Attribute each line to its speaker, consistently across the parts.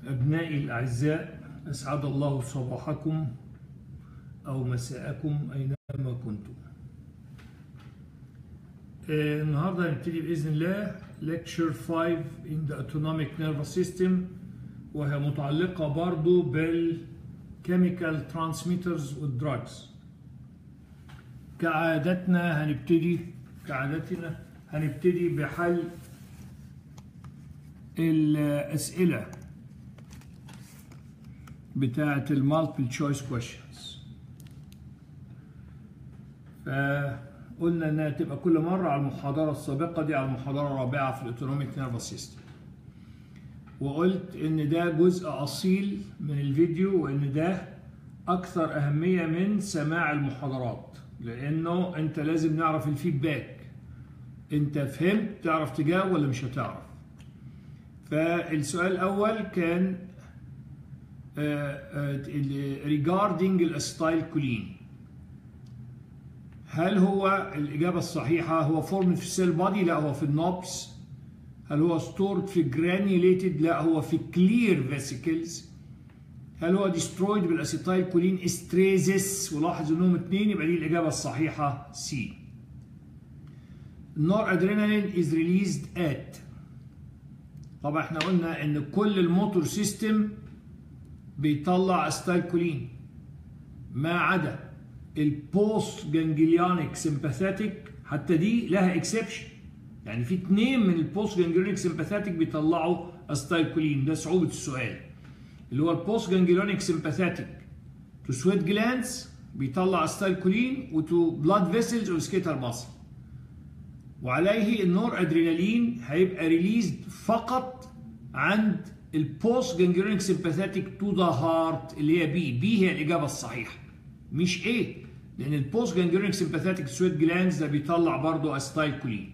Speaker 1: أبنائي الأعزاء أسعد الله صباحكم أو مساءكم أينما كنتم آه، النهاردة هنبتدي بإذن الله lecture 5 in the autonomic nervous system وهي متعلقة برضو بالchemical transmitters والدراجز كعادتنا هنبتدي كعادتنا هنبتدي بحل الأسئلة بتاعة المالتيبل تشويس كويشنز فقلنا انها تبقى كل مرة على المحاضرة السابقة دي على المحاضرة الرابعة في الاوتونوميك نيرفس سيستم وقلت ان ده جزء اصيل من الفيديو وان ده اكثر اهمية من سماع المحاضرات لانه انت لازم نعرف الفيدباك انت فهمت تعرف تجاوب ولا مش هتعرف فالسؤال الاول كان ريجاردنج الاستايل كولين هل هو الإجابة الصحيحة هو فورم في السيل بادي لا هو في النوبس هل هو ستورد في جرانيوليتد لا هو في كلير فيسيكلز هل هو ديسترويد بالاسيتايل كولين استريزس ولاحظ انهم اثنين يبقى دي الإجابة الصحيحة سي النور ادرينالين از ريليزد ات طبعا احنا قلنا ان كل الموتور سيستم بيطلع استايكولين ما عدا البوست جانجليونيك سمباثيتك حتى دي لها اكسبشن يعني في اثنين من البوست جانجليونيك سمباثيتك بيطلعوا استايكولين ده صعوبه السؤال اللي هو البوست جانجليونيك سمباثيتك تو سويت جلانس بيطلع استايكولين وتو بلاد فيسلز وسكيتر ماسل وعليه النور ادرينالين هيبقى ريليزد فقط عند البوست جانجليونيك سمباثيتك تو ذا هارت اللي هي بي بي هي الاجابه الصحيحه مش ايه لان البوست جانجليونيك سمباثيتك سويت جلاندز ده بيطلع برضه استايل كولين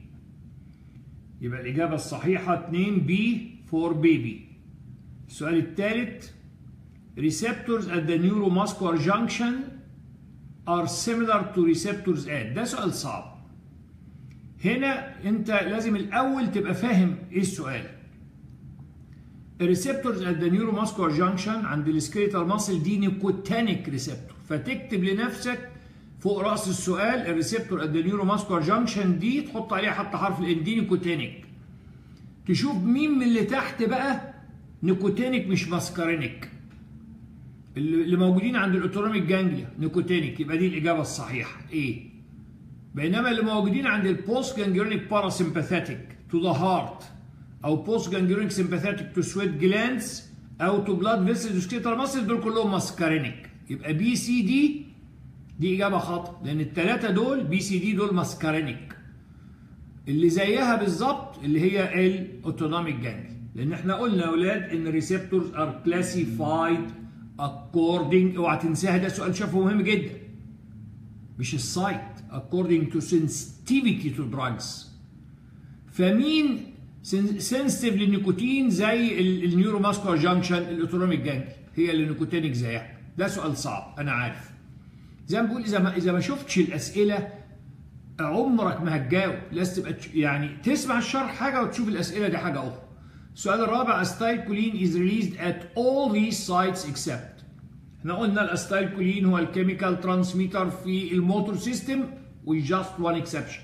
Speaker 1: يبقى الاجابه الصحيحه 2 بي فور بيبي السؤال الثالث receptors at the neuromuscular junction are similar to receptors at ده سؤال صعب هنا انت لازم الاول تبقى فاهم ايه السؤال الريسبتورز ات ذا نيوروماسكولار جانكشن عند السكريتال ماسل دي نيكوتينيك ريسبتور فتكتب لنفسك فوق راس السؤال الريسبتور ات ذا نيوروماسكولار جانكشن دي تحط عليها حتى حرف الان دي نيكوتينيك تشوف مين من اللي تحت بقى نيكوتينيك مش ماسكارينيك اللي موجودين عند الاوتونوميك جانجليا نيكوتينيك يبقى دي الاجابه الصحيحه ايه بينما اللي موجودين عند البوست جانجليونيك باراسمباثيتك تو ذا هارت او بوست جانجليونيك سمباثيتك تو سويت جلانس او تو بلاد فيسلز وسكيتر ماسل دول كلهم ماسكارينيك يبقى بي سي دي دي اجابه خطا لان الثلاثه دول بي سي دي دول ماسكارينيك اللي زيها بالظبط اللي هي الاوتونوميك جانجل لان احنا قلنا يا اولاد ان الريسبتورز ار كلاسيفايد اكوردنج اوعى تنساها ده سؤال شافه مهم جدا مش السايت according to sensitivity to drugs فمين سنسيتيف للنيكوتين زي النيورو ماسكولار جانكشن الاوتونوميك جانجل هي اللي نيكوتينيك زيها ده سؤال صعب انا عارف زي ما بقول اذا ما اذا ما شفتش الاسئله عمرك ما هتجاوب لازم تبقى يعني تسمع الشرح حاجه وتشوف الاسئله دي حاجه اخرى السؤال الرابع استايل كولين is released at all these sites except احنا قلنا الاستايل كولين هو الكيميكال ترانسميتر في الموتور سيستم with just one exception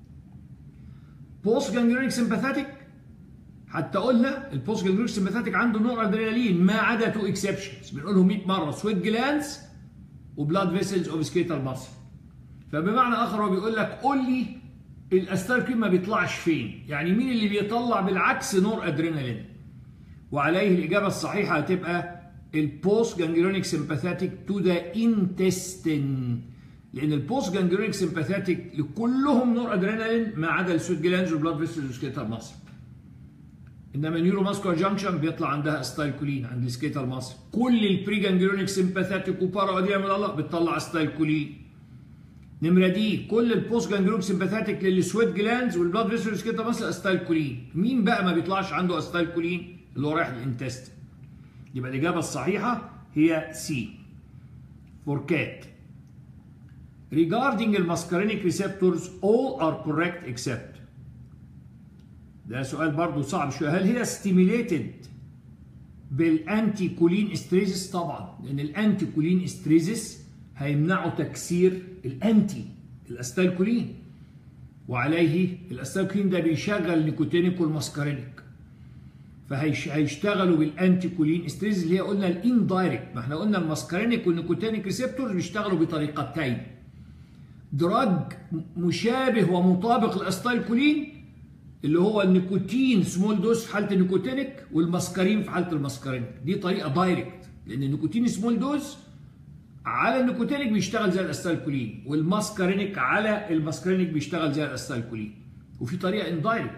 Speaker 1: بوست جانجليونيك سمباثيتك حتى قلنا البوست جانجليونيك سمباثيتك عنده نوع ادرينالين ما عدا تو اكسبشنز بنقولهم 100 مره سويت جلانس وبلاد فيسلز اوف سكيتال ماسل فبمعنى اخر هو بيقول لك قول لي الاستايل ما بيطلعش فين يعني مين اللي بيطلع بالعكس نور ادرينالين وعليه الاجابه الصحيحه هتبقى البوست جانجليونيك سمباثيتك تو ذا انتستين لان البوست جانجليونيك سمباثيتك لكلهم نور ادرينالين ما عدا السويت جلاندز والبلاد فيسلز وسكيتال ماسل انما نيورو ماسكولار جانكشن بيطلع عندها استايلكولين عند السكيتال ماسل كل البري جانجليونيك سمباثيتك وبارا اديا من الله بتطلع استايلكولين نمره دي كل البوست جانجليونيك سمباثيتك للسويت جلاندز والبلاد فيسلز وسكيتال ماسل استايلكولين مين بقى ما بيطلعش عنده استايلكولين اللي هو رايح للانتستين يبقى الاجابه الصحيحه هي سي فور كات regarding الماسكارينيك receptors all are correct except ده سؤال برضو صعب شويه هل هي stimulated بالانتي كولين استريزس طبعا لان الانتي كولين استريزس هيمنعوا تكسير الانتي الاستالكولين وعليه الاستالكولين ده بيشغل النيكوتينيك والماسكارينيك فهيشتغلوا بالانتي كولين استريز اللي هي قلنا الاندايركت ما احنا قلنا الماسكارينيك والنيكوتينيك ريسبتورز بيشتغلوا بطريقتين دراج مشابه ومطابق للاستايلكولين اللي هو النيكوتين سمول دوز في حاله النيكوتينيك والماسكارين في حاله الماسكارينيك دي طريقه دايركت لان النيكوتين سمول دوز على النيكوتينيك بيشتغل زي الاستايلكولين والماسكارينيك على الماسكارينيك بيشتغل زي الاستايلكولين وفي طريقه اندايركت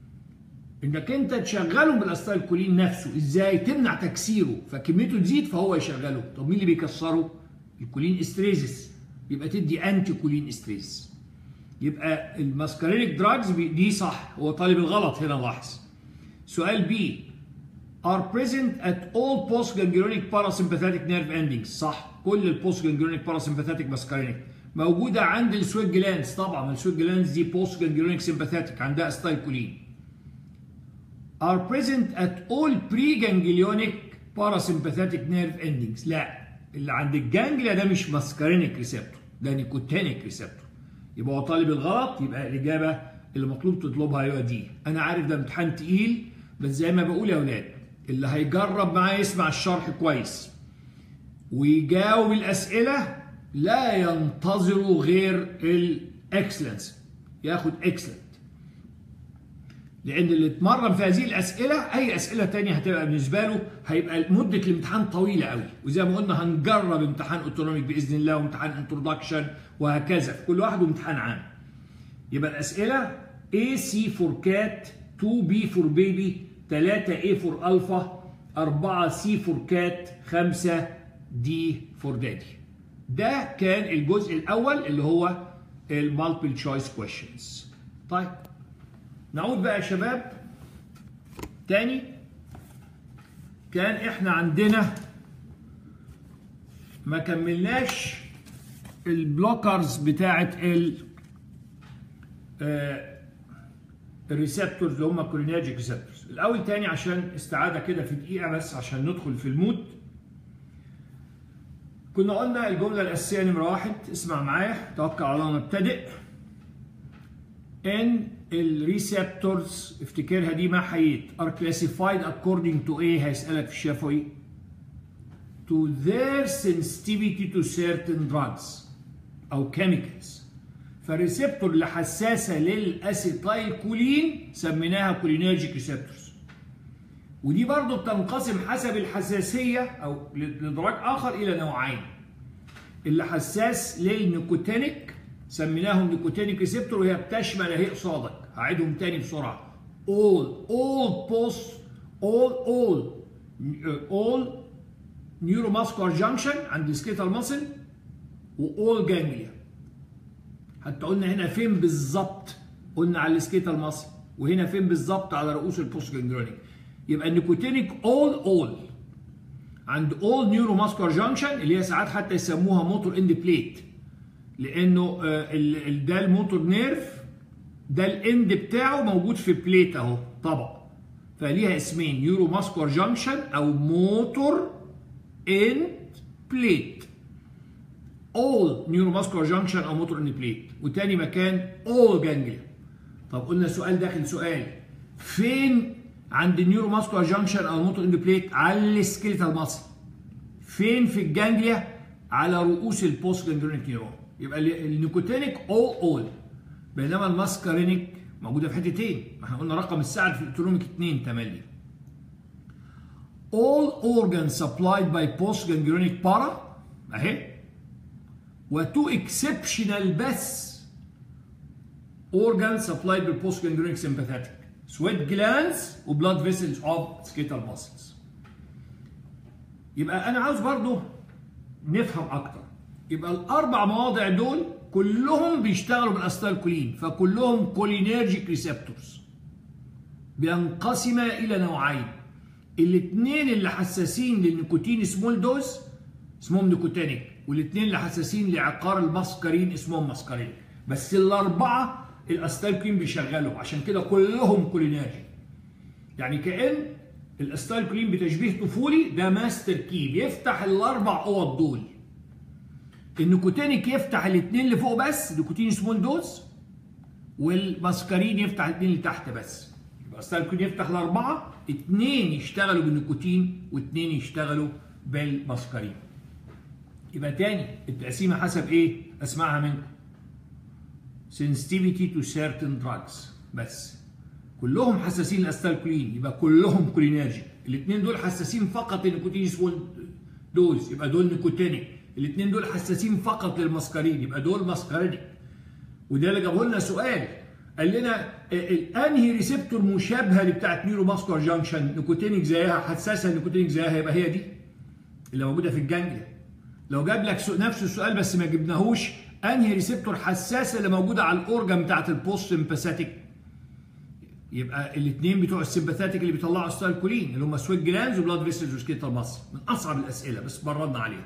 Speaker 1: انك انت تشغله بالاستايلكولين نفسه ازاي تمنع تكسيره فكميته تزيد فهو يشغله طب مين اللي بيكسره الكولين استريزس يبقى تدي انتي كولين استريز يبقى الماسكارينيك دراجز دي صح هو طالب الغلط هنا لاحظ سؤال بي are present at all postganglionic parasympathetic nerve endings صح كل البوستجانجلونيك parasympathetic ماسكارينيك موجوده عند السويت جلاندز طبعا السويت جلاندز دي postganglionic sympathetic عندها استايكولين are present at all preganglionic parasympathetic nerve endings لا اللي عند الجانجليا ده مش ماسكارينيك ريسبتور ده نيكوتينيك ريسبتور يبقى هو طالب الغلط يبقى الاجابه اللي مطلوب تطلبها هي دي انا عارف ده امتحان تقيل بس زي ما بقول يا اولاد اللي هيجرب معايا يسمع الشرح كويس ويجاوب الاسئله لا ينتظروا غير الاكسلنس ياخد اكسلنت لان اللي اتمرن في هذه الاسئله اي اسئله تانية هتبقى بالنسبه له هيبقى مده الامتحان طويله قوي وزي ما قلنا هنجرب امتحان اوتونوميك باذن الله وامتحان انترودكشن وهكذا في كل واحد وامتحان عام يبقى الاسئله A C for cat 2 B for baby 3 A for alpha 4 C for cat 5 D for daddy ده كان الجزء الاول اللي هو المالتيبل تشويس كويشنز طيب نعود بقى يا شباب تاني كان احنا عندنا ما كملناش البلوكرز بتاعت ال الريسبتورز اللي هم الكولينيرجيك ريسبتورز الاول تاني عشان استعاده كده في دقيقه بس عشان ندخل في المود كنا قلنا الجمله الاساسيه نمره واحد اسمع معايا توكل على الله نبتدئ ان الريسبتورز افتكرها دي ما حييت are classified according to ايه هيسألك في الشفوي to their sensitivity to certain drugs او chemicals فالريسبتور اللي حساسة للاسيتايل كولين سميناها كولينرجيك ريسبتورز ودي برضو بتنقسم حسب الحساسية او لدرج اخر الى نوعين اللي حساس للنيكوتينيك سميناهم نيكوتينيك ريسبتور وهي بتشمل اهي قصادك هعيدهم تاني بسرعه all all post all all all neuromuscular junction عند السكيتال ماسل و all ganglia حتى قلنا هنا فين بالظبط قلنا على السكيتال ماسل وهنا فين بالظبط على رؤوس البوست جانجلونيك يبقى النيكوتينيك all all عند all neuromuscular junction اللي هي ساعات حتى يسموها موتور اند بليت لانه ده الموتور نيرف ده الاند بتاعه موجود في بليت اهو طبق فليها اسمين نيورو ماسكولار جانكشن او موتور اند بليت all neuromuscular junction او موتور اند بليت وتاني مكان all ganglia طب قلنا سؤال داخل سؤال فين عند النيوروماسكولار جانكشن او الموتور اند بليت على السكيلتال ماسل فين في الجانجليا على رؤوس البوست جانجلونيك نيرون يبقى النيكوتينيك اول اول بينما الماسكارينيك موجوده في حتتين ما احنا قلنا رقم الساعه في الاوتونوميك 2 تملي all organs supplied by post ganglionic para اهي وتو اكسبشنال بس organs supplied by post ganglionic sympathetic sweat glands وبلاد vessels of skeletal muscles يبقى انا عاوز برضو نفهم اكتر يبقى الاربع مواضع دول كلهم بيشتغلوا بالاستالكولين فكلهم كولينيرجيك ريسبتورز بينقسما الى نوعين الاثنين اللي حساسين للنيكوتين سمول دوز اسمهم نيكوتينيك والاثنين اللي حساسين لعقار الماسكارين اسمهم ماسكارين بس الاربعه الاستالكولين بيشغلوا عشان كده كلهم كولينيرجيك يعني كأن الاستايلكولين بتشبيه طفولي ده ماستر كي بيفتح الاربع اوض دول النيكوتينيك يفتح الاثنين اللي فوق بس نيكوتين سمول دوز والماسكارين يفتح الاثنين اللي تحت بس يبقى الستايلكولين يفتح الاربعه اثنين يشتغلوا بالنيكوتين واثنين يشتغلوا بالماسكارين يبقى تاني التقسيمه حسب ايه؟ اسمعها منكم sensitivity to certain drugs بس كلهم حساسين للاستالكولين يبقى كلهم كولينرجيك الاثنين دول حساسين فقط للنيكوتين سمول دوز يبقى دول نيكوتينيك الاثنين دول حساسين فقط للمسكرين يبقى دول مسكرينيك وده اللي جابه لنا سؤال قال لنا انهي ريسبتور مشابهه لبتاعه نيورو ماسكولار جانكشن نيكوتينيك زيها حساسه نيكوتينيك زيها يبقى هي دي اللي موجوده في الجانجليا لو جاب لك نفس السؤال بس ما جبناهوش انهي ريسبتور حساسه اللي موجوده على الاورجن بتاعه البوست سمباثيك يبقى الاثنين بتوع السمباثيك اللي بيطلعوا الستالكولين اللي هم سويت جلانز وبلاد فيسلز وسكيتال ماسل من اصعب الاسئله بس بردنا عليها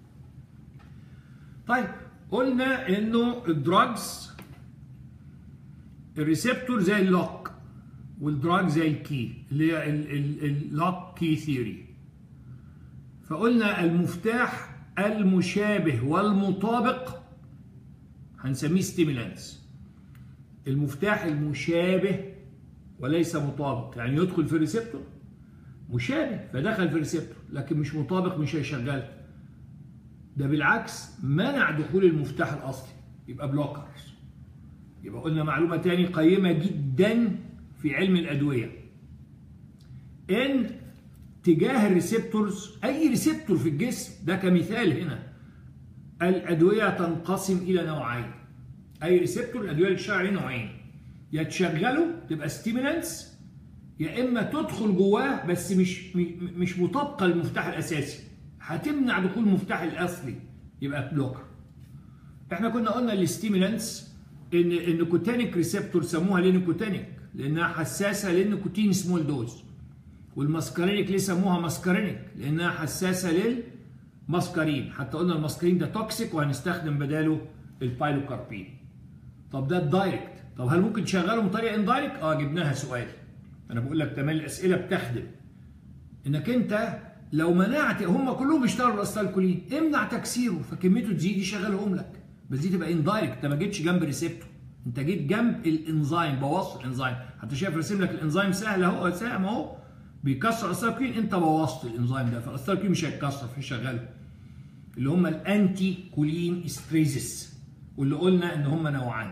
Speaker 1: طيب قلنا انه الدراجز الريسبتور زي اللوك والدراج زي الكي اللي هي اللوك كي ثيوري فقلنا المفتاح المشابه والمطابق هنسميه ستيمولانس المفتاح المشابه وليس مطابق يعني يدخل في الريسبتور مشابه فدخل في الريسبتور لكن مش مطابق مش هيشغله ده بالعكس منع دخول المفتاح الاصلي يبقى بلوكرز يبقى قلنا معلومه تاني قيمه جدا في علم الادويه ان تجاه الريسبتورز اي ريسبتور في الجسم ده كمثال هنا الادويه تنقسم الى نوعين اي ريسبتور الادويه اللي بتشتغل عليه نوعين يا تشغله تبقى ستيمولانس يا اما تدخل جواه بس مش مش مطابقه للمفتاح الاساسي هتمنع دخول المفتاح الاصلي يبقى بلوكر احنا كنا قلنا الستيمولانس ان النيكوتينيك ريسبتور سموها ليه نيكوتينيك لانها حساسه للنيكوتين سمول دوز والماسكارينيك ليه سموها ماسكارينيك لانها حساسه للماسكارين حتى قلنا الماسكارين ده توكسيك وهنستخدم بداله البايلوكاربين طب ده الدايركت طب هل ممكن تشغله بطريقه اندايركت اه جبناها سؤال انا بقول لك تمام الاسئله بتخدم انك انت لو منعت هم كلهم بيشتغلوا بالاستالكولين امنع تكسيره فكميته تزيد يشغلهم لك بس دي تبقى اندايركت انت ما جيتش جنب ريسبتور انت جيت جنب الانزيم بوظت الانزيم حتى شايف راسم لك الانزيم سهل اهو سهل اهو بيكسر الاستالكولين انت بوظت الانزيم ده فالاستالكولين مش هيتكسر فيشغله اللي هم الانتي كولين استريزس واللي قلنا ان هم نوعان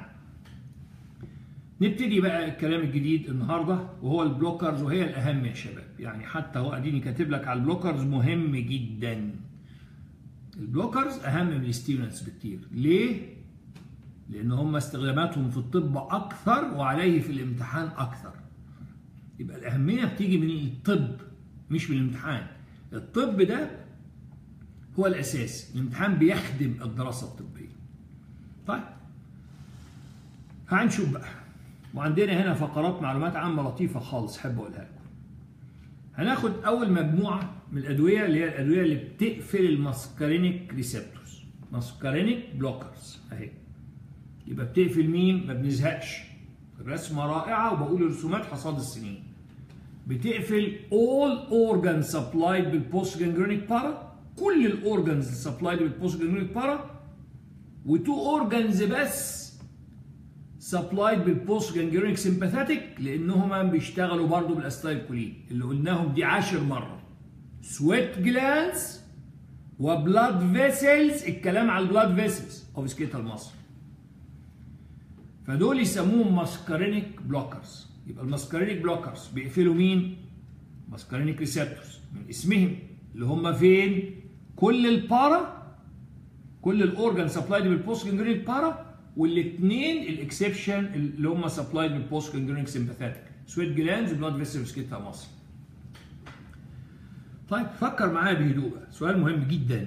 Speaker 1: نبتدي بقى الكلام الجديد النهارده وهو البلوكرز وهي الاهم يا شباب يعني حتى هو اديني كاتب لك على البلوكرز مهم جدا البلوكرز اهم من الستيمولانتس بكتير ليه لان هم استخداماتهم في الطب اكثر وعليه في الامتحان اكثر يبقى الاهميه بتيجي من الطب مش من الامتحان الطب ده هو الاساس الامتحان بيخدم الدراسه الطبيه طيب هنشوف بقى وعندنا هنا فقرات معلومات عامه لطيفه خالص احب اقولها لكم هناخد اول مجموعه من الادويه اللي هي الادويه اللي بتقفل الماسكارينيك ريسبتورز ماسكارينيك بلوكرز اهي يبقى بتقفل مين ما بنزهقش الرسمه رائعه وبقول الرسومات حصاد السنين بتقفل all organs supplied بالبوست جانجرينيك بارا كل الاورجنز سبلايد بالبوست جانجرينيك بارا وتو اورجنز بس سبلايد بالبوست جانجرينيك سمباثيك لانهما بيشتغلوا برضه بالاستايلكولين اللي قلناهم دي عشر مره سويت جلانز وبلاد فيسلز الكلام على البلاد فيسلز اوف سكيتال ماسل فدول يسموهم ماسكارينيك بلوكرز يبقى الماسكارينيك بلوكرز بيقفلوا مين؟ ماسكارينيك ريسبتورز من اسمهم اللي هم فين؟ كل البارا كل الاورجان سبلايد بالبوست جانجرينيك بارا والاثنين الاكسبشن اللي هم سبلايد بالبوست جانجرينيك سمباثيك سويت جلاندز وبلاد فيسل سكيتا ماسل طيب فكر معايا بهدوء بقى سؤال مهم جدا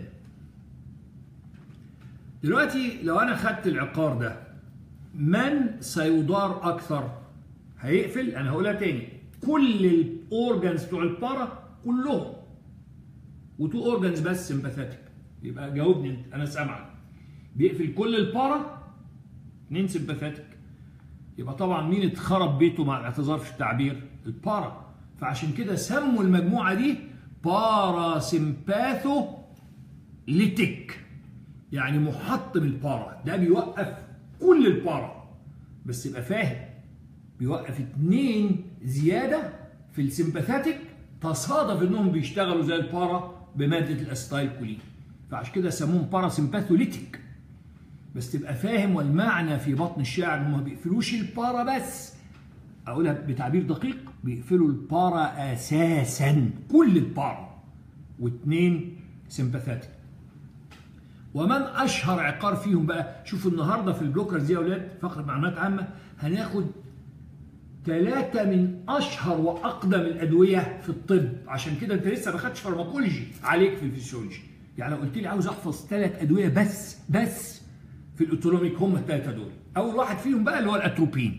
Speaker 1: دلوقتي لو انا خدت العقار ده من سيضار اكثر هيقفل انا هقولها تاني كل الاورجنز بتوع البارا كلهم وتو اورجنز بس سمباثيك يبقى جاوبني انت انا سامعك بيقفل كل البارا اثنين سمباثيك يبقى طبعا مين اتخرب بيته مع الاعتذار في التعبير البارا فعشان كده سموا المجموعه دي باراسمباثو ليتيك يعني محطم البارا ده بيوقف كل البارا بس يبقى فاهم بيوقف اتنين زياده في السمباثاتيك تصادف انهم بيشتغلوا زي البارا بماده الاستايل كولين فعشان كده سموهم باراسمباثوليتيك بس تبقى فاهم والمعنى في بطن الشاعر هم ما بيقفلوش البارا بس اقولها بتعبير دقيق بيقفلوا البارا اساسا كل البارا واثنين سمباثاتيك ومن اشهر عقار فيهم بقى شوفوا النهارده في البلوكرز دي يا اولاد فقره معلومات عامه هناخد ثلاثة من أشهر وأقدم الأدوية في الطب عشان كده أنت لسه ما خدتش فارماكولوجي عليك في الفسيولوجي يعني لو قلت لي عاوز أحفظ ثلاث أدوية بس بس في الأوتونوميك هم الثلاثة دول أول واحد فيهم بقى اللي هو الأتروبين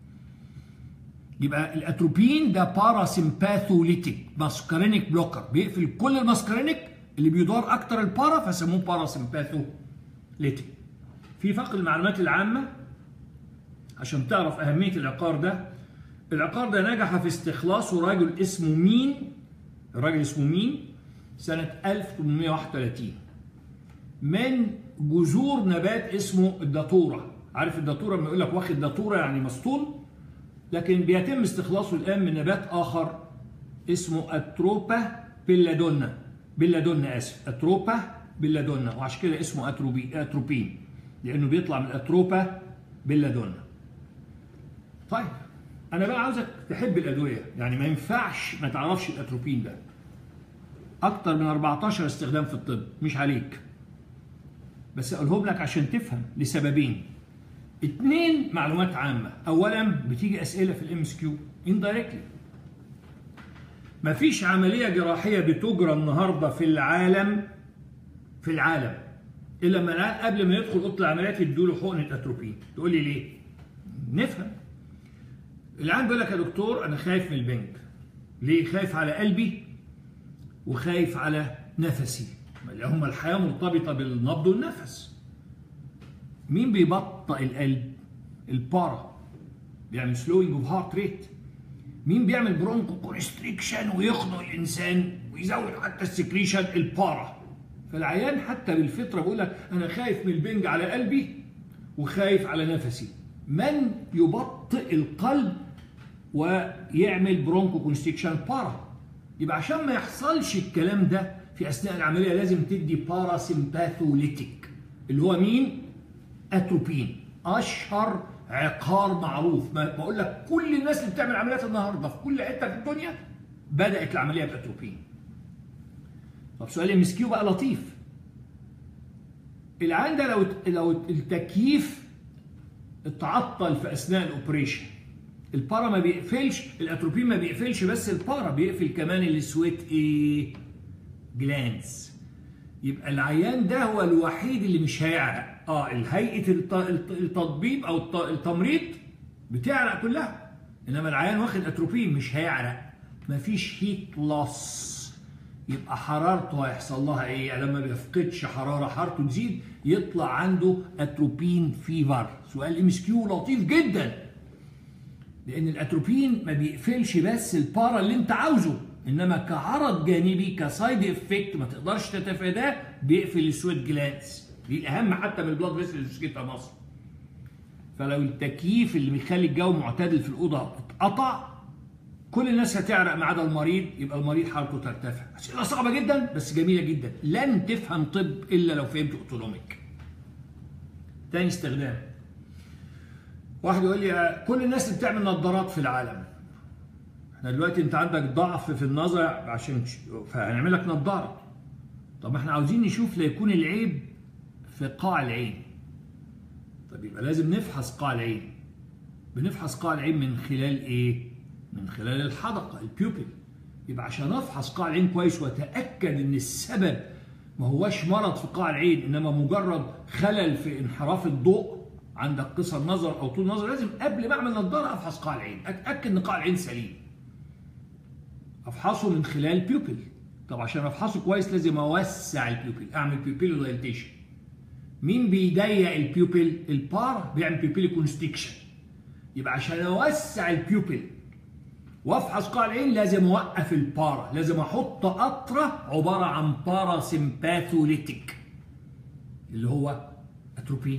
Speaker 1: يبقى الأتروبين ده باراسمباثوليتيك ماسكارينيك بلوكر بيقفل كل الماسكارينيك اللي بيدور أكتر البارا فسموه باراسمباثوليتيك في فقر المعلومات العامة عشان تعرف أهمية العقار ده العقار ده نجح في استخلاصه راجل اسمه مين الراجل اسمه مين سنة 1831 من جذور نبات اسمه الداتورة عارف الداتورة لما يقول لك واخد داتورة يعني مسطول لكن بيتم استخلاصه الآن من نبات آخر اسمه أتروبا بيلادونا بيلادونا آسف أتروبا بيلادونا وعشان كده اسمه أتروبي أتروبين لأنه بيطلع من أتروبا بيلادونا طيب انا بقى عاوزك تحب الادويه يعني ما ينفعش ما تعرفش الاتروبين ده اكتر من 14 استخدام في الطب مش عليك بس اقولهم لك عشان تفهم لسببين اتنين معلومات عامه اولا بتيجي اسئله في الام اس كيو اندايركتلي مفيش عمليه جراحيه بتجرى النهارده في العالم في العالم الا لما قبل ما يدخل اوضه العمليات يدوا له حقنه اتروبين تقول لي ليه نفهم العيان بيقول لك يا دكتور انا خايف من البنج ليه خايف على قلبي وخايف على نفسي هم الحياه مرتبطه بالنبض والنفس مين بيبطئ القلب البارا بيعمل سلوينج اوف هارت ريت مين بيعمل برونكو كونستريكشن ويخنق الانسان ويزود حتى السكريشن البارا فالعيان حتى بالفطره بيقول لك انا خايف من البنج على قلبي وخايف على نفسي من يبطئ القلب ويعمل برونكو كونستكشن بارا يبقى عشان ما يحصلش الكلام ده في اثناء العمليه لازم تدي باراسمباثوليتيك اللي هو مين؟ اتروبين اشهر عقار معروف ما بقول لك كل الناس اللي بتعمل عمليات النهارده في كل حته في الدنيا بدات العمليه باتروبين طب سؤال ام اس كيو بقى لطيف العيان ده لو لو التكييف اتعطل في اثناء الاوبريشن البارا ما بيقفلش الاتروبين ما بيقفلش بس البارا بيقفل كمان السويت ايه جلانس يبقى العيان ده هو الوحيد اللي مش هيعرق اه الهيئه التطبيب او التمريض بتعرق كلها انما العيان واخد اتروبين مش هيعرق مفيش هيت لوس يبقى حرارته هيحصل لها ايه؟ يعني لما بيفقدش حراره حرارته تزيد يطلع عنده اتروبين فيفر سؤال ام اس كيو لطيف جدا لان الاتروبين ما بيقفلش بس البارا اللي انت عاوزه انما كعرض جانبي كسايد افكت ما تقدرش تتفاداه بيقفل السويت جلانس دي الاهم حتى من البلاد فيسل اللي مصر فلو التكييف اللي بيخلي الجو معتدل في الاوضه اتقطع كل الناس هتعرق ما عدا المريض يبقى المريض حالته ترتفع اسئله صعبه جدا بس جميله جدا لن تفهم طب الا لو فهمت اوتونوميك تاني استخدام واحد يقول لي كل الناس اللي بتعمل نظارات في العالم احنا دلوقتي انت عندك ضعف في النظر عشان فهنعمل لك نظاره طب احنا عاوزين نشوف ليكون العيب في قاع العين طب يبقى لازم نفحص قاع العين بنفحص قاع العين من خلال ايه من خلال الحدقه البيوبل يبقى عشان افحص قاع العين كويس واتاكد ان السبب ما هوش مرض في قاع العين انما مجرد خلل في انحراف الضوء عندك قصر نظر او طول نظر لازم قبل ما اعمل نظاره افحص قاع العين اتاكد ان قاع العين سليم افحصه من خلال بيوبل طب عشان افحصه كويس لازم اوسع البيوبل اعمل بيوبيل دايليتيشن مين بيضيق البيوبل البار بيعمل بيوبيل كونستكشن يبقى عشان اوسع البيوبل وافحص قاع العين لازم اوقف البارا لازم احط قطره عباره عن بارا سمباثوليتيك اللي هو اتروبين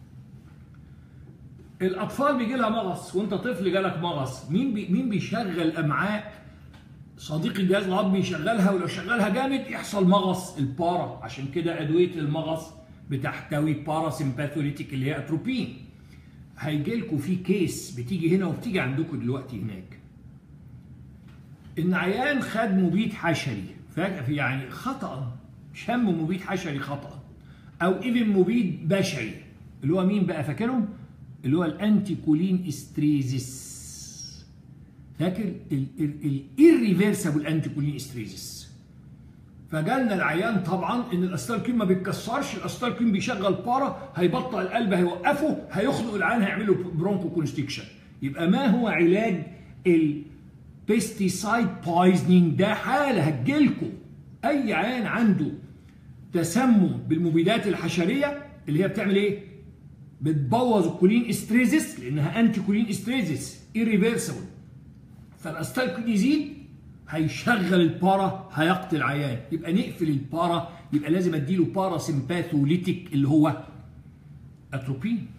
Speaker 1: الاطفال بيجي لها مغص وانت طفل جالك مغص مين بي مين بيشغل امعاء صديق الجهاز الهضمي يشغلها ولو شغلها جامد يحصل مغص البارا عشان كده ادويه المغص بتحتوي بارا سمباثوليتيك اللي هي اتروبين هيجي لكم في كيس بتيجي هنا وبتيجي عندكم دلوقتي هناك ان عيان خد مبيد حشري فجأة يعني خطأ شم مبيد حشري خطأ او ايفن مبيد بشري اللي هو مين بقى فاكرهم اللي هو الانتي كولين استريزيس فاكر الريفيرسبل انتي كولين استريزيس فجالنا العيان طبعا ان الاستالكين ما بيتكسرش الاستالكين بيشغل بارا هيبطئ القلب هيوقفه هيخنق العيان هيعمل له برونكو كونستكشن يبقى ما هو علاج البيستيسايد بويزنينج ده حاله هتجيلكم اي عيان عنده تسمم بالمبيدات الحشريه اللي هي بتعمل ايه؟ بتبوظ الكولين استريزيس لانها انتي كولين استريزيس ايريفيرسبل فالاستالكين يزيد هيشغل البارا هيقتل عيان يبقى نقفل البارا يبقى لازم اديله بارا سمباثوليتيك اللي هو اتروبين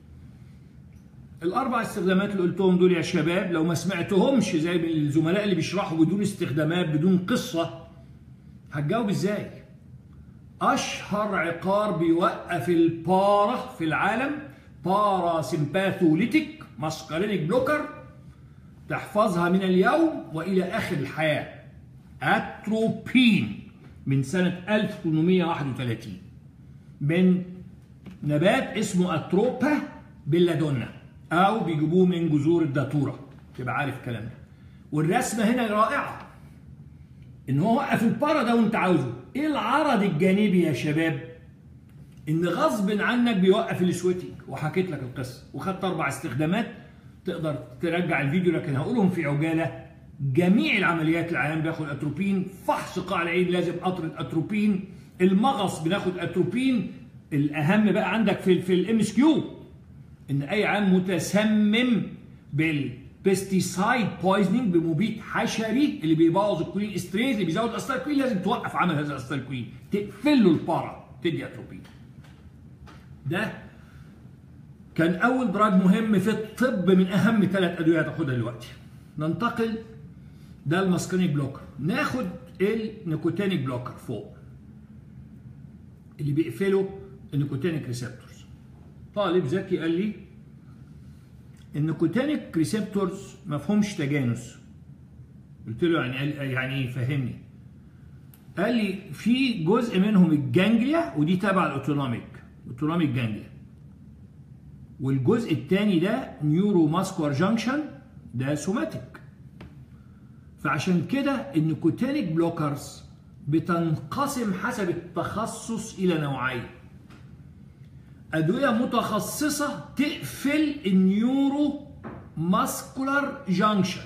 Speaker 1: الاربع استخدامات اللي قلتهم دول يا شباب لو ما سمعتهمش زي الزملاء اللي بيشرحوا بدون استخدامات بدون قصه هتجاوب ازاي اشهر عقار بيوقف البارا في العالم بارا سمباثوليتيك ماسكارينيك بلوكر تحفظها من اليوم والى اخر الحياه اتروبين من سنه 1831 من نبات اسمه اتروبا بيلادونا او بيجيبوه من جذور الداتوره تبقى عارف الكلام ده والرسمه هنا رائعه ان هو وقف البارا ده وانت عاوزه ايه العرض الجانبي يا شباب ان غصب عنك بيوقف السويتنج وحكيت لك القصه وخدت اربع استخدامات تقدر ترجع الفيديو لكن هقولهم في عجاله جميع العمليات العيان بياخد اتروبين فحص قاع العين لازم قطره اتروبين المغص بناخد اتروبين الاهم بقى عندك في في الام اس كيو ان اي عيان متسمم بالبيستيسايد بويزنينج بمبيد حشري اللي بيبوظ الكولين استريز اللي بيزود الاستالكوين لازم توقف عمل هذا الاستالكوين تقفل له البارا تدي اتروبين ده كان اول دراج مهم في الطب من اهم ثلاث ادويه هتاخدها دلوقتي ننتقل ده الماسكينيك بلوكر ناخد النيكوتينيك بلوكر فوق اللي بيقفلوا النيكوتينيك ريسبتورز طالب ذكي قال لي النيكوتينيك ريسبتورز ما فيهمش تجانس قلت له يعني يعني ايه فهمني قال لي في جزء منهم الجانجليا ودي تبع الاوتونوميك اوتونوميك جانجليا والجزء الثاني ده نيورو ماسكوار جانكشن ده سوماتيك فعشان كده النيكوتينيك بلوكرز بتنقسم حسب التخصص الى نوعين ادويه متخصصه تقفل النيورو ماسكولار جانكشن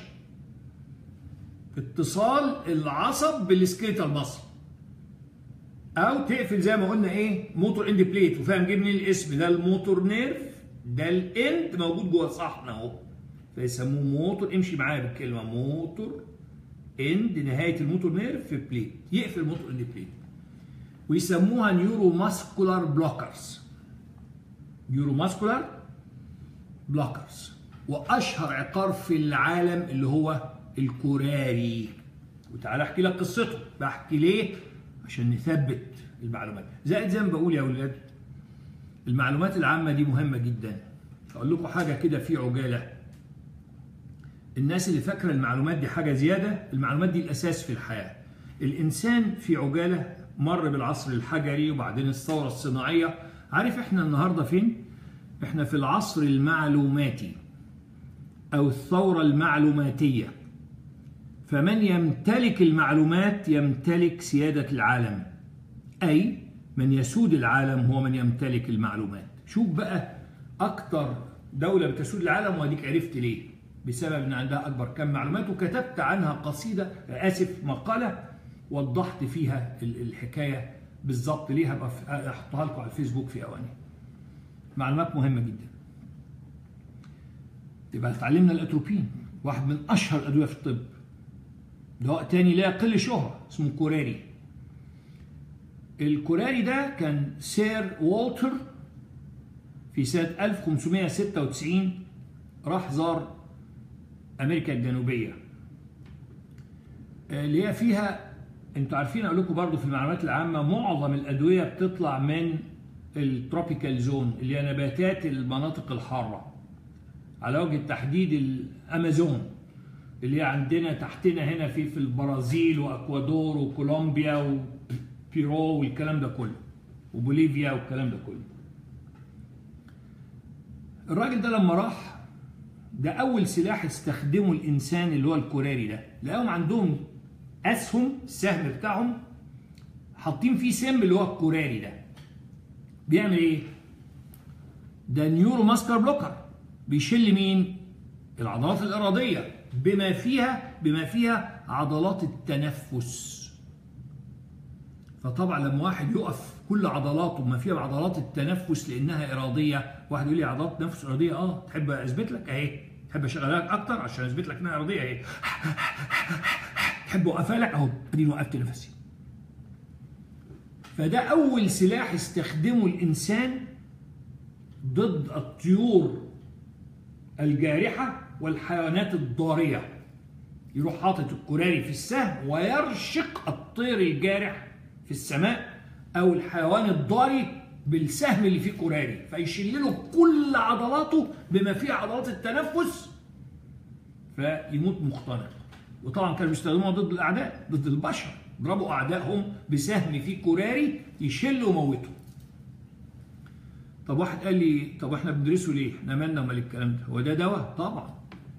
Speaker 1: اتصال العصب بالسكيتال ماسل او تقفل زي ما قلنا ايه موتور اند بليت وفاهم جه منين الاسم ده الموتور نيرف ده الاند موجود جوه الصحن اهو فيسموه موتور امشي معايا بالكلمه موتور اند نهايه الموتور نيرف في بليت يقفل الموتور اند بليت ويسموها نيورو ماسكولار بلوكرز نيورو ماسكولار بلوكرز واشهر عقار في العالم اللي هو الكوراري وتعالى احكي لك قصته بحكي ليه عشان نثبت المعلومات زائد زي ما بقول يا ولاد المعلومات العامة دي مهمة جدا أقول لكم حاجة كده في عجالة الناس اللي فاكرة المعلومات دي حاجة زيادة المعلومات دي الأساس في الحياة الإنسان في عجالة مر بالعصر الحجري وبعدين الثورة الصناعية عارف إحنا النهاردة فين؟ إحنا في العصر المعلوماتي أو الثورة المعلوماتية فمن يمتلك المعلومات يمتلك سيادة العالم أي من يسود العالم هو من يمتلك المعلومات شوف بقى أكتر دولة بتسود العالم واديك عرفت ليه بسبب أن عندها أكبر كم معلومات وكتبت عنها قصيدة آسف مقالة وضحت فيها الحكاية بالظبط ليه هبقى أحطها لكم على الفيسبوك في أواني معلومات مهمة جدا يبقى اتعلمنا الأتروبين واحد من اشهر الادويه في الطب دواء تاني لا يقل شهرة اسمه كوراري الكوراري ده كان سير والتر في سنة 1596 راح زار أمريكا الجنوبية اللي هي فيها انتوا عارفين اقول لكم برضه في المعلومات العامة معظم الأدوية بتطلع من التروبيكال زون اللي هي نباتات المناطق الحارة على وجه التحديد الأمازون اللي هي عندنا تحتنا هنا في في البرازيل واكوادور وكولومبيا وبيرو والكلام ده كله وبوليفيا والكلام ده كله الراجل ده لما راح ده اول سلاح استخدمه الانسان اللي هو الكوراري ده لقاهم عندهم اسهم السهم بتاعهم حاطين فيه سم اللي هو الكوراري ده بيعمل ايه ده نيورو ماسكر بلوكر بيشل مين العضلات الاراديه بما فيها بما فيها عضلات التنفس فطبعا لما واحد يقف كل عضلاته بما فيها عضلات التنفس لانها اراديه واحد يقول لي عضلات تنفس اراديه اه تحب اثبت لك اهي تحب اشغلها لك اكتر عشان اثبت لك انها اراديه اهي تحب اوقفها لك اهو اديني وقفت نفسي فده اول سلاح استخدمه الانسان ضد الطيور الجارحه والحيوانات الضاريه يروح حاطط الكراري في السهم ويرشق الطير الجارح في السماء او الحيوان الضاري بالسهم اللي فيه كراري فيشيل له كل عضلاته بما فيها عضلات التنفس فيموت مختنق وطبعا كانوا بيستخدموها ضد الاعداء ضد البشر ضربوا اعدائهم بسهم فيه كراري يشل وموته طب واحد قال لي طب احنا بندرسه ليه؟ احنا مالنا ومال الكلام ده؟ هو ده دواء؟ طبعا.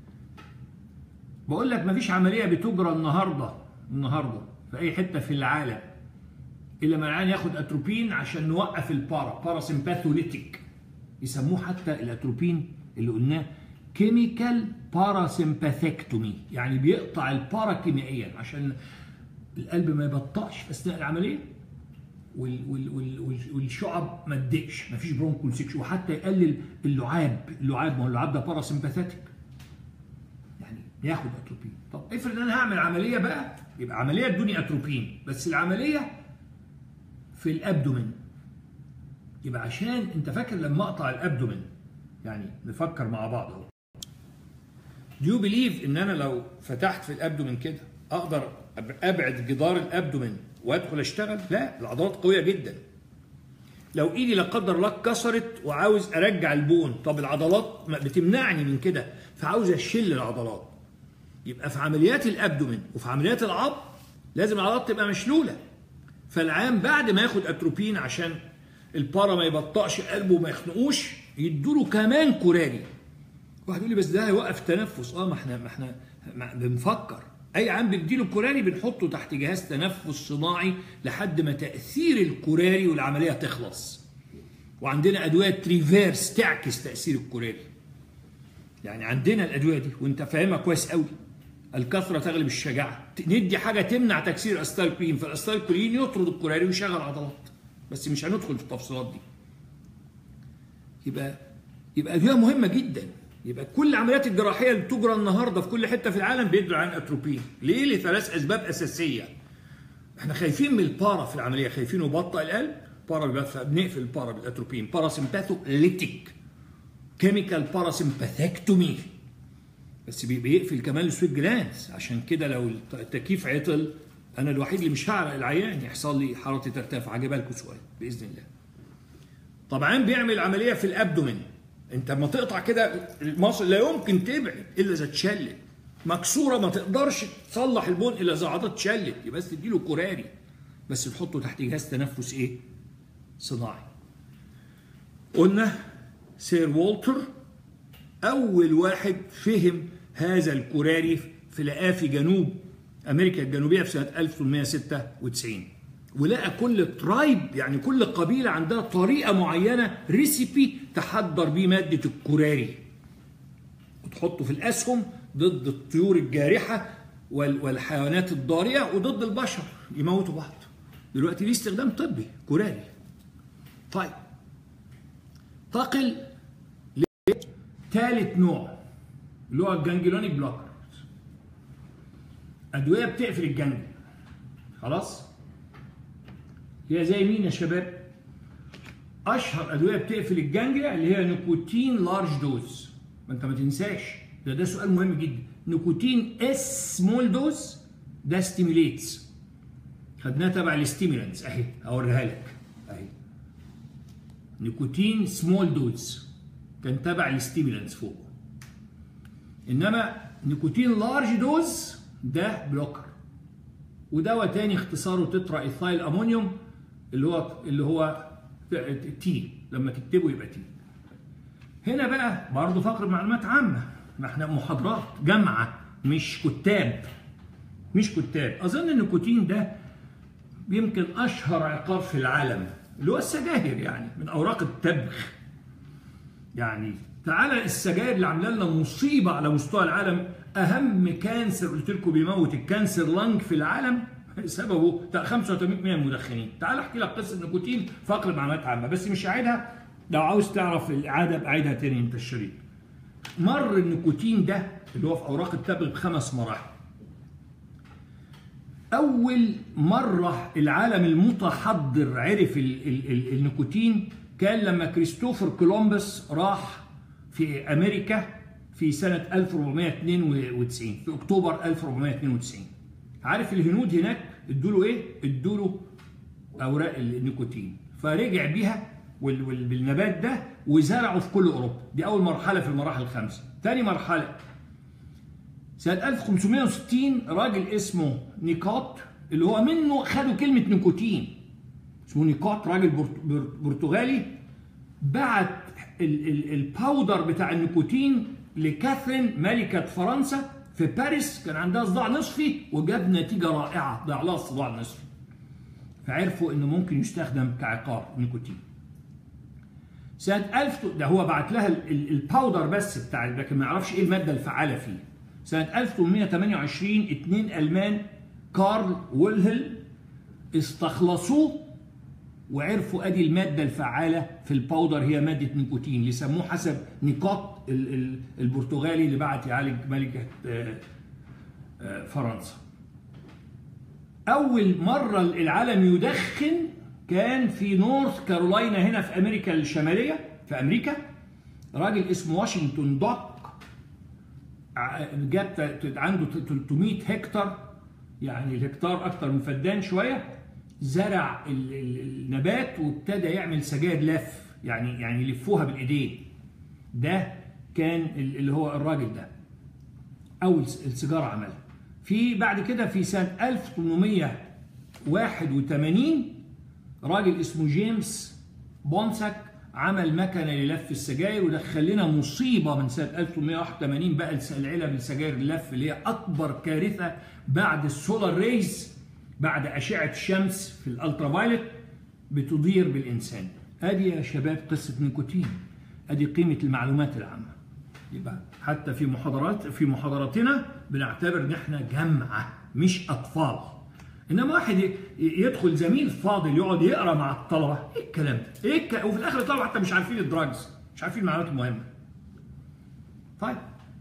Speaker 1: بقول لك مفيش عمليه بتجرى النهارده النهارده في اي حته في العالم الا ما العيان ياخد اتروبين عشان نوقف البارا باراسمباثوليتيك يسموه حتى الاتروبين اللي قلناه كيميكال باراسمباثيكتومي يعني بيقطع البارا كيميائيا عشان القلب ما يبطأش في اثناء العمليه وال وال وال والشعب ما تضيقش ما فيش برونكولسيكش وحتى يقلل اللعاب اللعاب ما هو اللعاب ده باراسمباثيك يعني ياخد اتروبين طب افرض انا هعمل عمليه بقى يبقى عمليه ادوني اتروبين بس العمليه في الابدومين يبقى عشان انت فاكر لما اقطع الابدومين يعني نفكر مع بعض اهو دو بليف ان انا لو فتحت في الابدومين كده اقدر ابعد جدار الابدومين وادخل اشتغل لا العضلات قويه جدا لو ايدي لا قدر الله اتكسرت وعاوز ارجع البون طب العضلات بتمنعني من كده فعاوز اشيل العضلات يبقى في عمليات الابدومين وفي عمليات العظم لازم العضلات تبقى مشلوله فالعام بعد ما ياخد اتروبين عشان البارا ما يبطأش قلبه وما يخنقوش يدوله كمان كوراري واحد يقول لي بس ده هيوقف التنفس اه ما احنا ما احنا بنفكر اي عام بنديله كوراري بنحطه تحت جهاز تنفس صناعي لحد ما تاثير الكوراري والعمليه تخلص وعندنا ادويه تريفيرس تعكس تاثير الكوراري يعني عندنا الادويه دي وانت فاهمها كويس قوي الكثره تغلب الشجاعه ندي حاجه تمنع تكسير استالكولين فالاستالكولين يطرد الكوراري ويشغل عضلات بس مش هندخل في التفصيلات دي يبقى يبقى ادويه مهمه جدا يبقى كل العمليات الجراحيه اللي بتجرى النهارده في كل حته في العالم بيدوا عن اتروبين ليه لثلاث اسباب اساسيه احنا خايفين من البارا في العمليه خايفين يبطئ القلب بارا بنقفل البارا بالاتروبين باراسمباثوليتيك كيميكال باراسمباثيكتومي بس بيقفل كمان السويت جلانس عشان كده لو التكييف عطل انا الوحيد اللي مش هعرق العيان يحصل لي حرارتي ترتفع هجيبها لكم شويه باذن الله طبعا بيعمل عمليه في الابدومين انت لما تقطع كده المصل لا يمكن تبعد الا اذا اتشلت مكسوره ما تقدرش تصلح البون الا اذا عضلات اتشلت يبقى بس تديله كوراري بس تحطه تحت جهاز تنفس ايه؟ صناعي. قلنا سير والتر اول واحد فهم هذا الكوراري في لقاه في جنوب امريكا الجنوبيه في سنه 1896 ولقى كل ترايب يعني كل قبيله عندها طريقه معينه ريسيبي تحضر بيه ماده الكوراري وتحطه في الاسهم ضد الطيور الجارحه والحيوانات الضاريه وضد البشر يموتوا بعض دلوقتي ليه استخدام طبي كوراري طيب تقل ثالث نوع اللي هو الجانجلونيك بلوكر ادويه بتقفل الجنجل خلاص هي زي مين يا شباب اشهر ادويه بتقفل الجنجل اللي هي نيكوتين لارج دوز ما انت ما تنساش ده ده سؤال مهم جدا نيكوتين اس سمول دوز ده ستيميليتس خدناها تبع الستيمولانتس اهي اوريها لك اهي نيكوتين سمول دوز كان تبع الستيمولانتس فوق انما نيكوتين لارج دوز ده بلوكر ودواء تاني اختصاره تترا ايثايل امونيوم اللي هو اللي هو تي لما تكتبه يبقى تي هنا بقى برضه فقره معلومات عامه ما احنا محاضرات جامعه مش كتاب مش كتاب اظن النيكوتين ده يمكن اشهر عقار في العالم اللي هو السجاير يعني من اوراق التبغ يعني تعالى السجاير اللي عامله لنا مصيبه على مستوى العالم اهم كانسر قلت لكم بيموت الكانسر لانج في العالم سببه 85% من المدخنين تعال احكي لك قصه النيكوتين فقر معلومات عامه بس مش هعيدها لو عاوز تعرف الاعاده بعيدها تاني انت الشريط مر النيكوتين ده اللي هو في اوراق التبغ بخمس مراحل اول مره العالم المتحضر عرف ال ال ال النيكوتين كان لما كريستوفر كولومبوس راح في امريكا في سنه 1492 في اكتوبر 1492 عارف الهنود هناك ادوا له ايه؟ ادوا له اوراق النيكوتين فرجع بيها بالنبات ده وزرعه في كل اوروبا دي اول مرحله في المراحل الخمسه ثاني مرحله سنه 1560 راجل اسمه نيكوت اللي هو منه خدوا كلمه نيكوتين اسمه نيكوت راجل برتغالي بعت الباودر بتاع النيكوتين لكاثرين ملكه فرنسا في باريس كان عندها صداع نصفي وجاب نتيجه رائعه ضاع لها الصداع النصفي فعرفوا انه ممكن يستخدم كعقار نيكوتين سنه 1000 ده هو بعت لها الباودر بس بتاع لكن ما يعرفش ايه الماده الفعاله فيه سنه 1828 اثنين المان كارل ويلهل استخلصوه وعرفوا ادي الماده الفعاله في الباودر هي ماده نيكوتين اللي سموه حسب نيكوت البرتغالي اللي بعت يعالج ملكه فرنسا. اول مره العالم يدخن كان في نورث كارولاينا هنا في امريكا الشماليه في امريكا راجل اسمه واشنطن دوك جاب عنده 300 هكتار يعني الهكتار اكتر من فدان شويه زرع النبات وابتدى يعمل سجاير لف يعني يعني يلفوها بالايدين ده كان اللي هو الراجل ده اول السيجاره عملها في بعد كده في سنه 1881 راجل اسمه جيمس بونسك عمل مكنه للف السجاير ودخل لنا مصيبه من سنه 1881 بقى العلب السجاير اللف اللي هي اكبر كارثه بعد السولار ريز بعد اشعه الشمس في الالترا فايلت بتضير بالانسان ادي يا شباب قصه نيكوتين ادي قيمه المعلومات العامه يبقى حتى في محاضرات في محاضراتنا بنعتبر ان احنا جامعه مش اطفال انما واحد يدخل زميل فاضل يقعد يقرا مع الطلبه ايه الكلام ده؟ ايه الك... وفي الاخر الطلبه حتى مش عارفين الدراجز مش عارفين المعلومات المهمه. طيب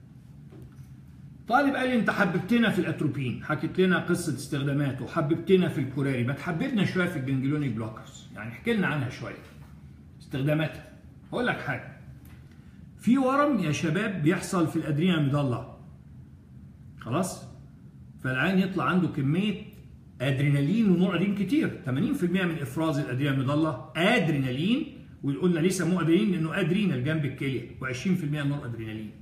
Speaker 1: طالب قال لي انت حببتنا في الاتروبين حكيت لنا قصه استخداماته وحببتنا في الكوراري ما تحببنا شويه في الجنجلونيك بلوكرز يعني احكي لنا عنها شويه استخداماتها هقول لك حاجه في ورم يا شباب بيحصل في الادرينا مضله خلاص فالعين يطلع عنده كميه ادرينالين ونوع ادرينالين كتير 80% من افراز الادرينال المضله ادرينالين وقلنا ليه سموه ادرينالين لانه ادرينال جنب الكليه و20% نور ادرينالين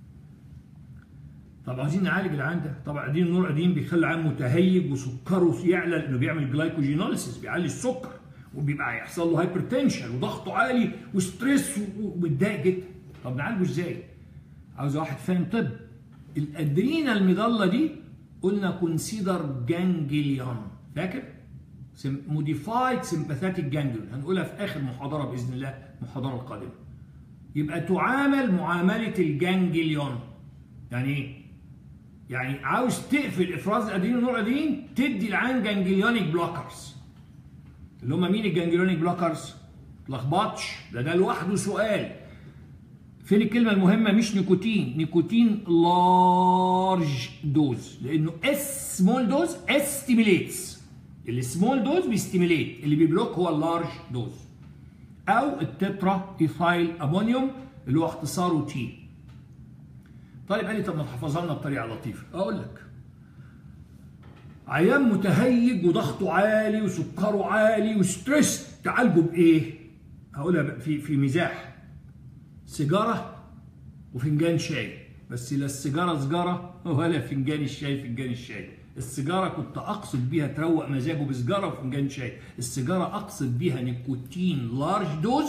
Speaker 1: طب عايزين نعالج العين ده طبعا ادرينال نور ادرينالين بيخلي العين متهيج وسكره يعلى لانه بيعمل جلايكوجينوليسيس بيعلي السكر وبيبقى يحصل له هايبرتنشن وضغطه عالي وستريس ومتضايق جدا طب نعالجه ازاي؟ عاوز واحد فاهم طب الادرينال المضله دي قلنا كونسيدر جانجليون فاكر؟ موديفايد سمباثيتك جانجليون هنقولها في اخر محاضره باذن الله المحاضره القادمه يبقى تعامل معامله الجانجليون يعني ايه؟ يعني عاوز تقفل افراز الادرينال ونوع الادرينالين تدي العين جانجليونيك بلوكرز اللي هم مين الجانجليونيك بلوكرز؟ تلخبطش ده ده لوحده سؤال فين الكلمة المهمة مش نيكوتين نيكوتين لارج دوز لأنه اس سمول دوز استيميليتس السمول دوز بيستيميليت اللي بيبلوك هو اللارج دوز أو التترا ايثايل امونيوم اللي هو اختصاره تي طالب قال لي طب ما تحفظها لنا بطريقة لطيفة أقول لك عيان متهيج وضغطه عالي وسكره عالي وستريس تعالجه بايه؟ هقولها في في مزاح سيجاره وفنجان شاي بس لا السيجاره سجاره ولا فنجان الشاي فنجان الشاي السيجاره كنت اقصد بيها تروق مزاجه بسجاره وفنجان شاي السيجاره اقصد بيها نيكوتين لارج دوز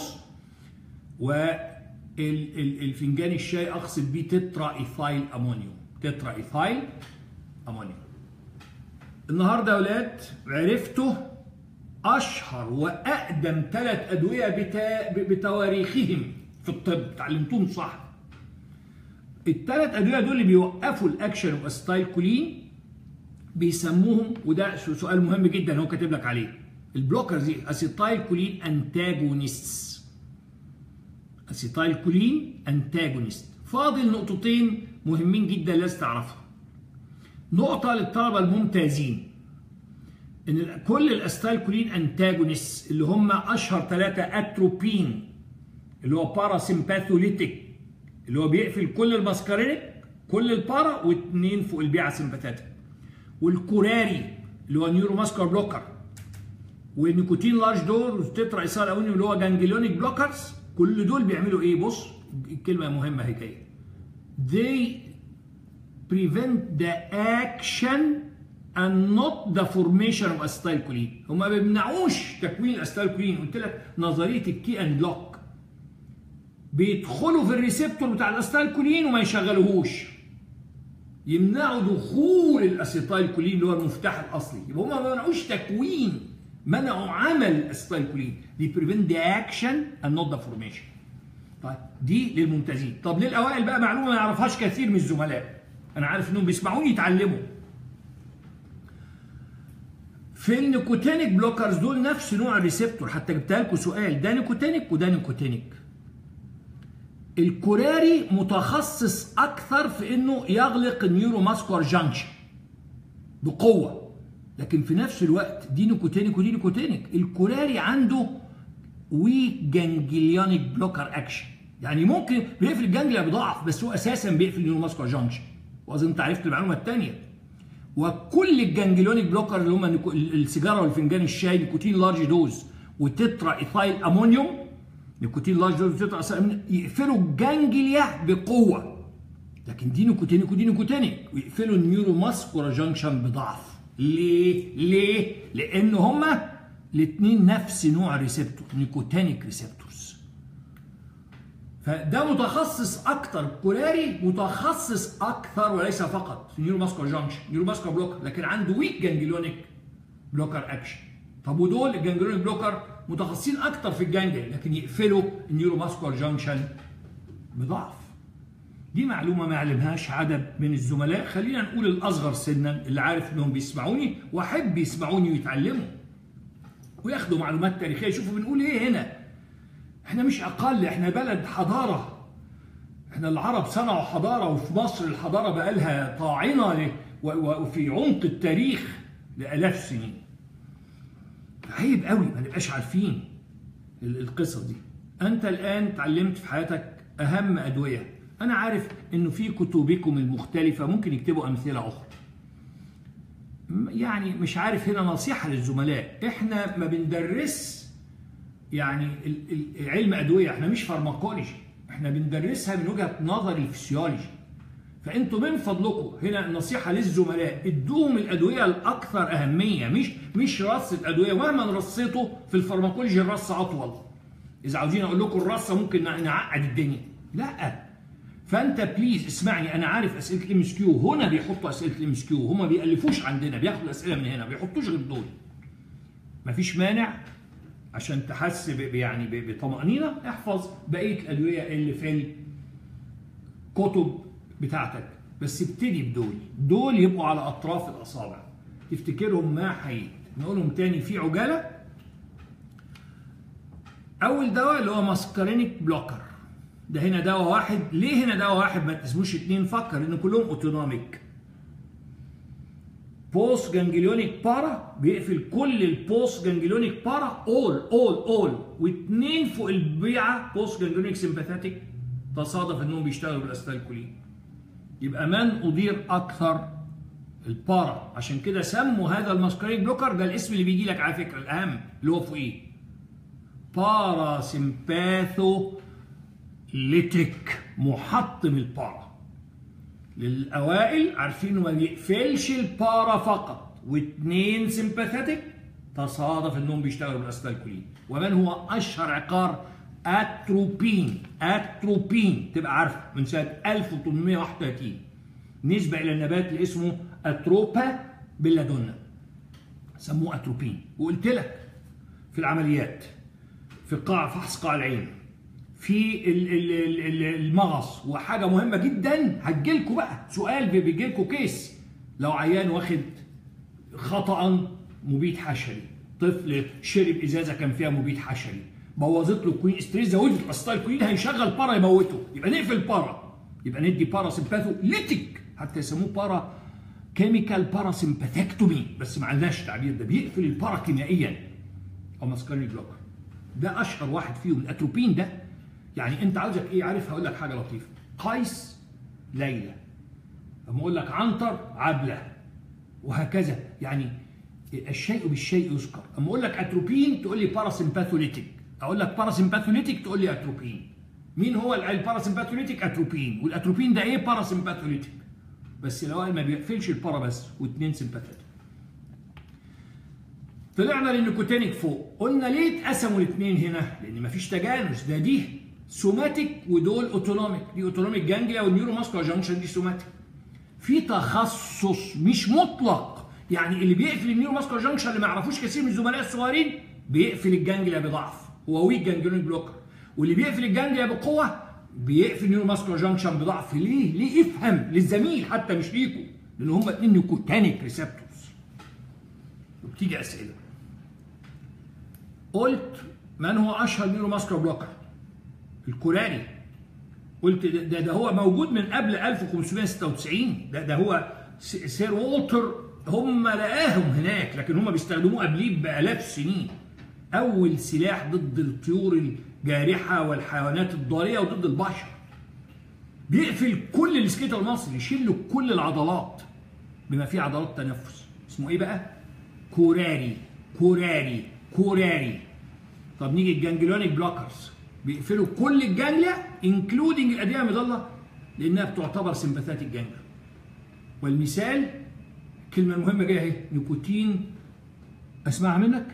Speaker 1: والفنجان الشاي اقصد بيه تترا ايثايل امونيوم تترا ايثايل امونيوم النهارده يا ولاد عرفتوا اشهر واقدم ثلاث ادويه بتا... بتواريخهم في الطب تعلمتوهم صح الثلاث ادويه دول اللي بيوقفوا الاكشن واستايل كولين بيسموهم وده سؤال مهم جدا هو كاتب لك عليه البلوكرز دي اسيتايل كولين انتاجونيست اسيتايل كولين انتاجونيست فاضل نقطتين مهمين جدا لازم تعرفهم نقطة للطلبة الممتازين ان كل الاستايل كولين انتاجونيست اللي هم اشهر ثلاثة اتروبين اللي هو باراسيمباثوليتيك اللي هو بيقفل كل الماسكارينيك كل البارا واثنين فوق البيعة سيمباثيتك والكوراري اللي هو نيورو ماسكار بلوكر والنيكوتين لارج دور والتترا ايثايل امونيوم اللي هو جانجليونيك بلوكرز كل دول بيعملوا ايه بص الكلمة مهمة هي كده they prevent the action and not the formation of acetylcholine هما ما بيمنعوش تكوين الاستايلكولين قلت لك نظريه الكي اند لوك بيدخلوا في الريسبتور بتاع الاستايلكولين وما يشغلوهوش يمنعوا دخول الاسيتايلكولين اللي هو المفتاح الاصلي يبقى هما ما منعوش تكوين منعوا عمل الاستايلكولين دي prevent the action and not the formation طيب دي للممتازين طب للاوائل بقى معلومه ما يعرفهاش كثير من الزملاء انا عارف انهم بيسمعوني يتعلموا في النيكوتينيك بلوكرز دول نفس نوع الريسبتور حتى جبتها لكم سؤال ده نيكوتينيك وده نيكوتينيك الكوراري متخصص اكثر في انه يغلق النيورو ماسكولار جانكشن بقوه لكن في نفس الوقت دي نيكوتينيك ودي نيكوتينيك الكوراري عنده ويك جانجليونيك بلوكر اكشن يعني ممكن بيقفل الجانجليا بضعف بس هو اساسا بيقفل النيورو ماسكولار جانكشن واظن انت عرفت المعلومه الثانيه وكل الجانجليونيك بلوكر اللي هم السيجاره والفنجان الشاي نيكوتين لارج دوز وتترا ايثايل امونيوم نيكوتين لارج دوز وتترا ايثايل امونيوم يقفلوا الجانجليا بقوه لكن دي نيكوتينيك ودي نيكوتينيك ويقفلوا النيورو ماسكولار جانكشن بضعف ليه؟ ليه؟ لان هما الاثنين نفس نوع ريسبتور نيكوتينيك ريسبتورز فده متخصص اكتر كولاري متخصص اكثر وليس فقط في نيورو ماسكولار جانكشن نيورو ماسكولار بلوكر لكن عنده ويك جانجليونيك بلوكر اكشن طب ودول الجانجليونيك بلوكر متخصصين اكتر في الجانجل لكن يقفلوا النيورو ماسكولار جانكشن بضعف دي معلومه ما يعلمهاش عدد من الزملاء خلينا نقول الاصغر سنا اللي عارف انهم بيسمعوني واحب يسمعوني ويتعلموا وياخدوا معلومات تاريخيه شوفوا بنقول ايه هنا احنا مش اقل احنا بلد حضاره احنا العرب صنعوا حضاره وفي مصر الحضاره بقالها طاعنه وفي عمق التاريخ لالاف السنين عيب قوي ما نبقاش عارفين القصص دي انت الان اتعلمت في حياتك اهم ادويه انا عارف انه في كتبكم المختلفه ممكن يكتبوا امثله اخرى يعني مش عارف هنا نصيحه للزملاء احنا ما بندرس يعني علم ادويه احنا مش فارماكولوجي احنا بندرسها من وجهه نظر الفسيولوجي فانتوا من فضلكم هنا النصيحه للزملاء ادوهم الادويه الاكثر اهميه مش مش رصه ادويه مهما رصيته في الفارماكولوجي الرصه اطول اذا عاوزين اقول لكم الرصه ممكن نعقد الدنيا لا فانت بليز اسمعني انا عارف اسئله الام اس كيو هنا بيحطوا اسئله الام اس كيو هم ما بيالفوش عندنا بياخدوا اسئله من هنا ما بيحطوش غير دول مفيش مانع عشان تحس يعني بطمأنينة احفظ بقية الأدوية اللي في الكتب بتاعتك بس ابتدي بدول دول يبقوا على أطراف الأصابع تفتكرهم ما حييت نقولهم تاني في عجالة أول دواء اللي هو ماسكارينيك بلوكر ده هنا دواء واحد ليه هنا دواء واحد ما تسموش اتنين فكر ان كلهم اوتونوميك بوست جانجليونيك بارا بيقفل كل البوست جانجليونيك بارا اول اول اول واثنين فوق البيعه بوست جانجليونيك سمباثيتك تصادف انهم بيشتغلوا بالاستالكولين يبقى من اضير اكثر البارا عشان كده سموا هذا الماسكارين بلوكر ده الاسم اللي بيجي لك على فكره الاهم اللي هو فوقيه بارا سمباثو ليتك محطم البارا للاوائل عارفين ما بيقفلش البارا فقط واثنين سمباثيتك تصادف انهم بيشتغلوا بالاستالكولين ومن هو اشهر عقار اتروبين اتروبين تبقى عارفه من سنه 1831 نسبه الى النبات اللي اسمه اتروبا بلادونا سموه اتروبين وقلت لك في العمليات في قاع فحص قاع العين في المغص وحاجه مهمه جدا هتجيلكوا بقى سؤال بيجيلكوا كيس لو عيان واخد خطا مبيد حشري طفل شرب ازازه كان فيها مبيد حشري بوظت له كوين ستريس زودت الاستايل كوين هيشغل بارا يموته يبقى نقفل بارا يبقى ندي بارا سمباثو ليتك حتى يسموه بارا كيميكال بارا سمباثكتومي بس ما عندناش التعبير ده بيقفل البارا كيميائيا او ماسكارني بلوكر ده اشهر واحد فيهم الاتروبين ده يعني انت عاوزك ايه عارف هقول لك حاجه لطيفه قيس ليلى اما اقول لك عنتر عبله وهكذا يعني الشيء بالشيء يذكر اما اقول لك اتروبين تقول لي باراسمباثوليتيك اقول لك باراسمباثوليتيك تقول لي اتروبين مين هو الباراسمباثوليتيك اتروبين والاتروبين ده ايه باراسمباثوليتيك بس الاوائل ما بيقفلش البارا بس واثنين سمباثيتيك طلعنا للنيكوتينيك فوق قلنا ليه اتقسموا الاثنين هنا لان مفيش تجانس ده دي سوماتيك ودول اوتونوميك دي اوتونوميك جانجليا والنيورو ماسكولار جانكشن دي سوماتيك في تخصص مش مطلق يعني اللي بيقفل النيورو ماسكولار جانكشن اللي ما يعرفوش كثير من الزملاء الصغيرين بيقفل الجانجليا بضعف هو ويك جانجليون بلوكر واللي بيقفل الجانجليا بقوه بيقفل النيورو ماسكولار جانكشن بضعف ليه؟ ليه افهم للزميل حتى مش ليكوا لان هم اتنين نيكوتانيك ريسبتورز وبتيجي اسئله قلت من هو اشهر نيورو ماسكولار بلوكر؟ الكوراني قلت ده, ده, ده هو موجود من قبل 1596 ده ده هو سير وولتر هم لقاهم هناك لكن هم بيستخدموه قبليه بالاف السنين اول سلاح ضد الطيور الجارحه والحيوانات الضاريه وضد البشر بيقفل كل السكيتر المصري يشيل له كل العضلات بما فيه عضلات تنفس اسمه ايه بقى كوراري كوراري كوراري طب نيجي الجانجليونيك بلوكرز بيقفلوا كل الجانجليا انكلودنج الاديه المضله لانها بتعتبر سمباثاتيك جانجليا والمثال الكلمه المهمه جايه اهي نيكوتين اسمعها منك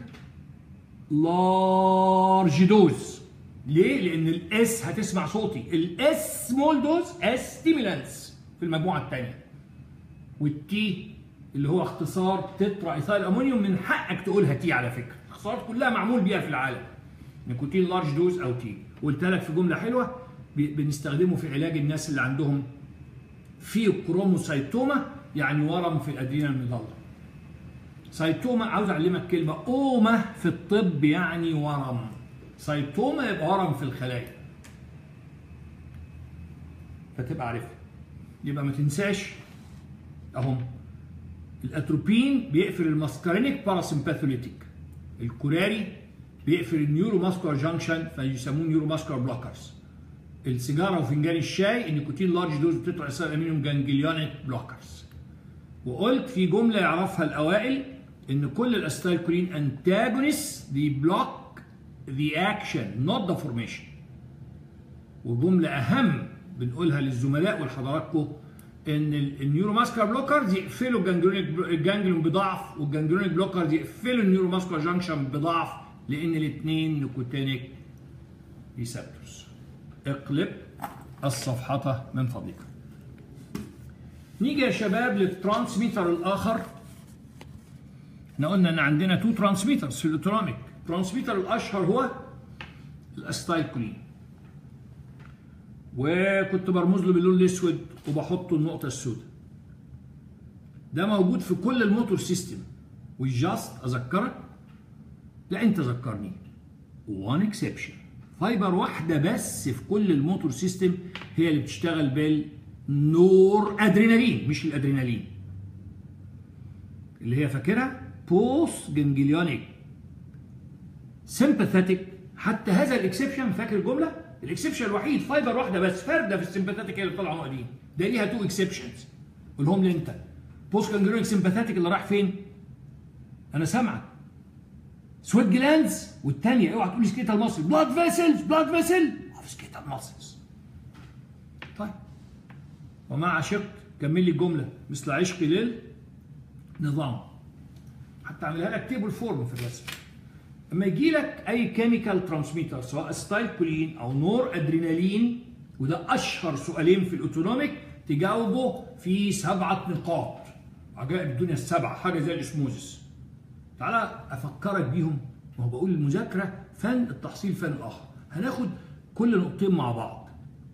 Speaker 1: لارج دوز ليه؟ لان الاس هتسمع صوتي الاس سمول دوز اس ستيمولانس في المجموعه الثانيه والتي اللي هو اختصار تترا ايثايل امونيوم من حقك تقولها تي على فكره الاختصارات كلها معمول بيها في العالم نيكوتين لارج دوز او تي قلت لك في جمله حلوه بنستخدمه في علاج الناس اللي عندهم في كروموسايتوما يعني ورم في الادرينال المظله سايتوما عاوز اعلمك كلمه اوما في الطب يعني ورم سايتوما يبقى ورم في الخلايا فتبقى عارفها يبقى ما تنساش اهم الاتروبين بيقفل الماسكارينيك باراسمباثوليتيك الكوراري بيقفل النيورو ماسكولار جانكشن فيسموه نيورو ماسكولار بلوكرز السيجاره وفنجان الشاي النيكوتين لارج دوز بتطلع اسيل امينيوم جانجليونيك بلوكرز وقلت في جمله يعرفها الاوائل ان كل الاستايلكولين انتاجونست دي بلوك ذا اكشن نوت ذا فورميشن وجمله اهم بنقولها للزملاء ولحضراتكم ان النيورو ماسكولار بلوكرز يقفلوا الجانجليون بضعف والجانجليونيك بلوكرز يقفلوا النيورو ماسكولار جانكشن بضعف لان الاثنين نيكوتينيك ريسبتورز اقلب الصفحة من فضلك نيجي يا شباب للترانسميتر الاخر احنا قلنا ان عندنا تو ترانسميترز في الاوتونوميك الترانسميتر الاشهر هو الاستايكولين وكنت برمز له باللون الاسود وبحطه النقطه السوداء ده موجود في كل الموتور سيستم وجاست اذكرك لا انت ذكرني one exception فايبر واحده بس في كل الموتور سيستم هي اللي بتشتغل بالنور ادرينالين مش الادرينالين اللي هي فاكرها بوست جنجليونيك سمباثيتك حتى هذا الاكسبشن فاكر الجمله الاكسبشن الوحيد فايبر واحده بس فرده في السمباثيتك هي اللي طالعه نقدين ده ليها تو اكسبشنز قولهم لي انت بوست جنجليونيك سمباثيتك اللي راح فين انا سامعك سويت جلاندز والثانيه اوعى تقول سكيتال ماسل بلاد فيسلز بلاد فيسل اوف سكيتال ماسلز طيب وما عشقت كمل لي الجمله مثل عشقي للنظام حتى اعملها لك تيبل فورم في الرسم اما يجي لك اي كيميكال ترانسميتر سواء ستايل كولين او نور ادرينالين وده اشهر سؤالين في الاوتونوميك تجاوبه في سبعه نقاط عجائب الدنيا السبعه حاجه زي الاسموزس تعالى افكرك بيهم ما هو بقول المذاكره فن التحصيل فن اخر هناخد كل نقطتين مع بعض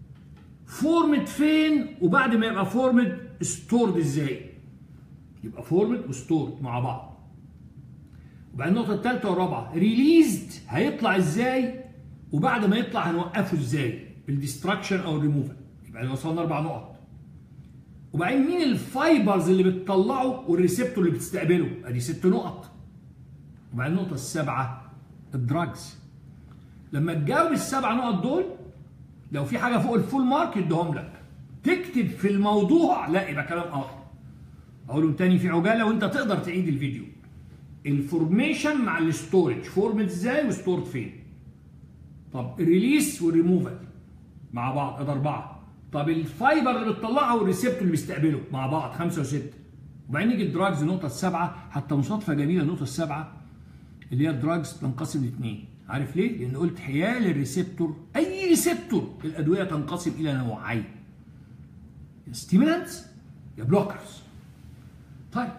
Speaker 1: فورمت فين وبعد ما يبقى فورمت ستورد ازاي يبقى فورمت وستورد مع بعض وبعد النقطه الثالثه والرابعه ريليزد هيطلع ازاي وبعد ما يطلع هنوقفه ازاي بالديستراكشن او الريموفال يبقى وصلنا اربع نقط وبعدين مين الفايبرز اللي بتطلعه والريسبتور اللي بتستقبله ادي ست نقط وبعدين النقطة السابعة الدراجز لما تجاوب السبع نقط دول لو في حاجة فوق الفول مارك يديهم لك تكتب في الموضوع لا يبقى كلام آخر أقولهم تاني في عجالة وأنت تقدر تعيد الفيديو الفورميشن مع الستورج فورمت ازاي وستورد فين طب الريليس والريموفال مع بعض ادي اربعه طب الفايبر اللي بتطلعها والريسبتور اللي بيستقبله مع بعض خمسه وسته وبعدين نيجي الدراجز النقطه السابعه حتى مصادفه جميله النقطه السابعه اللي هي الدراجز تنقسم لاثنين عارف ليه؟ لان قلت حيال الريسبتور اي ريسبتور الادويه تنقسم الى نوعين ستيمولانتس يا بلوكرز طيب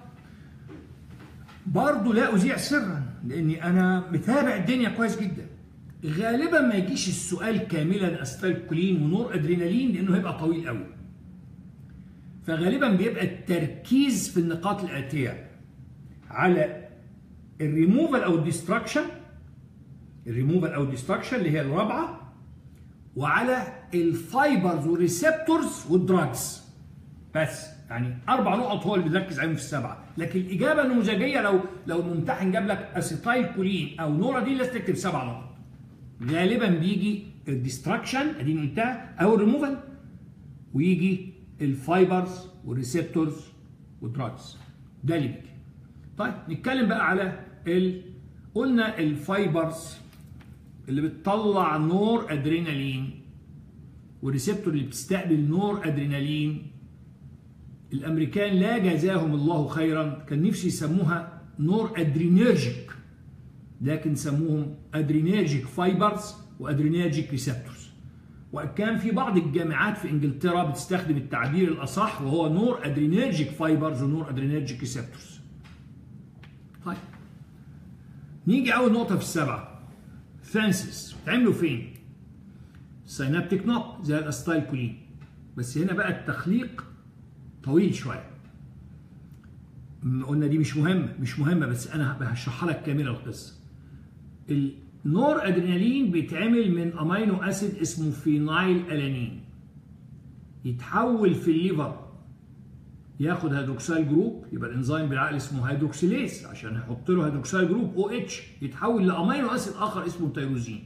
Speaker 1: برضه لا اذيع سرا لاني انا متابع الدنيا كويس جدا غالبا ما يجيش السؤال كاملا استالكولين ونور ادرينالين لانه هيبقى طويل قوي فغالبا بيبقى التركيز في النقاط الاتيه على الريموفال او الديستراكشن الريموفال او الديستراكشن اللي هي الرابعه وعلى الفايبرز والريسبتورز والدراجز بس يعني اربع نقط هو اللي بنركز عليهم في السبعه لكن الاجابه النموذجيه لو لو الممتحن جاب لك اسيتايل كولين او نورا دي لازم تكتب سبع نقط غالبا بيجي الديستراكشن ادي قلتها او الريموفال ويجي الفايبرز والريسبتورز والدراجز ده اللي بيجي طيب نتكلم بقى على ال... قلنا الفايبرز اللي بتطلع نور ادرينالين والريسبتور اللي بتستقبل نور ادرينالين الامريكان لا جزاهم الله خيرا كان نفسي يسموها نور ادرينيرجيك لكن سموهم ادرينيرجيك فايبرز وادرينيرجيك ريسبتورز وكان في بعض الجامعات في انجلترا بتستخدم التعبير الاصح وهو نور ادرينيرجيك فايبرز ونور ادرينيرجيك ريسبتورز طيب نيجي اول نقطه في السبعه فانسس بتعملوا فين سينابتيك نوب زي الاستايل كولين بس هنا بقى التخليق طويل شويه قلنا دي مش مهمه مش مهمه بس انا هشرحها لك كامله القصه النور ادرينالين بيتعمل من امينو اسيد اسمه فينايل الانين يتحول في الليفر ياخد هيدروكسيل جروب يبقى الانزيم بالعقل اسمه هيدروكسيليز عشان يحط له هيدروكسيل جروب او اتش يتحول لامينو اسيد اخر اسمه تيروزين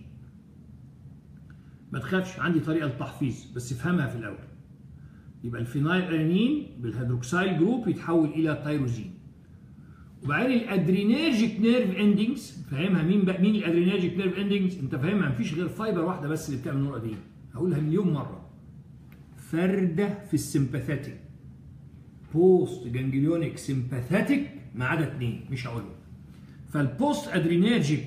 Speaker 1: ما تخافش عندي طريقه للتحفيظ بس افهمها في الاول يبقى الفينايل الانين بالهيدروكسيل جروب يتحول الى تيروزين وبعدين الادرينيرجيك نيرف اندنجز فاهمها مين بقى مين الادرينيرجيك نيرف اندنجز انت فاهمها مفيش غير فايبر واحده بس اللي بتعمل نور ادرينال هقولها مليون مره فرده في السمباثيتك بوست جانجليونيك سمباثيتك ما عدا اثنين مش هقولهم فالبوست ادرينيرجيك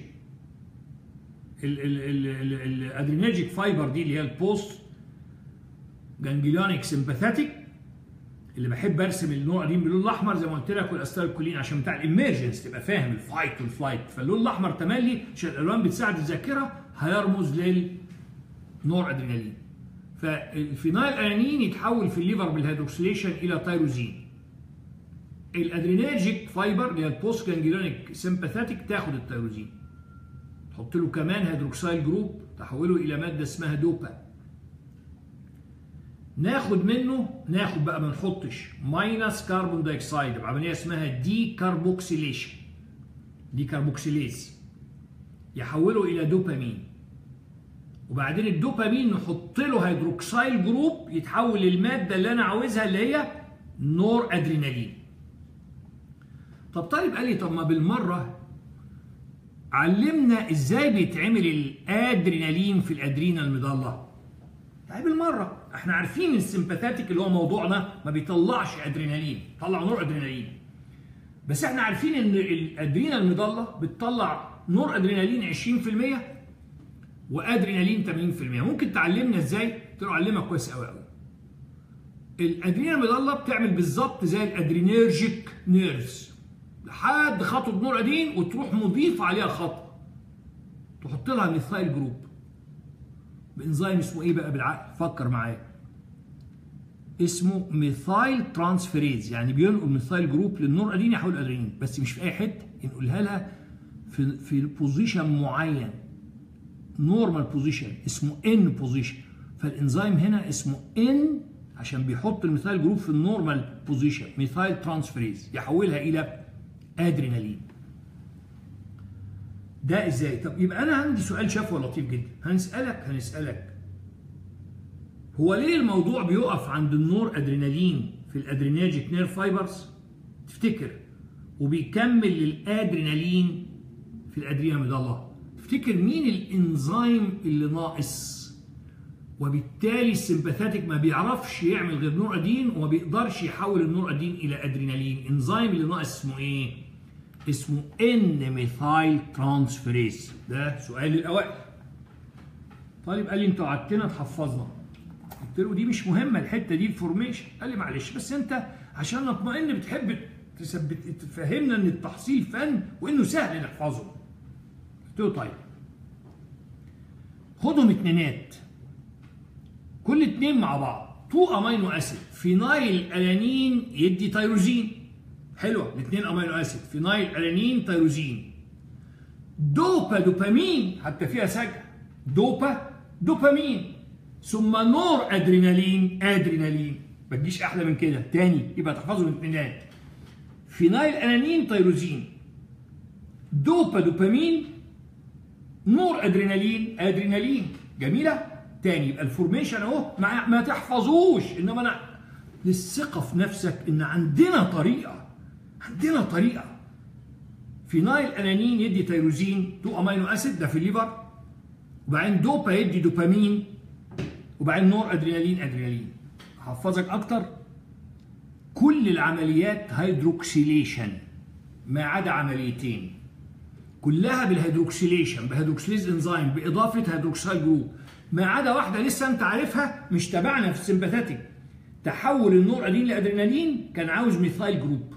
Speaker 1: الادرينيرجيك فايبر دي اللي هي البوست جانجليونيك سمباثيتك اللي بحب ارسم النوع دي باللون الاحمر زي ما قلت لك والاستايل كولين عشان بتاع الاميرجنس تبقى فاهم الفايت والفلايت فاللون الاحمر تملي عشان الالوان بتساعد الذاكره هيرمز للنور ادرينالين فالفينايل انين يتحول في الليفر بالهيدروكسيليشن الى تيروزين الادرينيرجيك فايبر اللي هي البوست جانجليونيك سمباثيتك تاخد التيروزين تحط له كمان هيدروكسيل جروب تحوله الى ماده اسمها دوبا ناخد منه ناخد بقى ما نحطش ماينس كربون دايوكسيد بعمليه اسمها دي كاربوكسيليشن دي كاربوكسيليز يحوله الى دوبامين وبعدين الدوبامين نحط له هيدروكسيل جروب يتحول للماده اللي انا عاوزها اللي هي نور ادرينالين طب طيب قال لي طب ما بالمره علمنا ازاي بيتعمل الادرينالين في الادرينا المضله طيب بالمره احنا عارفين السمباثاتيك اللي هو موضوعنا ما بيطلعش ادرينالين طلع نور ادرينالين بس احنا عارفين ان الادرينا المضله بتطلع نور ادرينالين 20% وادرينالين 80% ممكن تعلمنا ازاي قلت له اعلمك كويس قوي قوي الادرينا المضله بتعمل بالظبط زي الادرينيرجيك نيرفز لحد خطوه نور ادين وتروح مضيف عليها خطوه تحط لها ميثايل جروب بانزيم اسمه ايه بقى بالعقل فكر معايا اسمه ميثايل ترانسفيريز يعني بينقل ميثايل جروب للنور ادين يحول ادرينين بس مش في اي حته ينقلها لها في في بوزيشن معين نورمال بوزيشن اسمه ان بوزيشن فالانزيم هنا اسمه ان عشان بيحط الميثايل جروب في النورمال بوزيشن ميثايل ترانسفيريز يحولها الى ادرينالين ده ازاي طب يبقى انا عندي سؤال شفوي لطيف جدا هنسالك هنسالك هو ليه الموضوع بيقف عند النور ادرينالين في الادريناجيك نير فايبرز تفتكر وبيكمل للادرينالين في الادرينا مضله تفتكر مين الانزيم اللي ناقص وبالتالي السمباثاتيك ما بيعرفش يعمل غير نور ادين وما بيقدرش يحول النور ادين الى ادرينالين انزيم اللي ناقص اسمه ايه اسمه ان ميثايل ترانسفيريز ده سؤال الاوائل طالب قال لي انتوا قعدتنا تحفظنا قلت له دي مش مهمه الحته دي الفورميشن قال لي معلش بس انت عشان نطمئن بتحب تثبت تفهمنا ان التحصيل فن وانه سهل نحفظه قلت له طيب خدهم اتنينات كل اتنين مع بعض تو امينو اسيد فينايل الانين يدي تيروزين حلوه الاثنين امينو اسيد فينايل الانين تيروزين دوبا دوبامين حتى فيها سجع دوبا دوبامين ثم نور ادرينالين ادرينالين ما تجيش احلى من كده تاني يبقى تحفظوا الاثنينات فينايل الانين تيروزين دوبا دوبامين نور ادرينالين ادرينالين جميله تاني يبقى الفورميشن اهو ما, ما تحفظوش انما انا للثقه في نفسك ان عندنا طريقه عندنا طريقه فينايل انانين يدي تيروزين تو امينو اسيد ده في الليفر وبعدين دوبا يدي دوبامين وبعدين نور ادرينالين ادرينالين هحفظك اكتر كل العمليات هيدروكسيليشن ما عدا عمليتين كلها بالهيدروكسيليشن بهيدروكسيليز انزيم باضافه هيدروكسيل جروب ما عدا واحده لسه انت عارفها مش تبعنا في السمباثيك تحول النور ادين لادرينالين كان عاوز ميثايل جروب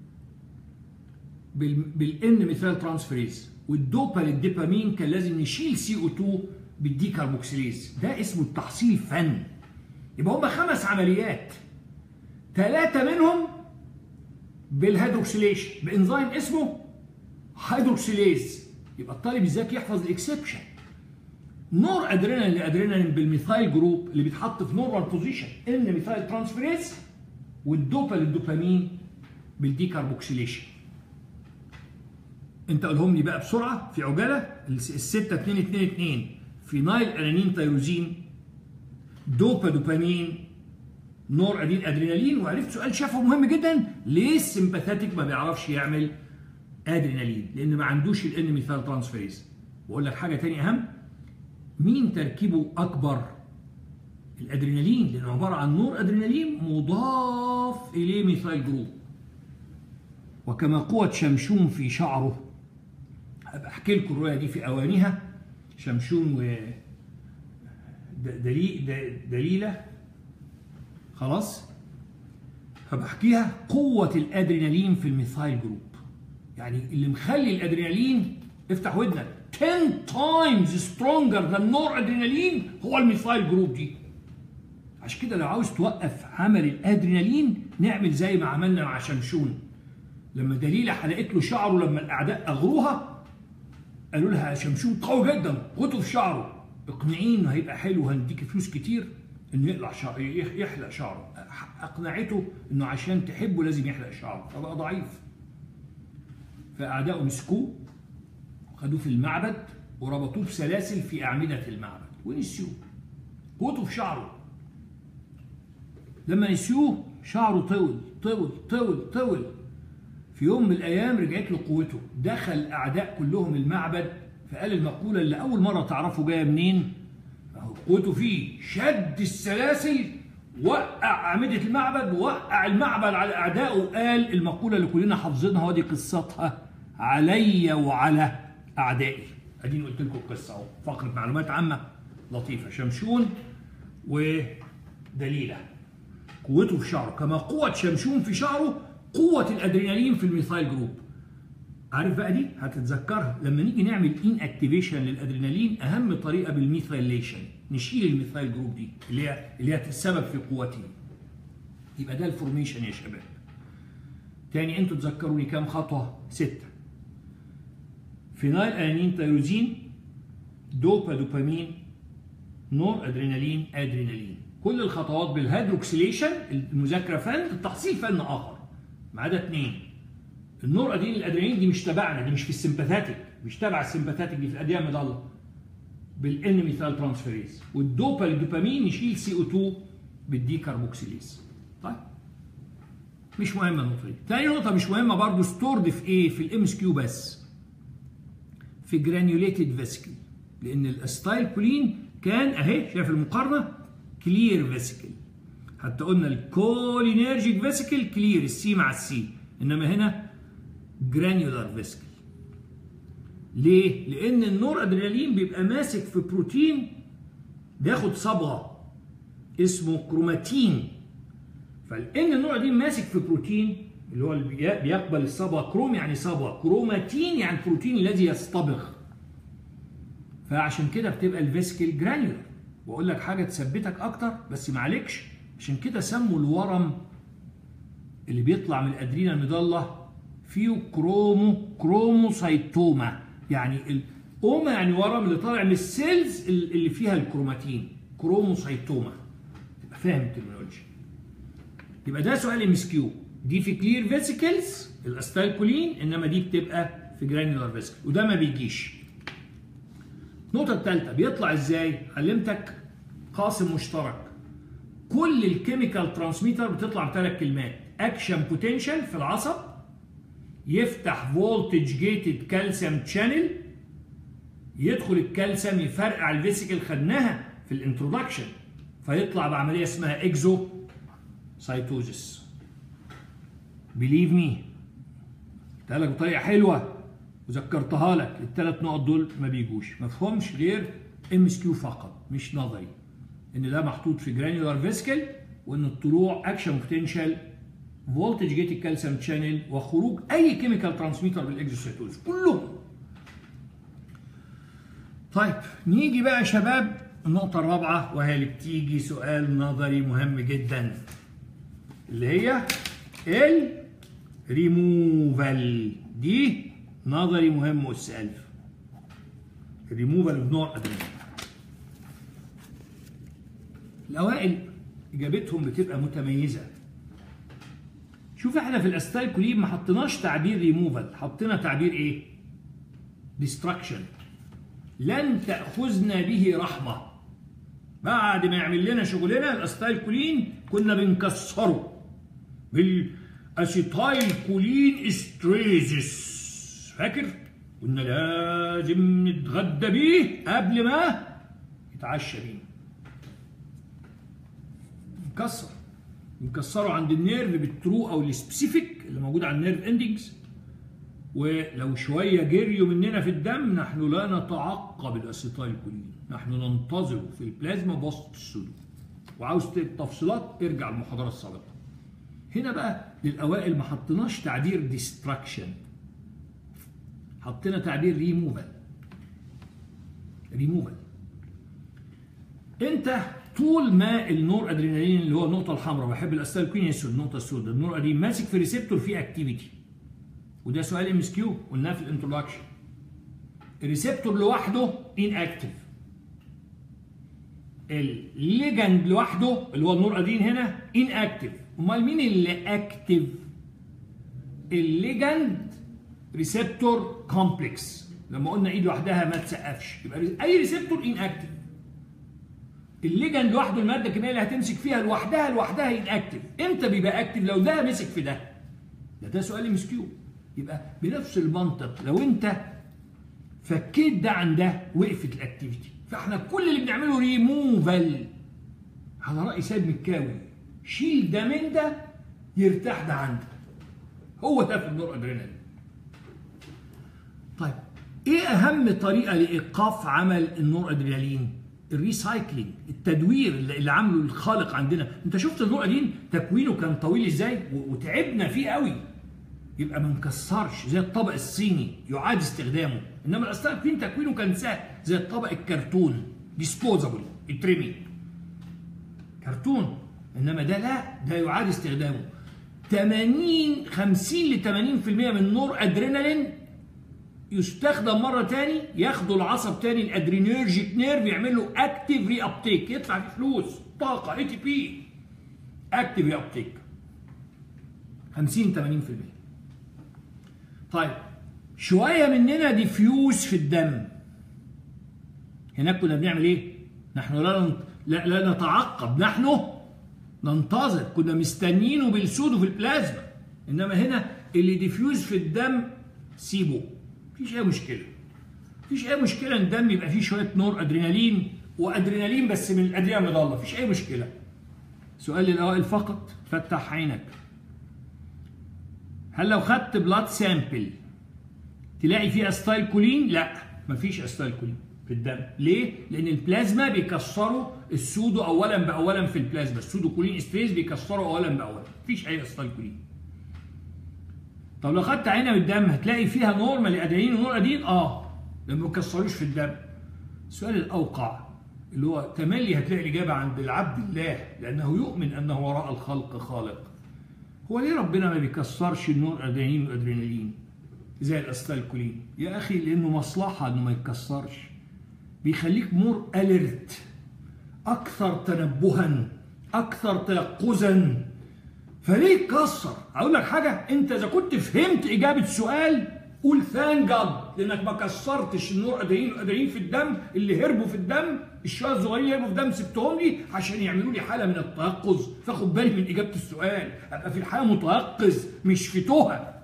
Speaker 1: بالان ميثايل ترانسفيريز والدوبا للديبامين كان لازم نشيل سي او 2 بالديكربوكسيليز ده اسمه التحصيل فن يبقى هم خمس عمليات ثلاثه منهم بالهيدروكسيليشن بانزيم اسمه هيدروكسيليز يبقى الطالب الذكي يحفظ الاكسبشن نور ادرينالين لادرينالين بالميثايل جروب اللي بيتحط في نورمال بوزيشن ان ميثايل ترانسفيريز والدوبا للدوبامين بالديكربوكسيليشن انت قولهم لي بقى بسرعه في عجاله الستة 2 2 2 فينايل انانين تيروزين دوبا دوبامين نور ادين ادرينالين وعرفت سؤال شافه مهم جدا ليه السمباثاتيك ما بيعرفش يعمل ادرينالين لان ما عندوش الان ميثايل ترانسفيريز واقول لك حاجه ثانيه اهم مين تركيبه اكبر الادرينالين لانه عباره عن نور ادرينالين مضاف اليه ميثايل جروب وكما قوة شمشون في شعره هبقى احكي لكم الرؤية دي في اوانها شمشون و دليلة خلاص هبقى احكيها قوة الادرينالين في الميثايل جروب يعني اللي مخلي الادرينالين افتح ودنك 10 times stronger than noradrenaline هو الميثايل جروب دي عشان كده لو عاوز توقف عمل الادرينالين نعمل زي ما عملنا مع شمشون لما دليلة حلقت له شعره لما الاعداء اغروها قالوا لها يا شمشون قوي جدا خدوا في شعره اقنعيه انه هيبقى حلو وهنديك فلوس كتير انه يقلع شعر يحلق شعره اقنعته انه عشان تحبه لازم يحلق شعره فبقى ضعيف فاعدائه مسكوه خدوه في المعبد وربطوه بسلاسل في اعمده المعبد ونسيوه قوته في شعره لما نسيوه شعره طول طول طول طول في يوم من الايام رجعت له قوته دخل الاعداء كلهم المعبد فقال المقوله اللي اول مره تعرفوا جايه منين قوته فيه شد السلاسل وقع أعمدة المعبد وقع المعبد على أعدائه وقال المقولة اللي كلنا حافظينها ودي قصتها علي وعلى أعدائي أديني قلت لكم القصة أهو فقرة معلومات عامة لطيفة شمشون ودليلة قوته في شعره كما قوة شمشون في شعره قوة الأدرينالين في الميثايل جروب عارف بقى دي هتتذكرها لما نيجي نعمل ان اكتيفيشن للادرينالين اهم طريقه بالميثايليشن نشيل الميثايل جروب دي اللي هي اللي هي السبب في قوته يبقى ده الفورميشن يا شباب تاني انتوا تذكروني كام خطوه سته فينايل انين تيروزين دوبا دوبامين نور ادرينالين ادرينالين كل الخطوات بالهيدروكسيليشن المذاكره فن التحصيل فن اخر ما عدا اثنين النور ادين الادرينالين دي مش تبعنا دي مش في السمباثاتيك مش تبع السمباثاتيك دي في الاديه المضله بالان ميثال ترانسفيريز والدوبا الدوبامين يشيل سي او 2 بالدي كاربوكسيليز طيب مش مهمه النقطه دي تاني نقطه مش مهمه برضه ستورد في ايه في الام اس كيو بس في جرانيوليتد فيسكل لان الاستايل كولين كان اهي شايف المقارنه كلير فيسكل حتى قلنا الكولينيرجيك فيسكل كلير السي مع السي انما هنا جرانيولار فيسكل ليه؟ لأن النور أدرينالين بيبقى ماسك في بروتين بياخد صبغة اسمه كروماتين فلأن النور أدرينالين ماسك في بروتين اللي هو اللي بيقبل الصبغة كروم يعني صبغة كروماتين يعني البروتين الذي يصطبغ فعشان كده بتبقى الفيسكل جرانيولار واقول لك حاجه تثبتك اكتر بس معلكش عشان كده سموا الورم اللي بيطلع من الادرينا المضله فيه كرومو كروموسايتوما يعني الاوما يعني ورم اللي طالع من السيلز اللي فيها الكروماتين كروموسايتوما تبقى فاهم الترمينولوجي يبقى ده سؤال ام اس كيو دي في كلير فيسيكلز الاستايكولين انما دي بتبقى في جرانيولار فيسيكل وده ما بيجيش النقطة الثالثة بيطلع ازاي؟ علمتك قاسم مشترك كل الكيميكال ترانسميتر بتطلع بثلاث كلمات اكشن بوتنشال في العصب يفتح فولتج جيتد كالسيوم تشانل يدخل الكالسيوم يفرقع الفيسيكل خدناها في الانترودكشن فيطلع بعمليه اسمها اكزو سايتوزيس بليف مي قلت لك بطريقه حلوه وذكرتها لك الثلاث نقط دول ما بيجوش ما فهمش غير ام اس كيو فقط مش نظري ان ده محطوط في جرانيولار فيسكل وان الطلوع اكشن بوتنشال فولتج جيت الكالسيوم شانل وخروج اي كيميكال ترانسميتر بالاكزوسيتوز كلهم طيب نيجي بقى يا شباب النقطة الرابعة وهي اللي بتيجي سؤال نظري مهم جدا اللي هي الريموفال دي نظري مهم اس 1000 الريموفال اوف نور ادرينالين الاوائل اجابتهم بتبقى متميزه شوف احنا في الاستايل كوليب ما حطيناش تعبير ريموفال حطينا تعبير ايه ديستراكشن لن تاخذنا به رحمه بعد ما يعمل لنا شغلنا الاستايل كولين كنا بنكسره بالاسيتايل كولين استريزس فاكر كنا لازم نتغدى بيه قبل ما يتعشى بيه مكسر نكسره عند النيرف بالترو او السبيسيفيك اللي موجود على النيرف اندنجز ولو شويه جريوا مننا في الدم نحن لا نتعقب الاسيتايل كولين نحن ننتظره في البلازما بوسط السودو وعاوز تفصيلات ارجع المحاضره السابقه هنا بقى للاوائل ما حطيناش تعبير ديستراكشن حطينا تعبير ريموفال ريموفال انت طول ما النور ادرينالين اللي هو النقطه الحمراء بحب الاستايل كوين يسود النقطه السوداء النور ادرينالين ماسك في ريسبتور فيه اكتيفيتي وده سؤال ام اس كيو قلناه في الانترودكشن الريسبتور لوحده ان اكتف الليجند لوحده اللي هو النور ادين هنا ان اكتف امال مين اللي اكتف الليجند ريسبتور كومبلكس لما قلنا ايد لوحدها ما تسقفش يبقى اي ريسبتور ان اكتف الليجند لوحده الماده الكيميائيه اللي هتمسك فيها لوحدها لوحدها ان اكتف امتى بيبقى اكتف لو ده مسك في ده ده ده سؤال ام كيو يبقى بنفس المنطق لو انت فكيت ده عن ده وقفت الاكتيفيتي فاحنا كل اللي بنعمله ريموفال على راي سيد مكاوي شيل ده من ده يرتاح ده عن ده هو ده في النور ادرينالين طيب ايه اهم طريقه لايقاف عمل النور ادرينالين الريسايكلينج التدوير اللي اللي عامله الخالق عندنا انت شفت النور ادرينالين تكوينه كان طويل ازاي و- وتعبنا فيه قوي يبقى ما نكسرش زي الطبق الصيني يعاد استخدامه انما الاستاكوين تكوينه كان سهل زي الطبق الكرتون ديسبوزابل يترمي كرتون انما ده لا ده يعاد استخدامه 80 50 ل 80% من نور ادرينالين يستخدم مره تاني ياخدوا العصب تاني الادرينيرجيك نيرف يعمل له اكتيف ري ابتيك يدفع فيه فلوس طاقه اي تي بي اكتيف ري ابتيك 50 80% طيب شويه مننا ديفيوز في الدم هناك كنا بنعمل ايه؟ نحن لا نن- لا, لا نتعقب نحن ننتظر كنا مستنيينه بالسود وفي البلازما انما هنا اللي ديفيوز في الدم سيبه مفيش اي مشكله مفيش اي مشكله ان الدم يبقى فيه شويه نور ادرينالين وادرينالين بس من الادرينالين مضله مفيش اي مشكله سؤال للاوائل فقط فتح عينك هل لو خدت بلاد سامبل تلاقي فيه استايل كولين؟ لا مفيش استايل كولين في الدم، ليه؟ لأن البلازما بيكسروا السودو أولا بأولا في البلازما، السودو كولين استريز بيكسروا أولا بأولا، مفيش أي استايل كولين. طب لو خدت عينة من الدم هتلاقي فيها نورمال ادرينالين ونور ادين؟ اه لما ما بيكسروش في الدم. السؤال الأوقع اللي هو تملي هتلاقي الإجابة عند العبد الله لأنه يؤمن أنه وراء الخلق خالق. هو ليه ربنا ما بيكسرش النور ادرينالين وادرينالين زي الاستالكولين يا اخي لانه مصلحه انه ما يتكسرش بيخليك مور اليرت اكثر تنبها اكثر تيقظا فليه تكسر اقول لك حاجه انت اذا كنت فهمت اجابه سؤال قول ثان جاد لانك ما كسرتش النور ادرينالين وادرينالين في الدم اللي هربوا في الدم الشويه الصغيرين اللي هربوا في الدم سبتهم لي عشان يعملوا لي حاله من التيقظ فاخد بالي من اجابه السؤال ابقى في الحياه متيقظ مش في تهى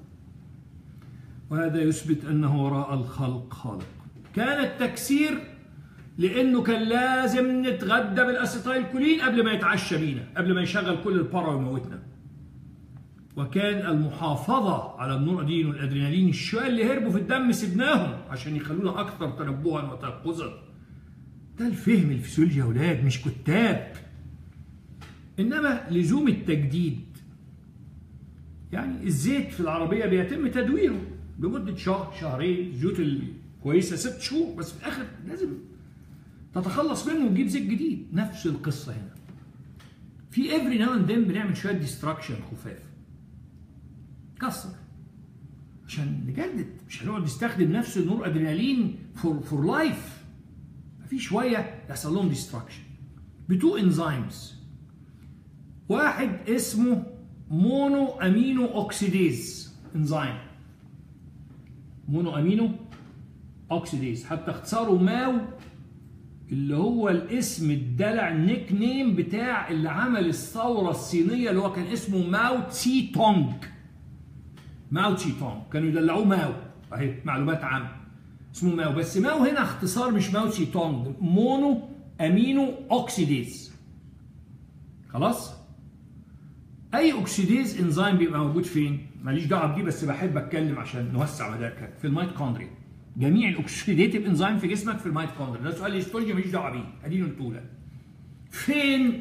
Speaker 1: وهذا يثبت انه وراء الخلق خالق كان التكسير لانه كان لازم نتغدى بالاسيتايل كولين قبل ما يتعشى بينا قبل ما يشغل كل البارا ويموتنا وكان المحافظة على النور أدين والأدرينالين الشوية اللي هربوا في الدم سبناهم عشان يخلونا أكثر تنبها وتيقظا ده الفهم الفسيولوجي يا أولاد مش كتاب إنما لزوم التجديد يعني الزيت في العربية بيتم تدويره لمدة شهر شهرين الزيوت الكويسة ست شهور بس في الآخر لازم تتخلص منه وتجيب زيت جديد نفس القصة هنا في افري ناو اند بنعمل شوية ديستراكشن خفاف كسر عشان نجدد مش هنقعد نستخدم نفس النور ادرينالين فور فور لايف في شويه يحصل لهم ديستراكشن بتو انزيمز واحد اسمه مونو امينو اوكسيديز انزيم مونو امينو اوكسيديز حتى اختصاره ماو اللي هو الاسم الدلع النيك نيم بتاع اللي عمل الثوره الصينيه اللي هو كان اسمه ماو تسي تونج ماو تشي تونج كانوا يدلعوه ماو اهي معلومات عامه اسمه ماو بس ماو هنا اختصار مش ماو تشي تونج مونو امينو اوكسيديز خلاص اي اوكسيديز انزيم بيبقى موجود فين ماليش دعوه بدي بس بحب اتكلم عشان نوسع مداركك في الميتوكوندريا جميع الاكسيديتيف انزيم في جسمك في الميتوكوندريا ده سؤال هيستولوجي ماليش دعوه بيه اديني قلتهولك فين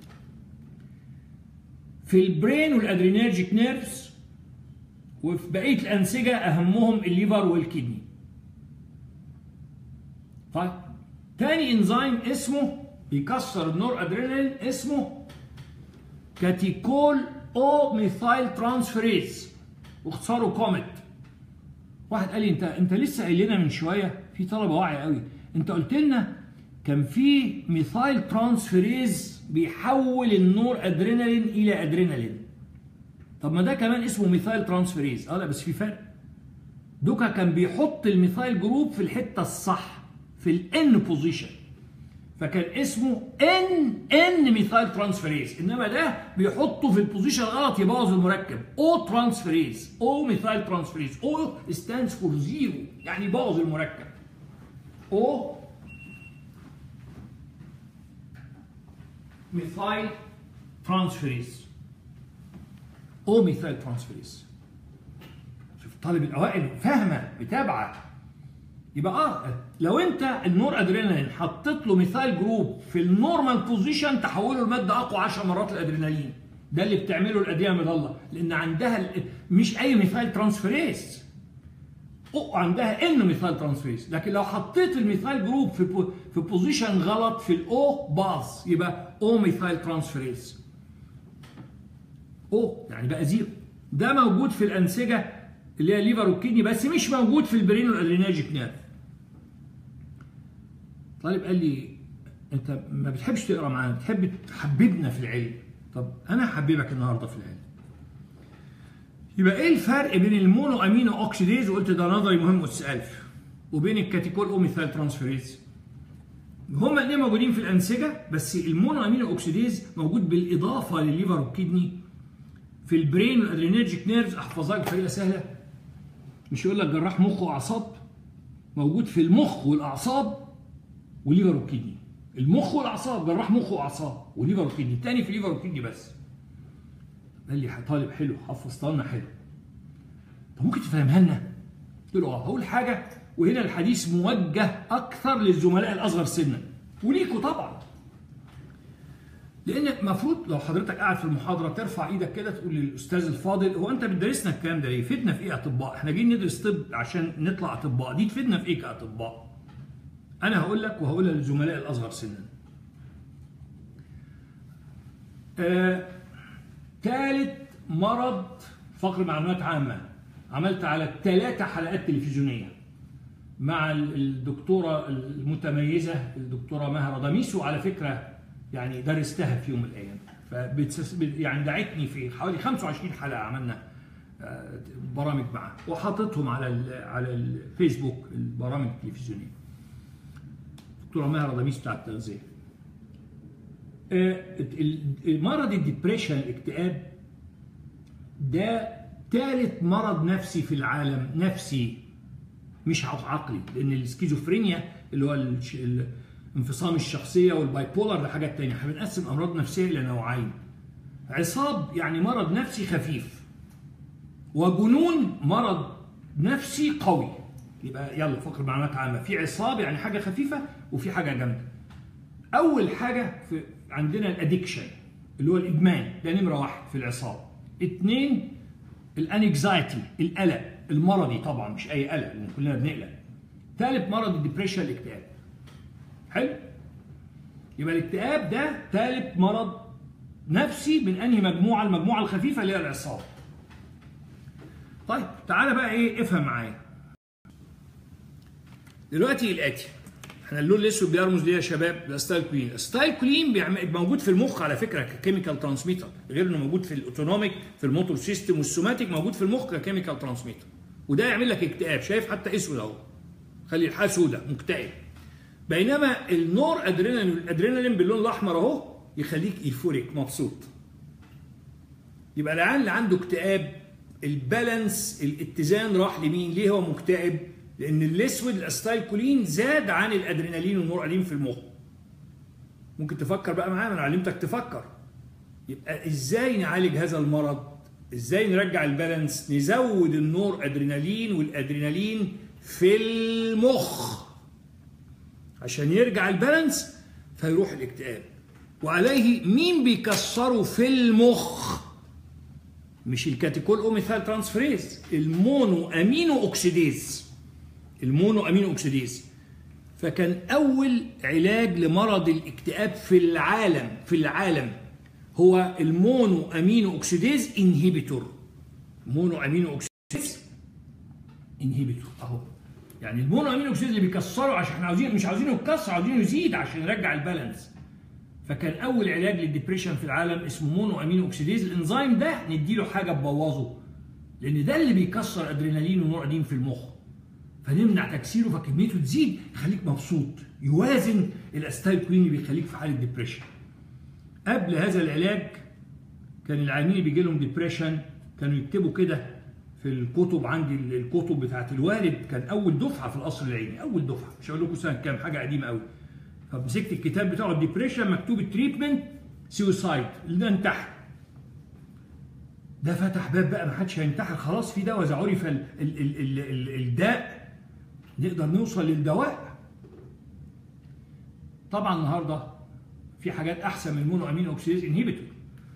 Speaker 1: في البرين والادرينرجيك نيرفز وفي بقيه الانسجه اهمهم الليفر والكدني. طيب تاني انزيم اسمه بيكسر النور ادرينالين اسمه كاتيكول او ميثايل ترانسفيريز واختصاره كومت. واحد قال لي انت انت لسه قايل لنا من شويه في طلبه واعيه قوي انت قلت لنا كان في ميثايل ترانسفيريز بيحول النور ادرينالين الى ادرينالين طب ما ده كمان اسمه ميثايل ترانسفيريز اه لا بس في فرق دوكا كان بيحط الميثايل جروب في الحته الصح في الان بوزيشن فكان اسمه ان ان ميثايل ترانسفيريز انما ده بيحطه في البوزيشن الغلط يبوظ المركب او ترانسفيريز او ميثايل ترانسفيريز او ستاندز فور زيرو يعني يبوظ المركب او ميثايل ترانسفيريز او ميثايل ترانسفيريز شوف الطالب الاوائل فاهمه متابعه يبقى اه لو انت النور ادرينالين حطيت له مثال جروب في النورمال بوزيشن تحوله لماده اقوى 10 مرات الادرينالين ده اللي بتعمله الادويه مضله لان عندها ال- مش اي مثال ترانسفيريز أو عندها ان مثال ترانسفيريز لكن لو حطيت المثال جروب في بو في بوزيشن غلط في الاو باص يبقى او مثال ترانسفيريز او يعني بقى زيرو ده موجود في الانسجه اللي هي ليفر والكدني بس مش موجود في البرين والادريناجيك نيرف طالب قال لي انت ما بتحبش تقرا معانا بتحب تحببنا في العلم طب انا هحببك النهارده في العلم يبقى ايه الفرق بين المونو امينو اوكسيديز وقلت ده نظري مهم اس 1000 وبين الكاتيكول اوميثال ترانسفيريز هما الاثنين موجودين في الانسجه بس المونو امينو اوكسيديز موجود بالاضافه للليفر والكدني في البرين والادرينرجيك نيرفز احفظها بطريقه سهله مش يقول لك جراح مخ واعصاب موجود في المخ والاعصاب وليفر والكدني المخ والاعصاب جراح مخ واعصاب وليفر والكدني الثاني في ليفر والكدني بس قال لي طالب حلو حفظتها لنا حلو طب ممكن تفهمها لنا؟ قلت له اه هقول حاجه وهنا الحديث موجه اكثر للزملاء الاصغر سنا وليكوا طبعا لان المفروض لو حضرتك قاعد في المحاضره ترفع ايدك كده تقول للاستاذ الفاضل هو انت بتدرسنا الكلام ده ليه؟ فدنا في ايه اطباء؟ احنا جايين ندرس طب عشان نطلع اطباء، دي تفيدنا في ايه كاطباء؟ انا هقول لك وهقولها للزملاء الاصغر سنا. آه، ثالث مرض فقر معلومات عامه عملت على ثلاثة حلقات تلفزيونيه مع ال- الدكتوره المتميزه الدكتوره مها رضاميس وعلى فكره يعني درستها في يوم من الايام فبتسس يعني دعتني في حوالي 25 حلقه عملنا آه، برامج معاها وحاططهم على ال- على الفيسبوك البرامج التلفزيونيه دكتوره مها رضاميس بتاع التغذيه آه، ال- مرض الدبريشن الاكتئاب ده ثالث مرض نفسي في العالم نفسي مش عقلي لان السكيزوفرينيا اللي هو الش- ال- انفصام الشخصيه والباي بولر ده حاجات تانية احنا بنقسم امراض نفسيه الى نوعين عصاب يعني مرض نفسي خفيف وجنون مرض نفسي قوي يبقى يلا فقر معلومات عامه في عصاب يعني حاجه خفيفه وفي حاجه جامده اول حاجه في عندنا الادكشن اللي هو الادمان ده نمره واحد في العصاب اثنين الانكزايتي القلق المرضي طبعا مش اي قلق لان كلنا بنقلق ثالث مرض الدبريشن الاكتئاب حلو يبقى الاكتئاب ده ثالث مرض نفسي من انهي مجموعه المجموعه الخفيفه اللي هي العصاب طيب تعالى بقى ايه افهم معايا دلوقتي الاتي احنا اللون الاسود بيرمز ليه يا شباب الاستايلكولين الاستايلكولين بيعم- موجود في المخ على فكره ككيميكال ترانسميتر غير انه موجود في الاوتونوميك في الموتور سيستم والسوماتيك موجود في المخ ككيميكال ترانسميتر وده يعمل لك اكتئاب شايف حتى اسود اهو خلي الحاله سوداء مكتئب بينما النور ادرينالين الادرينالين باللون الاحمر اهو يخليك ايفوريك مبسوط يبقى العيان اللي عنده اكتئاب البالانس الاتزان راح لمين ليه هو مكتئب لان الاسود الاستايلكولين زاد عن الادرينالين والنور ادرينالين في المخ ممكن تفكر بقى معايا انا علمتك تفكر يبقى ازاي نعالج هذا المرض ازاي نرجع البالانس نزود النور ادرينالين والادرينالين في المخ عشان يرجع البالانس فيروح الاكتئاب وعليه مين بيكسره في المخ مش الكاتيكول اوميثال ترانسفريز المونو امينو اوكسيديز المونو امينو اوكسيديز فكان اول علاج لمرض الاكتئاب في العالم في العالم هو المونو امينو اوكسيديز انهيبيتور مونو امينو اوكسيديز انهيبيتور اهو يعني المونو امينو اوكسيديز اللي بيكسروا عشان احنا عاوزين مش عاوزينه يتكسر عاوزينه يزيد عشان يرجع البالانس فكان اول علاج للديبريشن في العالم اسمه مونو امينو اوكسيديز الانزيم ده نديله حاجه تبوظه لان ده اللي بيكسر ادرينالين ونوردين في المخ فنمنع تكسيره فكميته تزيد يخليك مبسوط يوازن الاستايل كوين اللي بيخليك في حاله ديبريشن قبل هذا العلاج كان العيانين اللي بيجي لهم ديبريشن كانوا يكتبوا كده في الكتب عندي الكتب بتاعت الوالد كان اول دفعه في القصر العيني اول دفعه مش هقول لكم سنه كام حاجه قديمه قوي فمسكت الكتاب بتاعه الديبريشن مكتوب التريتمنت سوسايد اللي ده انتحر ده فتح باب بقى ما حدش هينتحر خلاص في دواء اذا عرف ال ال ال ال ال الداء نقدر نوصل للدواء طبعا النهارده في حاجات احسن من المونو امينو اوكسيديز انهيبيتور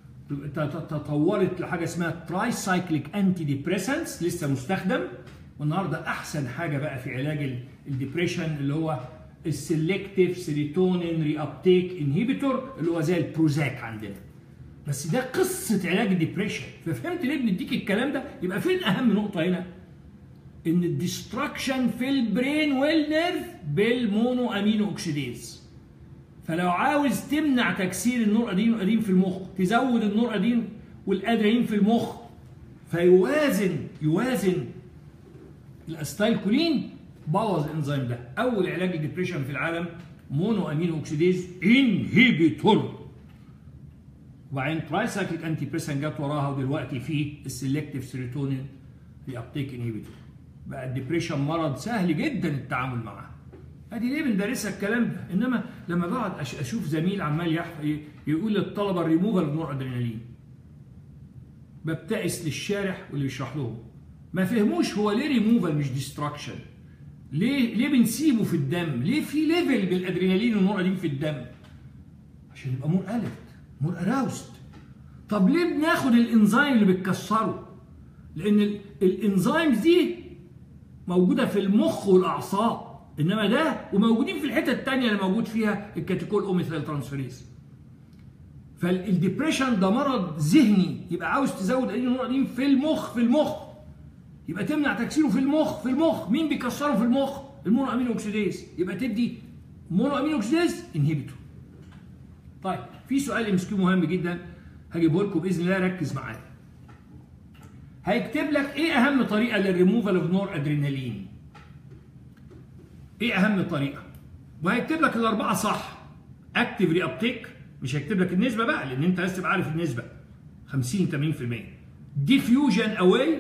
Speaker 1: تطورت لحاجه اسمها تراي سايكليك انتي ديبريسنس لسه مستخدم والنهارده احسن حاجه بقى في علاج الديبريشن اللي هو السلكتيف سيروتونين ري ابتيك انهيبيتور اللي هو زي البروزاك عندنا بس ده قصه علاج الديبريشن ففهمت ليه بنديك الكلام ده يبقى فين اهم نقطه هنا ان الديستراكشن في البرين والنيرف بالمونو امينو اوكسيديز فلو عاوز تمنع تكسير النور ادين ادين في المخ تزود النور ادين والادرينالين في المخ فيوازن يوازن الاستايلكولين بوظ الانزيم ده اول علاج الدبريشن في العالم مونو امينو اوكسيديز انهيبيتور وبعدين تراي سايكليك انتي بريسن جت وراها ودلوقتي في السلكتيف سيروتونين في ابتيك انهيبيتور بقى الدبريشن مرض سهل جدا التعامل معاه ادي ليه بندرسها الكلام ده انما لما بقعد اشوف زميل عمال يقول للطلبه الريموفال نوع ادرينالين ببتئس للشارح واللي بيشرح لهم ما فهموش هو ليه ريموفال مش ديستراكشن ليه ليه بنسيبه في الدم ليه في ليفل بالادرينالين والنوع في الدم عشان يبقى مور اليرت مور اراوست طب ليه بناخد الانزيم اللي بتكسره لان الانزيمز دي موجوده في المخ والاعصاب انما ده وموجودين في الحته الثانيه اللي موجود فيها الكاتيكول اوميثايل ترانسفيريز فالديبريشن ده مرض ذهني يبقى عاوز تزود اي نوع دي في المخ في المخ يبقى تمنع تكسيره في المخ في المخ مين بيكسره في المخ المونو امينو اوكسيديز يبقى تدي مونو امينو اوكسيديز انهبيتور طيب في سؤال مسكين مهم جدا هجيبه لكم باذن الله ركز معايا هيكتب لك ايه اهم طريقه للريموفال اوف نور ادرينالين ايه اهم طريقه وهيكتب لك الاربعه صح اكتف ري ابتيك مش هيكتب لك النسبه بقى لان انت لازم تبقى عارف النسبه 50 80% ديفيوجن اواي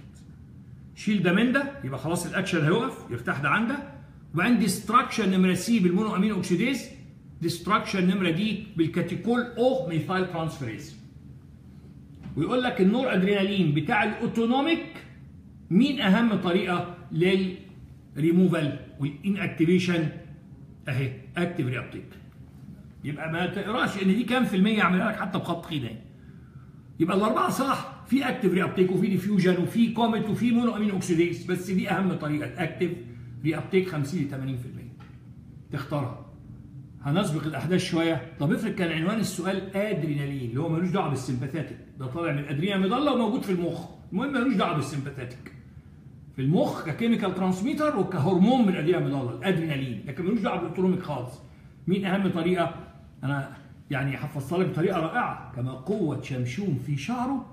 Speaker 1: شيل ده من ده يبقى خلاص الاكشن هيقف يرتاح ده عن ده وبعدين ديستراكشن نمره سي بالمونو امينو اوكسيديز ديستراكشن نمره دي بالكاتيكول او ميثايل ترانسفيريز ويقول لك النور ادرينالين بتاع الاوتونوميك مين اهم طريقه للريموفال والان اكتيفيشن اهي اكتيف ري ابتيك يبقى ما تقراش ان دي كام في المية اعملها لك حتى بخط ايدي يبقى الاربعه صح في اكتيف ري ابتيك وفي ديفيوجن وفي كوميت وفي مونو امين اوكسيديز بس دي اهم طريقه الاكتيف ري ابتيك 50 ل 80% تختارها هنسبق الاحداث شويه طب افرض كان عنوان السؤال ادرينالين اللي هو ملوش دعوه بالسمباثاتيك ده طالع من الادرينا مضله وموجود في المخ المهم ملوش دعوه بالسمباثاتيك في المخ ككيميكال ترانسميتر وكهرمون من الادرينا مضله الادرينالين لكن ملوش دعوه بالاوتونوميك خالص مين اهم طريقه انا يعني هفصلها لك بطريقه رائعه كما قوه شمشون في شعره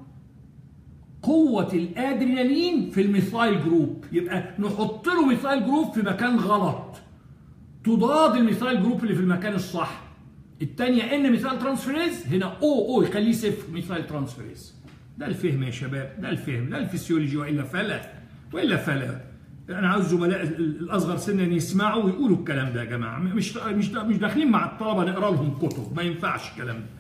Speaker 1: قوة الادرينالين في الميثايل جروب يبقى نحط له ميثايل جروب في مكان غلط تضاد الميثايل جروب اللي في المكان الصح الثانية ان ميثايل ترانسفيريز هنا او او يخليه صفر ميثايل ترانسفيريز ده الفهم يا شباب ده الفهم ده الفسيولوجي والا فلا والا فلا انا عاوز زملاء الاصغر سنا يسمعوا ويقولوا الكلام ده يا جماعه مش مش مش داخلين مع الطلبه نقرا لهم كتب ما ينفعش الكلام ده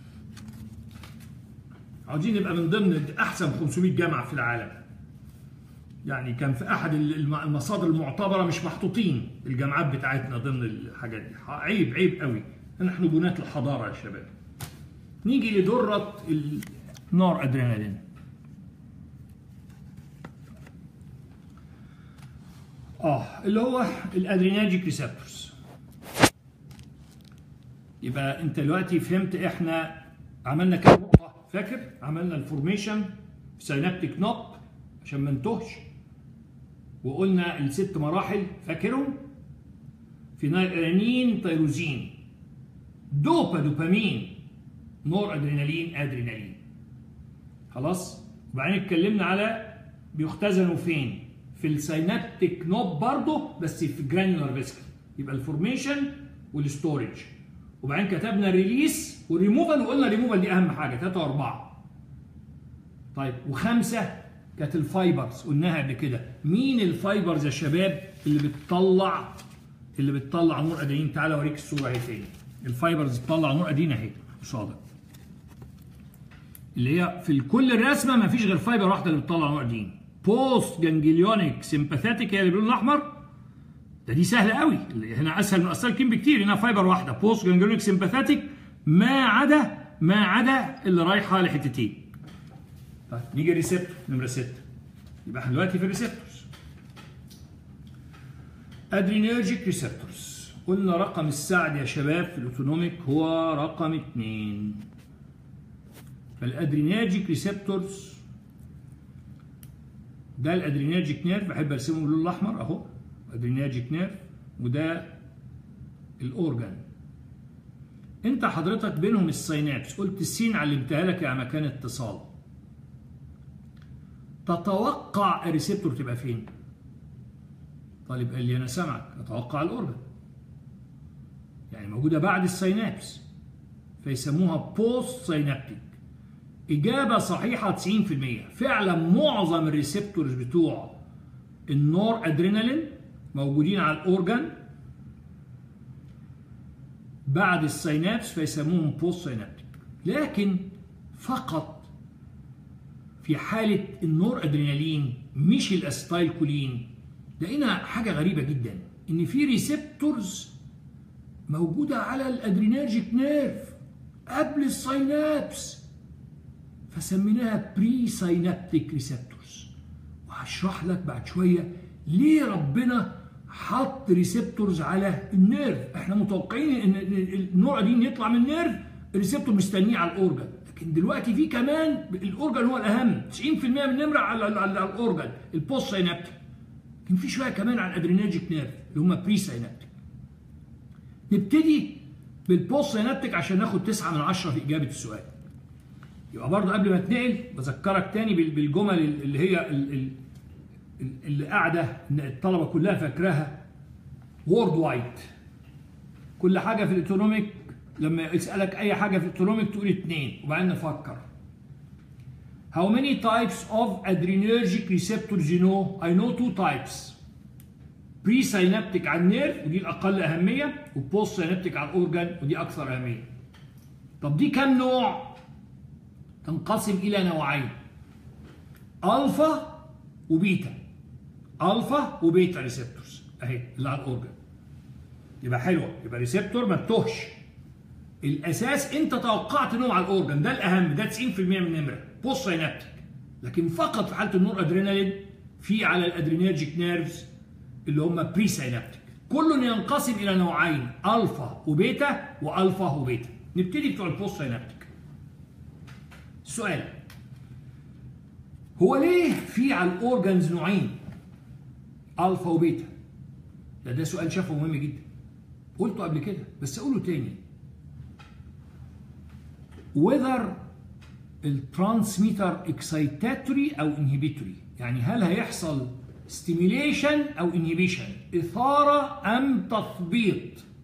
Speaker 1: عاوزين نبقى من ضمن احسن 500 جامعه في العالم يعني كان في احد المصادر المعتبره مش محطوطين الجامعات بتاعتنا ضمن الحاجات دي عيب عيب قوي نحن بناة الحضاره يا شباب نيجي لدره النار ادرينالين اه اللي هو الادريناجيك ريسبتورز يبقى انت دلوقتي فهمت احنا عملنا كام نقطه فاكر عملنا الفورميشن سينابتيك نوب عشان ما نتوهش وقلنا الست مراحل فاكرهم فينايلانين تيروزين دوبا دوبامين نور ادرينالين ادرينالين خلاص وبعدين اتكلمنا على بيختزنوا فين في السينابتيك نوب برضه بس في جرانيولار فيسكل يبقى الفورميشن والستورج وبعدين كتبنا الريليس والريموفال وقلنا الريموفال دي اهم حاجه ثلاثه واربعه طيب وخمسه كانت الفايبرز قلناها قبل كده مين الفايبرز يا شباب اللي بتطلع اللي بتطلع نور ادرينالين تعالى اوريك الصوره اهي تاني الفايبرز بتطلع نور ادرينالين اهي قصادك اللي هي في كل الرسمه ما فيش غير فايبر واحده اللي بتطلع نور ادرينالين بوست جانجليونيك سيمباثيتيك هي اللي باللون الاحمر ده دي سهله قوي هنا اسهل من اسالكين بكتير هنا فايبر واحده بوست جانجليونيك سيمباثيتيك ما عدا ما عدا اللي رايحه لحتتين طيب نيجي ريسبتور نمره 6 يبقى احنا دلوقتي في الريسبتورز ادرينيرجيك ريسبتورز قلنا رقم السعد يا شباب في الاوتونوميك هو رقم 2 فالادرينيرجيك ريسبتورز ده الادرينيرجيك نيرف بحب ارسمه باللون الاحمر اهو ادرينيرجيك نيرف وده الاورجان انت حضرتك بينهم السينابس قلت السين علمتها لك يا مكان اتصال تتوقع الريسبتور تبقى فين طالب قال لي انا سامعك اتوقع الاورجان يعني موجوده بعد السينابس فيسموها بوست سينابتيك إجابة صحيحة 90% فعلا معظم الريسبتورز بتوع النور أدرينالين موجودين على الأورجان بعد السينابس فيسموهم بوست سينابتيك لكن فقط في حالة النور أدرينالين مش الأستايل كولين لقينا حاجة غريبة جدا إن في ريسبتورز موجودة على الأدرينرجيك نيرف قبل السينابس فسميناها بري ساينابتيك ريسبتورز وهشرح لك بعد شويه ليه ربنا حط ريسبتورز على النيرف احنا متوقعين ان النوع دي يطلع من النيرف الريسبتور مستنيه على الاورجن لكن دلوقتي في كمان الاورجن هو الاهم 90% من النمره على, على, على الاورجن البوست ساينابتيك لكن في شويه كمان على الادرينرجيك نيرف اللي هم بري ساينابتيك نبتدي بالبوست ساينابتيك عشان ناخد 9 من 10 في اجابه السؤال يبقى برضه قبل ما اتنقل بذكرك تاني بالجمل اللي هي اللي قاعده الطلبه كلها فاكراها وورد وايد كل حاجه في الايكونوميك لما يسالك اي حاجه في الايكونوميك تقول اثنين وبعدين نفكر How many types of adrenergic receptors you know? I know two types. Presynaptic على النيرف ودي الأقل أهمية وبوست سينابتيك على الأورجان ودي أكثر أهمية. طب دي كم نوع؟ تنقسم إلى نوعين ألفا وبيتا ألفا وبيتا ريسبتورز أهي اللي على الأورجن يبقى حلوة يبقى ريسبتور ما تتوهش الأساس أنت توقعت إنه على الأورجن ده الأهم ده 90% من النمرة بوست ساينابتيك لكن فقط في حالة النور أدرينالين في على الأدرينيرجيك نيرفز اللي هم بري ساينابتيك كل ينقسم إلى نوعين ألفا وبيتا وألفا وبيتا نبتدي بتوع البوست ساينابتيك سؤال هو ليه في على الاورجنز نوعين الفا وبيتا ده ده سؤال شافه مهم جدا قلته قبل كده بس اقوله تاني whether الترانسميتر اكسايتاتوري او انهبيتوري يعني هل هيحصل ستيميليشن او انهبيشن اثاره ام تثبيط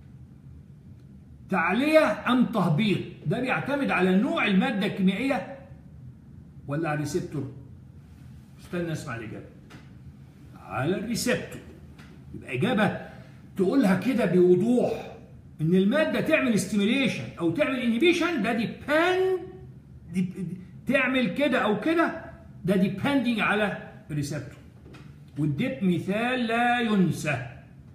Speaker 1: تعليه ام تهبيط ده بيعتمد على نوع الماده الكيميائيه ولا على الريسبتور استنى اسمع الاجابه على الريسبتور يبقى اجابه تقولها كده بوضوح ان الماده تعمل ستيميليشن او تعمل انهبيشن ده ديبند دي تعمل كده او كده ده ديبندنج على الريسبتور واديت مثال لا ينسى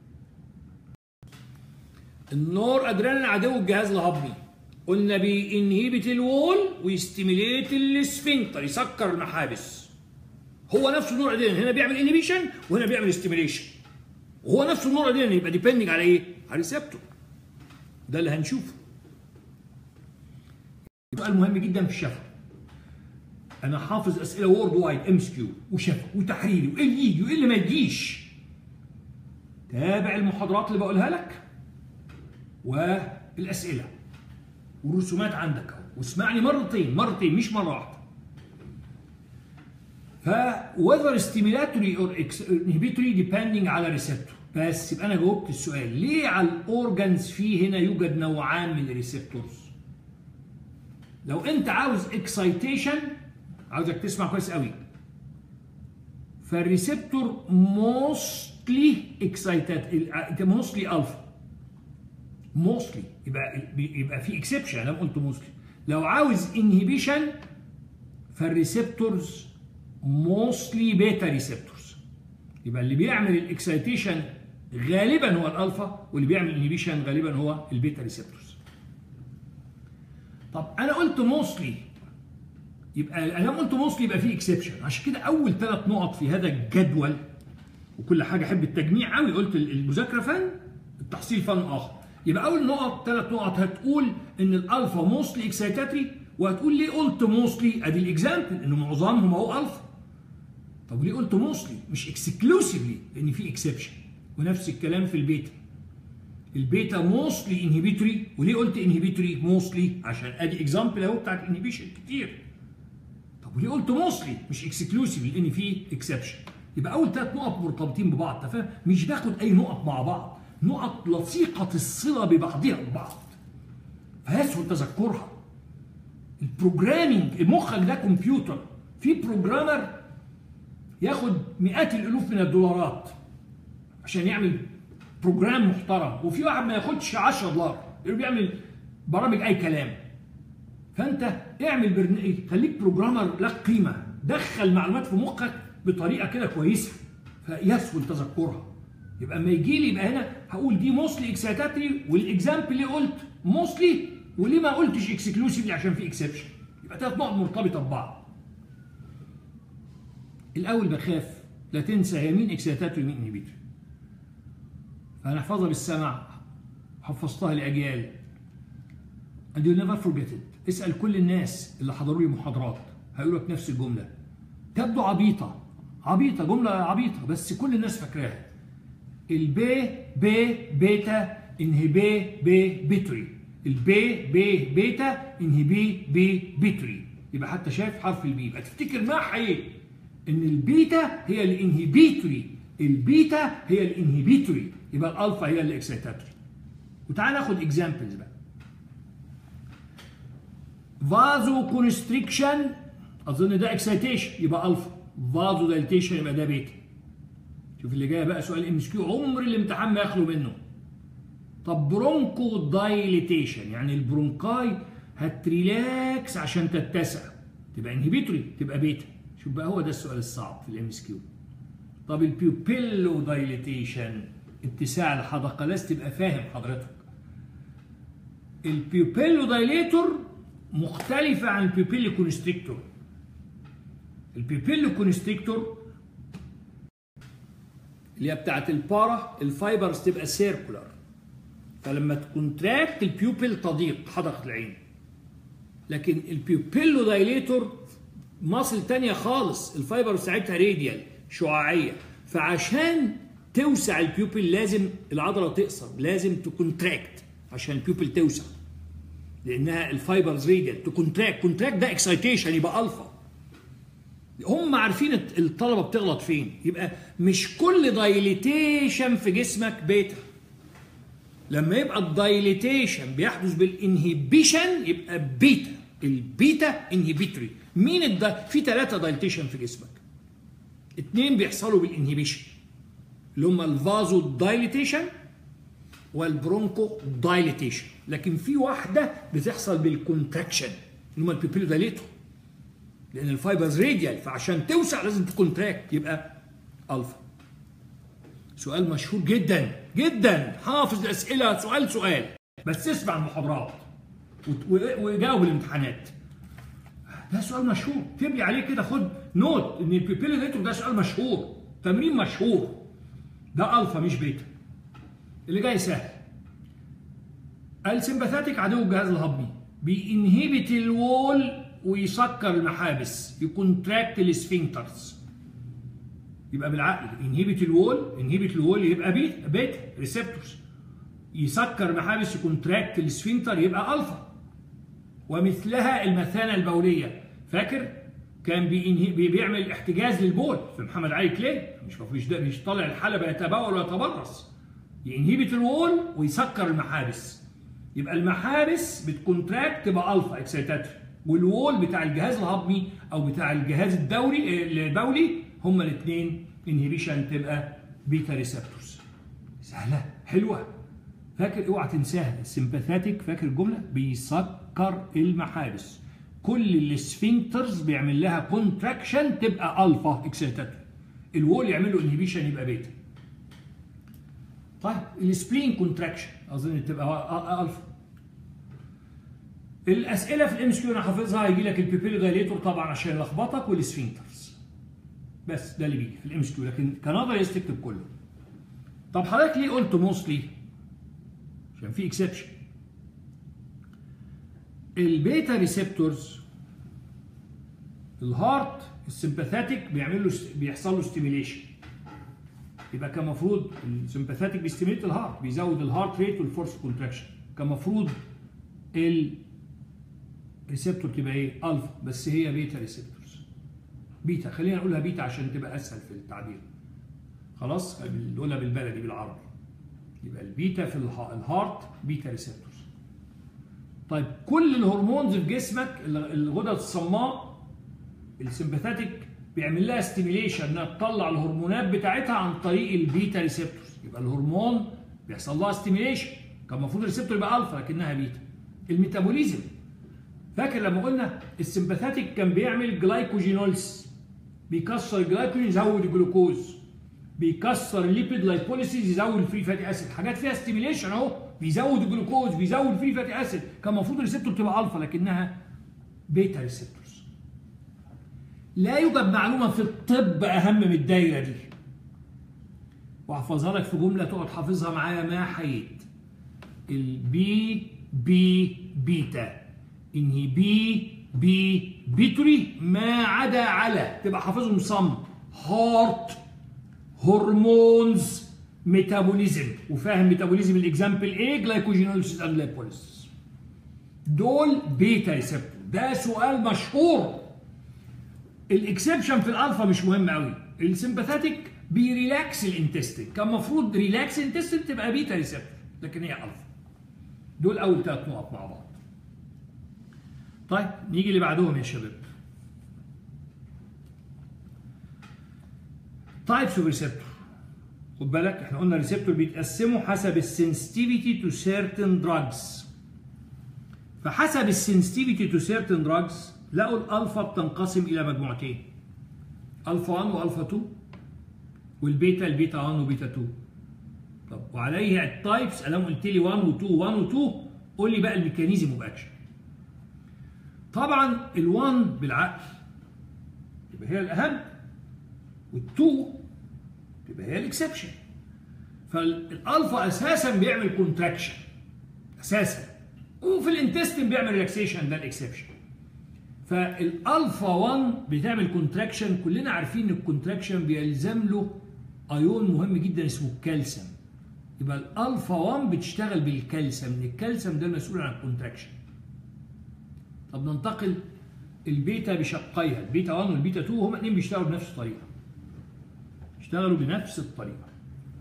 Speaker 1: النور ادرينالين عدو الجهاز الهضمي قلنا بينهبت الوول ويستيميليت السفنكتر يسكر المحابس هو نفسه النور ادرينالين هنا بيعمل انهبيشن وهنا بيعمل ستيميليشن وهو نفسه النور ادرينالين يبقى ديبندنج على ايه؟ على الريسبتور ده اللي هنشوفه سؤال مهم جدا في الشفا انا حافظ اسئله وورد وايد ام اس كيو وشفوي وتحريري وايه اللي يجي وايه اللي ما يجيش تابع المحاضرات اللي بقولها لك والاسئله والرسومات عندك اهو واسمعني مرتين مرتين مش مره واحده ف whether stimulatory or inhibitory depending على ريسبتور بس يبقى انا جاوبت السؤال ليه على الاورجنز فيه هنا يوجد نوعان من الريسبتورز لو انت عاوز اكسايتيشن عاوزك تسمع كويس قوي فالريسبتور موستلي اكسايتد موستلي الفا موستلي يبقى يبقى في اكسبشن انا قلت موستلي لو عاوز انهبيشن فالريسبتورز موستلي بيتا ريسبتورز يبقى اللي بيعمل الاكسايتيشن غالبا هو الالفا واللي بيعمل الانهبيشن غالبا هو البيتا ريسبتورز طب انا قلت موستلي يبقى انا قلت موستلي يبقى في اكسبشن عشان كده اول ثلاث نقط في هذا الجدول وكل حاجه احب التجميع قوي قلت المذاكره فن التحصيل فن اخر يبقى اول نقط ثلاث نقط هتقول ان الالفا موستلي اكسايتاتري وهتقول ليه قلت موستلي ادي الاكزامبل ان معظمهم هو الفا طب ليه قلت موستلي مش اكسكلوسيفلي لان في اكسبشن ونفس الكلام في البيتا البيتا موستلي انهبيتوري وليه قلت انهبيتوري موستلي عشان ادي اكزامبل اهو بتاعت انهبيشن كتير طب وليه قلت موستلي مش اكسكلوسيفلي لان في اكسبشن يبقى اول ثلاث نقط مرتبطين ببعض انت فاهم مش باخد اي نقط مع بعض نقط لصيقه الصله ببعضها البعض فيسهل تذكرها البروجرامينج مخك ده كمبيوتر في بروجرامر ياخد مئات الالوف من الدولارات عشان يعمل بروجرام محترم وفي واحد ما ياخدش 10 دولار اللي بيعمل برامج اي كلام فانت اعمل برنامج خليك بروجرامر لك قيمه دخل معلومات في مخك بطريقه كده كويسه فيسهل تذكرها يبقى اما يجي لي يبقى هنا هقول دي موستلي اكسايتاتري والاكزامبل اللي قلت موستلي وليه ما قلتش اكسكلوسيفلي عشان في اكسبشن يبقى ثلاث نقط مرتبطه ببعض الاول بخاف لا تنسى هي مين اكسايتاتري ومين انهبيتوري فانا احفظها بالسمع حفظتها لاجيال and you'll never forget it اسال كل الناس اللي حضروا لي محاضرات هيقولوا لك نفس الجمله تبدو عبيطه عبيطه جمله عبيطه بس كل الناس فاكراها البي بي بيتا انهبي بي بيتري البي بي بيتا انهبي بي بيتري يبقى حتى شايف حرف البي يبقى تفتكر معها ايه ان البيتا هي الانهبيتوري البيتا هي الانهبيتوري يبقى الالفا هي الاكسيتاتوري وتعال ناخد اكزامبلز بقى فازو كونستريكشن اظن ده اكسيتيشن يبقى الفا فازو دايليتيشن يبقى ده بيتا شوف اللي جاي بقى سؤال ام اس كيو عمر الامتحان ما يخلو منه طب برونكو دايليتيشن يعني البرونكاي هتريلاكس عشان تتسع تبقى انهبيتوري تبقى بيتا شوف بقى هو ده السؤال الصعب في الام اس كيو طب البيوبيلو دايليتيشن اتساع الحدقه لازم تبقى فاهم حضرتك البيوبيلو دايليتور مختلفة عن البيوبيلو كونستريكتور البيوبيلو كونستريكتور اللي هي بتاعت البارا الفايبرز تبقى سيركولار فلما تكونتراكت البيوبيل تضيق حدقة العين لكن البيوبيلو دايليتور ماسل تانية خالص الفايبر بتاعتها راديال شعاعية فعشان توسع البيوبيل لازم العضلة تقصر لازم تكونتراكت عشان البيوبيل توسع لانها الفايبرز راديال تكونتراكت كونتراكت ده اكسايتيشن يبقى الفا هم عارفين الطلبه بتغلط فين يبقى مش كل دايليتيشن في جسمك بيتا لما يبقى الدايليتيشن بيحدث بالانهبيشن يبقى بيتا البيتا انهبيتوري مين الدا في ثلاثه دايليتيشن في جسمك اثنين بيحصلوا بالانهبيشن اللي هم الفازو دايليتيشن والبرونكو دايليتيشن لكن في واحده بتحصل بالكونتراكشن اللي هم البيبيلو دايليتور لان الفايبرز راديال فعشان توسع لازم تكونتراكت يبقى الفا سؤال مشهور جدا جدا حافظ الاسئله سؤال سؤال بس اسمع المحاضرات وجاوب الامتحانات ده سؤال مشهور تبني عليه كده خد نوت ان البيبيلو دايليتور ده سؤال مشهور تمرين مشهور ده الفا مش بيتا اللي جاي سهل السمباثاتيك عدو الجهاز الهضمي بينهبت الوول ويسكر المحابس يكونتراكت السفنكترز يبقى بالعقل انهبت الوول انهبت الوول يبقى بيتا بيتا ريسبتورز يسكر محابس يكونتراكت السفنكتر يبقى الفا ومثلها المثانه البوليه فاكر كان بينهي بيعمل احتجاز للبول في محمد علي كلي مش مفيش ده مش طالع الحلبه يتبول ويتبرص ينهبت الوول ويسكر المحابس يبقى المحابس بتكونتراكت تبقى الفا اكسيتاتوري والوول بتاع الجهاز الهضمي او بتاع الجهاز الدوري البولي هما الاثنين انهبيشن تبقى بيتا ريسبتورز سهله حلوه فاكر اوعى تنساها السمباثاتيك فاكر الجمله بيسكر المحابس كل السفنكترز بيعمل لها كونتراكشن تبقى الفا اكسيتاتوري الوول يعمل له انهبيشن يبقى بيتا طيب السبلين كونتراكشن اظن تبقى الفا الاسئله في الام كيو انا حافظها هيجي لك البيبيل دايليتور طبعا عشان يلخبطك والسفنكترز بس ده اللي بيجي في الام كيو لكن كنظري تكتب كله طب حضرتك ليه قلت موستلي عشان في اكسبشن البيتا ريسبتورز الهارت السمباثاتيك بيعمل له بيحصل له ستيميليشن يبقى كان المفروض السمباثاتيك بيستيميليت الهارت بيزود الهارت ريت والفورس كونتراكشن كان المفروض الريسبتور تبقى ايه؟ الفا بس هي بيتا ريسبتورز بيتا خلينا نقولها بيتا عشان تبقى اسهل في التعبير خلاص نقولها بالبلدي بالعربي يبقى البيتا في الهارت بيتا ريسبتورز طيب كل الهرمونز في جسمك الغدد الصماء السمباثاتيك بيعمل لها ستيميليشن انها تطلع الهرمونات بتاعتها عن طريق البيتا ريسبتورز يبقى الهرمون بيحصل لها ستيميليشن كان المفروض الريسبتور يبقى الفا لكنها بيتا الميتابوليزم فاكر لما قلنا السمباثاتيك كان بيعمل جلايكوجينولز بيكسر الجلايكوجين يزود الجلوكوز بيكسر الليبيد لايبوليسيز يزود الفري فاتي اسيد حاجات فيها ستيميليشن اهو بيزود الجلوكوز بيزود الفري فاتي اسيد كان المفروض الريسبتور تبقى الفا لكنها بيتا ريسبتورز لا يوجد معلومه في الطب اهم من الدايره دي واحفظها لك في جمله تقعد حافظها معايا ما حييت البي بي بيتا انهي بي بي بيتوري ما عدا على تبقى حافظهم صم هارت هرمونز ميتابوليزم وفاهم ميتابوليزم الاكزامبل ايه جلايكوجينوليسيس اند لايبوليسيس دول بيتا ريسبتور ده سؤال مشهور الاكسبشن في الالفا مش مهم قوي السمباثاتيك بيريلاكس الانتستين كان المفروض ريلاكس الانتستين تبقى بيتا ريسبتور لكن هي الفا دول اول ثلاث نقط مع بعض طيب نيجي اللي بعدهم يا شباب تايبس اوف ريسبتور خد بالك احنا قلنا الريسبتور بيتقسموا حسب السنسيتيفيتي تو سيرتن دراجز فحسب السنسيتيفيتي تو سيرتن دراجز لقوا الالفا بتنقسم الى مجموعتين الفا 1 والفا 2 والبيتا البيتا 1 وبيتا 2 طب وعليه التايبس انا قلت لي 1 و2 1 و2 قول لي بقى الميكانيزم اوف اكشن طبعا ال1 بالعقل يبقى هي الاهم وال2 تبقى هي الاكسبشن فالالفا اساسا بيعمل كونتراكشن اساسا وفي الانتستين بيعمل ريلاكسيشن ده الاكسبشن فالالفا 1 بتعمل كونتراكشن كلنا عارفين ان الكونتراكشن بيلزم له ايون مهم جدا اسمه الكالسيوم يبقى الالفا 1 بتشتغل بالكالسيوم ان الكالسيوم ده المسؤول عن الكونتراكشن طب ننتقل البيتا بشقيها البيتا 1 والبيتا 2 هما الاثنين بيشتغلوا بنفس الطريقه بيشتغلوا بنفس الطريقه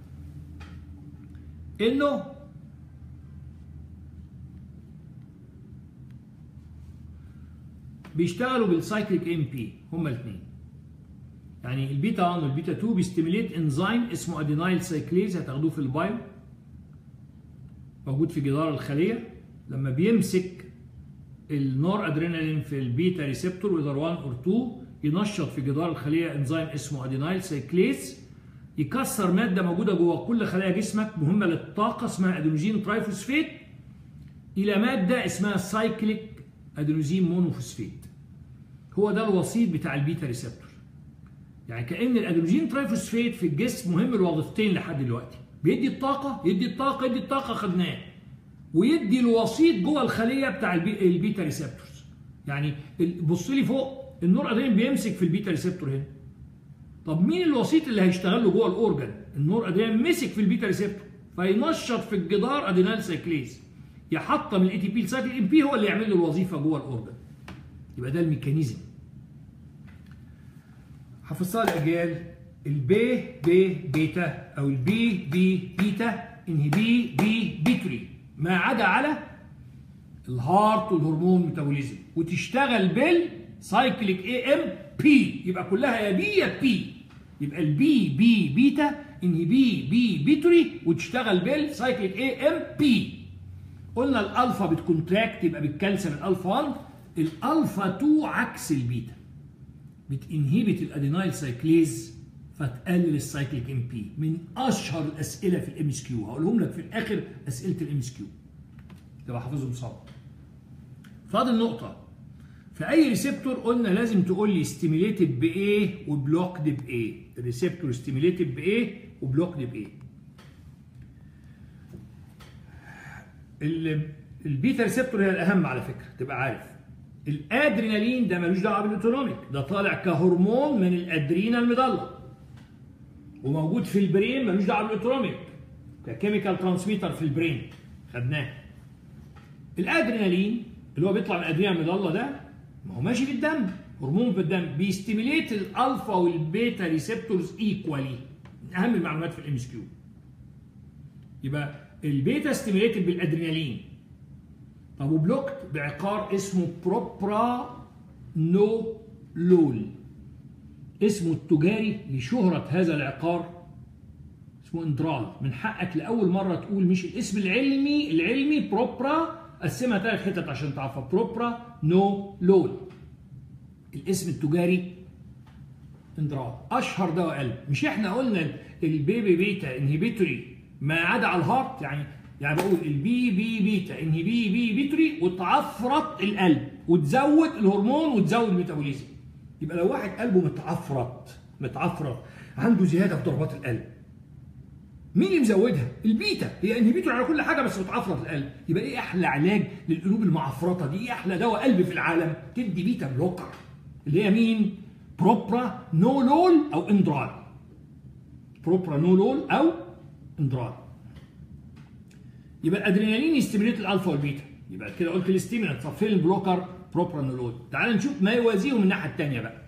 Speaker 1: انه بيشتغلوا بالسايكليك ام بي هما الاثنين يعني البيتا 1 والبيتا 2 بيستيميليت انزيم اسمه ادينايل سايكليز هتاخدوه في البايو موجود في جدار الخليه لما بيمسك النور ادرينالين في البيتا ريسبتور وذر 1 اور 2 ينشط في جدار الخليه انزيم اسمه ادينايل سايكليز يكسر ماده موجوده جوه كل خلايا جسمك مهمه للطاقه اسمها ادينوزين ترايفوسفيت الى ماده اسمها سايكليك ادينوزين مونوفوسفيت هو ده الوسيط بتاع البيتا ريسبتور يعني كان الادينوزين ترايفوسفيت في الجسم مهم لوظيفتين لحد دلوقتي بيدي الطاقه يدي الطاقه يدي الطاقه خدناه ويدي الوسيط جوه الخليه بتاع البي... البيتا ريسبتورز يعني بص لي فوق النور ادرينالين بيمسك في البيتا ريسبتور هنا طب مين الوسيط اللي هيشتغل له جوه الاورجن النور ادرينالين مسك في البيتا ريسبتور فينشط في الجدار ادينال سايكليز يحطم الاي تي بي لسايكل ام بي هو اللي يعمل له الوظيفه جوه الاورجن يبقى ده الميكانيزم حفظتها الاجيال البي بي بيتا او البي بي بيتا انهبي بي بيتري ما عدا على الهارت والهرمون ميتابوليزم وتشتغل بالسايكليك اي ام بي يبقى كلها يا بي يا بي يبقى البي بي بيتا انهبي بي بيتري وتشتغل بالسايكليك اي ام بي قلنا الالفا بتكونتراكت يبقى بتكنسل الالفا 1 الالفا 2 عكس البيتا بتنهبت الادينايل سايكليز فتقلل السايكليك ام بي من اشهر الاسئله في الام اس كيو هقولهم لك في الاخر اسئله الام اس كيو تبقى حافظهم صعب فاضل نقطه في اي ريسبتور قلنا لازم تقول لي ستيميليتد بايه وبلوكد بايه الريسبتور ستيميليتد بايه وبلوكد بايه البيتا ريسبتور هي الاهم على فكره تبقى عارف الادرينالين ده ملوش دعوه بالاوتونوميك ده طالع كهرمون من الادرينا المضله وموجود في البرين ملوش دعوه بالاوتونوميك ككيميكال ترانسميتر في البرين خدناه الادرينالين اللي هو بيطلع من الادرينا المضله ده ما هو ماشي في الدم هرمون في الدم بيستيميليت الالفا والبيتا ريسبتورز ايكوالي من اهم المعلومات في الام اس كيو يبقى البيتا ستيميليتد بالادرينالين طب وبلوكت بعقار اسمه بروبرا نو لول اسمه التجاري لشهرة هذا العقار اسمه اندرال من حقك لأول مرة تقول مش الاسم العلمي العلمي بروبرا قسمها ثلاث حتت عشان تعرفها بروبرا نو لول الاسم التجاري اندرال اشهر دواء قلب مش احنا قلنا البيبي بيتا انهبيتوري ما عدا على الهارت يعني يعني بقول البي بي بيتا انهبي بي بيتوري وتعفرت القلب وتزود الهرمون وتزود الميتابوليزم يبقى لو واحد قلبه متعفرت متعفرت عنده زياده في ضربات القلب مين اللي مزودها؟ البيتا هي انهبيتور على كل حاجه بس بتعفرت القلب يبقى ايه احلى علاج للقلوب المعفرطه دي؟ ايه احلى دواء قلب في العالم؟ تدي بيتا بلوكر اللي هي مين؟ بروبرا نولول او اندرال بروبرا نولول او اندرال يبقى الادرينالين يستمريت الالفا والبيتا يبقى كده قلت الاستيمولانت طب فين البلوكر بروبرانولول تعال نشوف ما يوازيه من الناحيه الثانيه بقى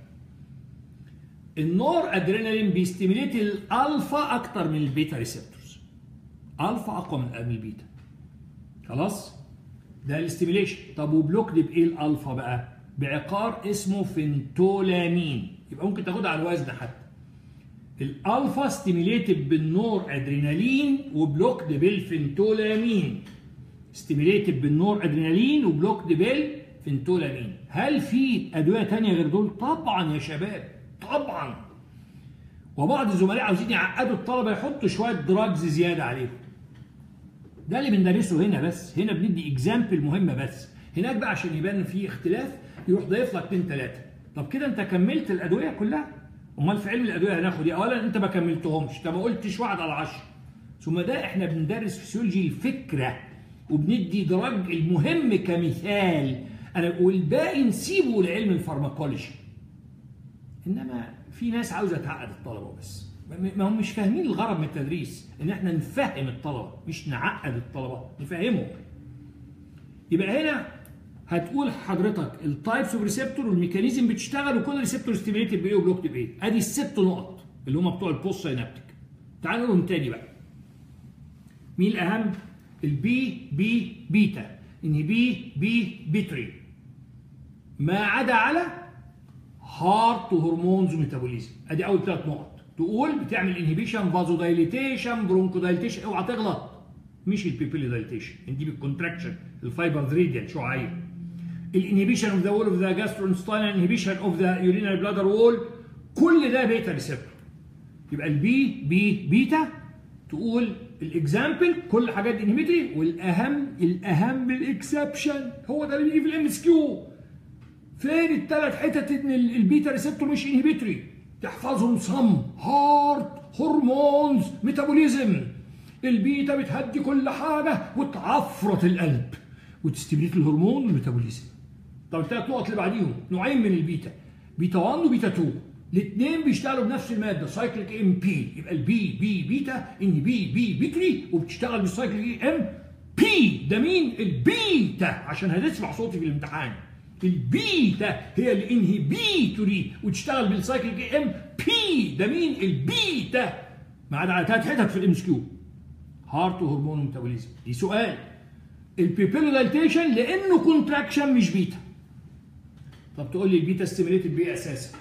Speaker 1: النور ادرينالين بيستيميليت الالفا اكتر من البيتا ريسبتورز الفا اقوى من البيتا خلاص ده الاستيميليشن طب وبلوكد بايه الالفا بقى بعقار اسمه فنتولامين يبقى ممكن تاخدها على الوزن حتى الالفا ستيميليتد بالنور ادرينالين وبلوكد بالفنتولامين ستيميليتد بالنور ادرينالين وبلوكد بالفنتولامين هل في ادويه ثانيه غير دول طبعا يا شباب طبعا وبعض الزملاء عاوزين يعقدوا الطلبه يحطوا شويه دراجز زياده عليهم ده اللي بندرسه هنا بس هنا بندي اكزامبل مهمه بس هناك بقى عشان يبان في اختلاف يروح ضايف لك اثنين ثلاثه طب كده انت كملت الادويه كلها امال في علم الادويه هناخد ايه اولا انت ما كملتهمش انت ما قلتش واحد على عشرة ثم ده احنا بندرس فسيولوجي الفكره وبندي دراج المهم كمثال انا والباقي نسيبه لعلم الفارماكولوجي انما في ناس عاوزه تعقد الطلبه بس ما هم مش فاهمين الغرض من التدريس ان احنا نفهم الطلبه مش نعقد الطلبه نفهمهم يبقى هنا هتقول حضرتك التايبس اوف ريسبتور والميكانيزم بتشتغل وكل ريسبتور ستيميليتد بايه وبلوكد بايه ادي الست نقط اللي هم بتوع البوست ساينابتيك تعالوا نقولهم تاني بقى مين الاهم البي بي بيتا ان بي بي بيتري ما عدا على هارت وهرمونز وميتابوليزم ادي اول ثلاث نقط تقول بتعمل انهبيشن فازو دايليتيشن برونكو دايليتيشن اوعى تغلط مش البيبيلي دايليتيشن دي بالكونتراكشن الفايبر ريديال شعاعيه الانهبيشن اوف ذا وول اوف ذا جاسترونستاين انهبيشن اوف ذا يورينال بلادر وول كل ده بيتا ريسبتور يبقى البي بي بيتا تقول الاكزامبل كل الحاجات دي انهبيتري والاهم الاهم الاكسبشن هو ده اللي بيجي في الام اس كيو فين الثلاث حتت ان البيتا ريسبتور مش انهبيتري تحفظهم صم هارت هرمونز ميتابوليزم البيتا بتهدي كل حاجه وتعفرت القلب وتستبريت الهرمون والميتابوليزم طب الثلاث نقط اللي بعديهم نوعين من البيتا بيتا 1 وبيتا 2 الاثنين بيشتغلوا بنفس الماده سايكليك ام بي يبقى البي بي بيتا ان بي بي بيتري وبتشتغل بالسايكليك ام بي ده مين البيتا عشان هتسمع صوتي في الامتحان البيتا هي الانهبيتوري وتشتغل بالسايكليك ام بي ده مين البيتا ما عدا على ثلاث حتت في الام اس كيو هارت وهرمون وميتابوليزم دي سؤال البيبيلو دايليتيشن لانه كونتراكشن مش بيتا طب تقول لي البيتا ستيميليتد بايه اساسا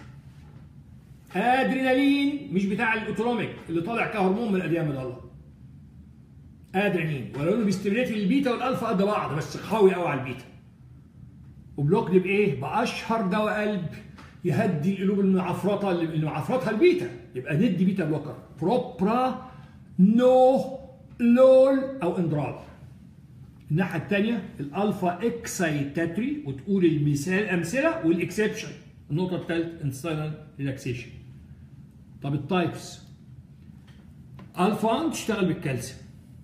Speaker 1: ادرينالين مش بتاع الاوتونوميك اللي طالع كهرمون من اديان الله ادرينالين ولو انه بيستيميليت البيتا والالفا قد بعض بس قوي قوي على البيتا وبلوكد بايه باشهر دواء قلب يهدي القلوب المعفرطه اللي معفرطها البيتا يبقى ندي بيتا بلوكر بروبرا نو لول او اندرال الناحيه الثانيه الالفا اكسايتاتري وتقول المثال امثله والاكسبشن النقطه الثالثه انستاينال ريلاكسيشن طب التايبس الفا 1 تشتغل بالكالسيوم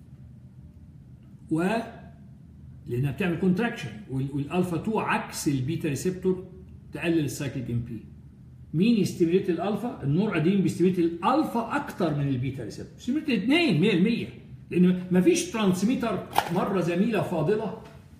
Speaker 1: و لانها بتعمل كونتراكشن والالفا 2 عكس البيتا ريسبتور تقلل السايكليك ام بي مين يستيميليت الالفا النور ادين بيستيميليت الالفا اكتر من البيتا ريسبتور ستيميليت الاثنين 100% لان مفيش ترانسميتر مره زميله فاضله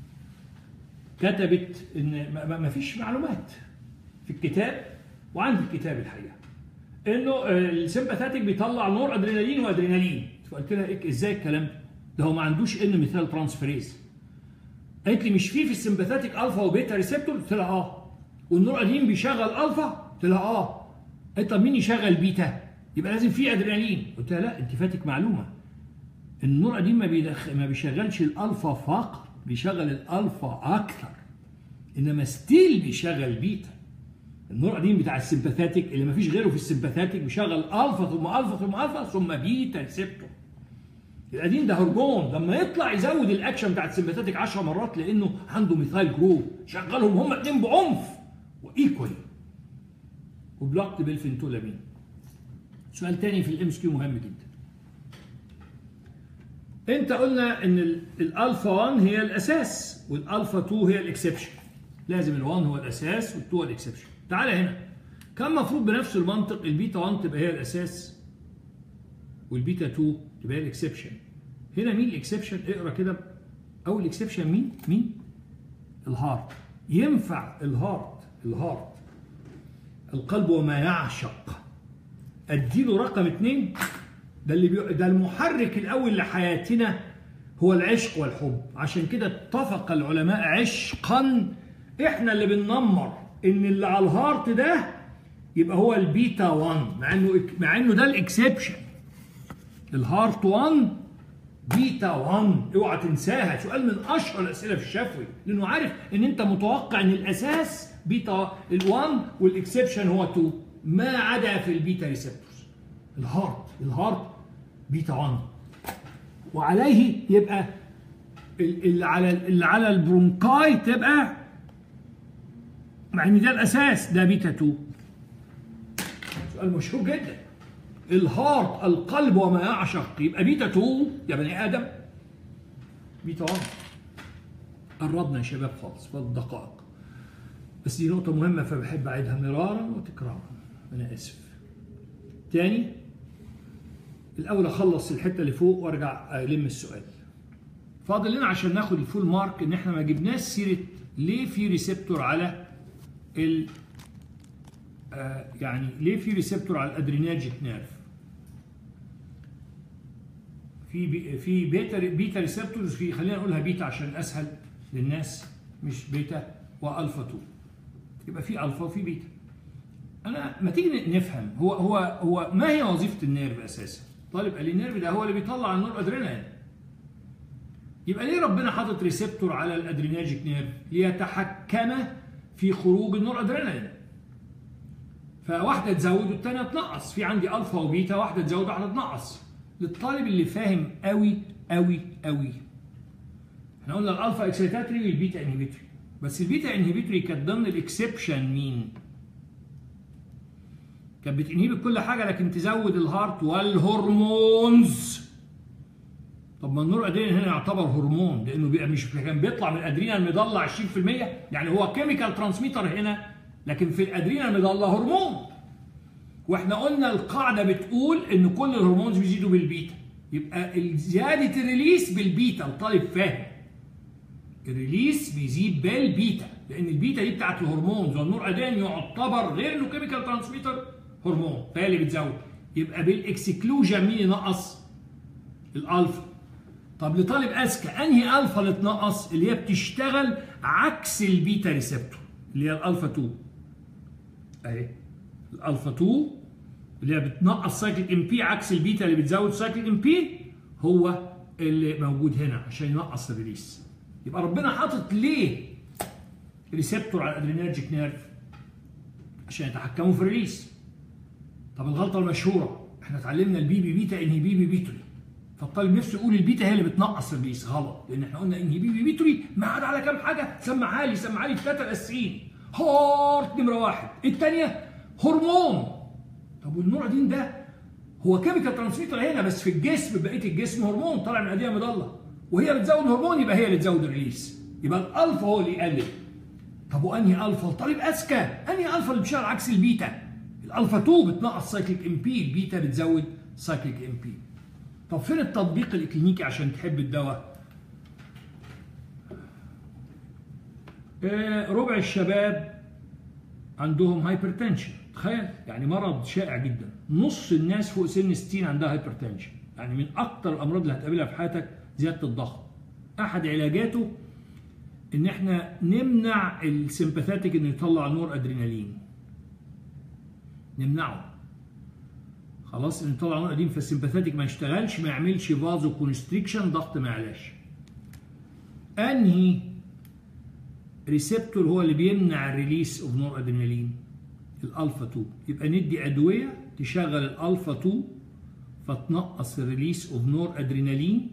Speaker 1: كتبت ان مفيش معلومات في الكتاب وعندي الكتاب الحقيقه انه السمباثاتيك بيطلع نور ادرينالين وادرينالين فقلت لها إيه ازاي الكلام ده؟ ده هو ما عندوش ان مثال ترانسفيريز قالت لي مش في في السمباثاتيك الفا وبيتا ريسبتور قلت لها اه والنور ادرينالين بيشغل الفا قلت لها اه قالت طب مين يشغل بيتا يبقى لازم في ادرينالين قلت لها لا انت فاتك معلومه النور ادرينالين ما, بيدخ... ما بيشغلش الالفا فقط بيشغل الالفا اكثر انما ستيل بيشغل بيتا النور ادرينالين بتاع السمباثاتيك اللي ما فيش غيره في السمباثاتيك بيشغل الفا ثم الفا ثم الفا ثم بيتا ريسبتور القديم ده هرمون لما يطلع يزود الاكشن بتاع السمباثاتيك 10 مرات لانه عنده ميثايل جروب شغلهم هم الاثنين بعنف وايكوالي وبلوكت بالفنتولامين سؤال تاني في الام اس كيو مهم جدا انت قلنا ان الالفا 1 هي الاساس والالفا 2 هي الاكسبشن لازم ال1 هو الاساس وال2 هو الاكسبشن تعالى هنا كان المفروض بنفس المنطق البيتا 1 تبقى هي الاساس والبيتا 2 تبقى هي الاكسبشن هنا مين الاكسبشن اقرا كده اول اكسبشن مين مين الهارت ينفع الهارت الهارت القلب وما يعشق اديله رقم اثنين ده اللي بي... ده المحرك الاول لحياتنا هو العشق والحب عشان كده اتفق العلماء عشقا احنا اللي بننمر ان اللي على الهارت ده يبقى هو البيتا 1 مع انه مع انه ده الاكسبشن الهارت 1 بيتا 1 اوعى تنساها سؤال من اشهر الاسئله في الشفوي لانه عارف ان انت متوقع ان الاساس بيتا ال1 والاكسبشن هو 2 ما عدا في البيتا ريسبتورز الهارت الهارت بيتا 1 وعليه يبقى اللي على اللي على البرونكاي تبقى مع ان ده الاساس ده بيتا 2 سؤال مشهور جدا الهارت القلب وما يعشق يبقى بيتا 2 يا بني ادم بيتا 1 قربنا يا شباب خالص فاضل دقائق بس دي نقطة مهمة فبحب أعيدها مرارا وتكرارا أنا آسف تاني الأول أخلص الحتة اللي فوق وأرجع ألم السؤال فاضل لنا عشان ناخد الفول مارك إن إحنا ما جبناش سيرة ليه في ريسبتور على ال آه يعني ليه في ريسبتور على الادريناجيك نيرف في بي في بيتا بيتا ريسبتورز في خلينا نقولها بيتا عشان اسهل للناس مش بيتا والفا 2 يبقى في الفا وفي بيتا انا ما تيجي نفهم هو هو هو ما هي وظيفه النيرف اساسا طالب قال لي النيرف ده هو اللي بيطلع النور ادرينالين يبقى ليه ربنا حاطط ريسبتور على الادريناجيك نيرف ليتحكم في خروج النور ادرينالين فواحده تزود والثانيه تنقص في عندي الفا وبيتا واحده تزود واحده تنقص للطالب اللي فاهم قوي قوي قوي احنا قلنا الالفا اكسيتاتري والبيتا انهبيتري بس البيتا انهبيتري كانت ضمن الاكسبشن مين كانت بتنهبت كل حاجه لكن تزود الهارت والهرمونز طب ما النور ادرينال هنا يعتبر هرمون لانه بيبقى مش كان بيطلع من الادرينال مضلع 20% يعني هو كيميكال ترانسميتر هنا لكن في الادرينال مضلع هرمون واحنا قلنا القاعده بتقول ان كل الهرمونز بيزيدوا بالبيتا يبقى زياده الريليس بالبيتا الطالب فاهم الريليس بيزيد بالبيتا لان البيتا دي بتاعت الهرمونز والنور ادان يعتبر غير انه كيميكال ترانسميتر هرمون فهي اللي بتزود يبقى بالاكسكلوجن مين ينقص الالفا طب لطالب اذكى انهي الفا اللي تنقص اللي هي بتشتغل عكس البيتا ريسبتور اللي هي الالفا 2 اهي الالفا 2 اللي هي بتنقص سايكليك ام بي عكس البيتا اللي بتزود سايكليك ام بي هو اللي موجود هنا عشان ينقص الريليس يبقى ربنا حاطط ليه ريسبتور على الادرينرجيك نيرف عشان يتحكموا في الريليس طب الغلطه المشهوره احنا اتعلمنا البي بي بيتا ان بي بي بيتري فالطالب نفسه يقول البيتا هي اللي بتنقص الريليس غلط لان احنا قلنا ان بي بي بيتري ما عدا على كام حاجه سمعها لي سمعها لي الثلاثه الاساسيين هارت نمره واحد الثانيه هرمون طب والنورادين ده هو كيميكال ترانسميتر هنا بس في الجسم بقيه الجسم هرمون طالع من اديه مضله وهي بتزود هرمون يبقى هي اللي تزود الريليس يبقى الالفا هو اللي يقلل طب وانهي الفا الطالب اذكى انهي الفا اللي بيشتغل عكس البيتا الالفا 2 بتنقص سايكليك ام بي البيتا بتزود سايكليك ام بي طب فين التطبيق الكلينيكي عشان تحب الدواء آه ربع الشباب عندهم هايبرتنشن تخيل يعني مرض شائع جدا نص الناس فوق سن 60 عندها هايبرتنشن يعني من اكتر الامراض اللي هتقابلها في حياتك زياده الضغط احد علاجاته ان احنا نمنع السمباثاتيك انه يطلع نور ادرينالين نمنعه خلاص ان يطلع نور ادرينالين فالسمباثاتيك ما يشتغلش ما يعملش فازو كونستريكشن ضغط ما يعلاش انهي ريسبتور هو اللي بيمنع الريليس اوف نور ادرينالين الالفا 2 يبقى ندي ادويه تشغل الالفا 2 فتنقص الريليس اوف نور ادرينالين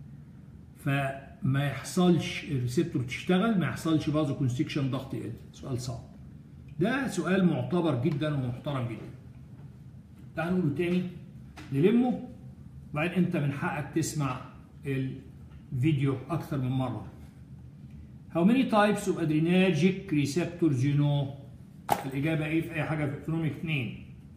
Speaker 1: فما يحصلش الريسبتور تشتغل ما يحصلش فازو كونستريكشن ضغط يقل سؤال صعب ده سؤال معتبر جدا ومحترم جدا تعال نقوله تاني نلمه وبعدين انت من حقك تسمع الفيديو اكثر من مره How many types of adrenergic receptors you know؟ الإجابة إيه في أي حاجة في اكتونوميك 2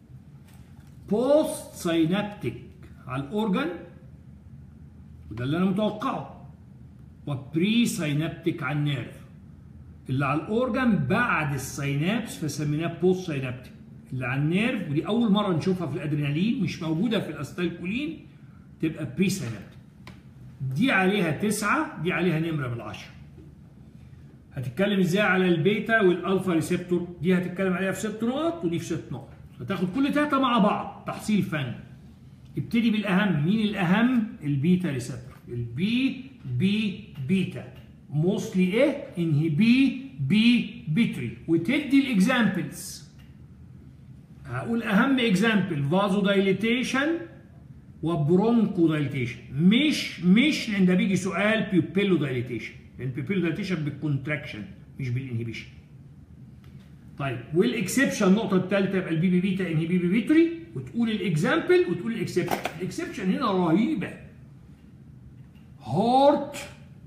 Speaker 1: بوست ساينابتيك على الأورجن وده اللي أنا متوقعه وبري ساينابتيك على النيرف اللي على الأورجن بعد الساينابس فسميناه بوست ساينابتيك اللي على النيرف ودي أول مرة نشوفها في الأدرينالين مش موجودة في الأستالكولين تبقى بري ساينابتيك دي عليها تسعة دي عليها نمرة بالعشرة هتتكلم ازاي على البيتا والالفا ريسبتور دي هتتكلم عليها في ست نقط ودي في ست نقط هتاخد كل ثلاثه مع بعض تحصيل فني ابتدي بالاهم مين الاهم البيتا ريسبتور البي بي بيتا موستلي ايه انهبي بي بيتري وتدي الاكزامبلز هقول اهم اكزامبل فازو دايليتيشن وبرونكو دايليتيشن مش مش لان ده بيجي سؤال بيوبيلو دايليتيشن لان البيبيلو دايليتيشن بالكونتراكشن مش بالانهبيشن طيب والاكسبشن النقطه الثالثه يبقى البي بي بيتا انهبي بي بيتري وتقول الاكزامبل وتقول الاكسبشن الاكسبشن هنا رهيبه هارت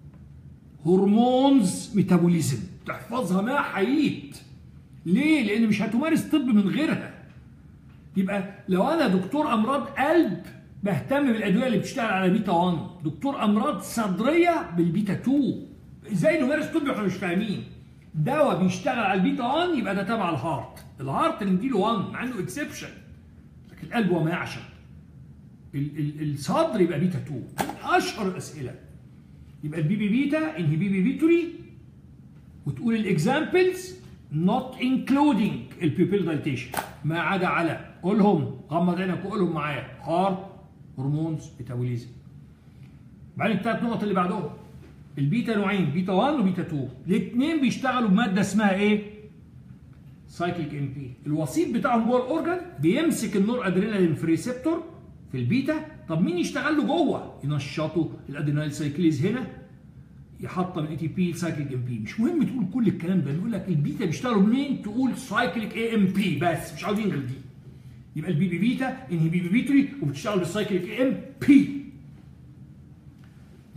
Speaker 1: هرمونز ميتابوليزم تحفظها ما حييت ليه؟ لان مش هتمارس طب من غيرها يبقى لو انا دكتور امراض قلب بهتم بالادويه اللي بتشتغل على بيتا 1 دكتور امراض صدريه بالبيتا 2 ازاي نمارس طب واحنا مش فاهمين دواء بيشتغل على البيتا 1 يبقى ده تبع الهارت الهارت نديله 1 مع انه اكسبشن لكن القلب وما يعشق الصدر يبقى بيتا 2 اشهر الاسئله يبقى البي بي بيتا انهبي بي بيتوري وتقول الاكزامبلز not including البيبيل دايليتيشن ما عدا على قولهم غمض عينك وقولهم معايا هارت هرمونز ميتابوليزم بعدين الثلاث نقط اللي بعدهم البيتا نوعين بيتا 1 وبيتا 2 الاثنين بيشتغلوا بماده اسمها ايه سايكليك ام بي الوسيط بتاعهم جوه الاورجن بيمسك النور ادرينالين في ريسبتور في البيتا طب مين يشتغل له جوه ينشطوا الادرينالين سايكليز هنا يحطم الاي تي بي سايكليك ام بي مش مهم تقول كل الكلام ده نقول لك البيتا بيشتغلوا منين تقول سايكليك اي ام بي بس مش عاوزين غير دي يبقى البي بي بيتا انهي بي بي بيتري وبتشتغل بالسايكليك ام بي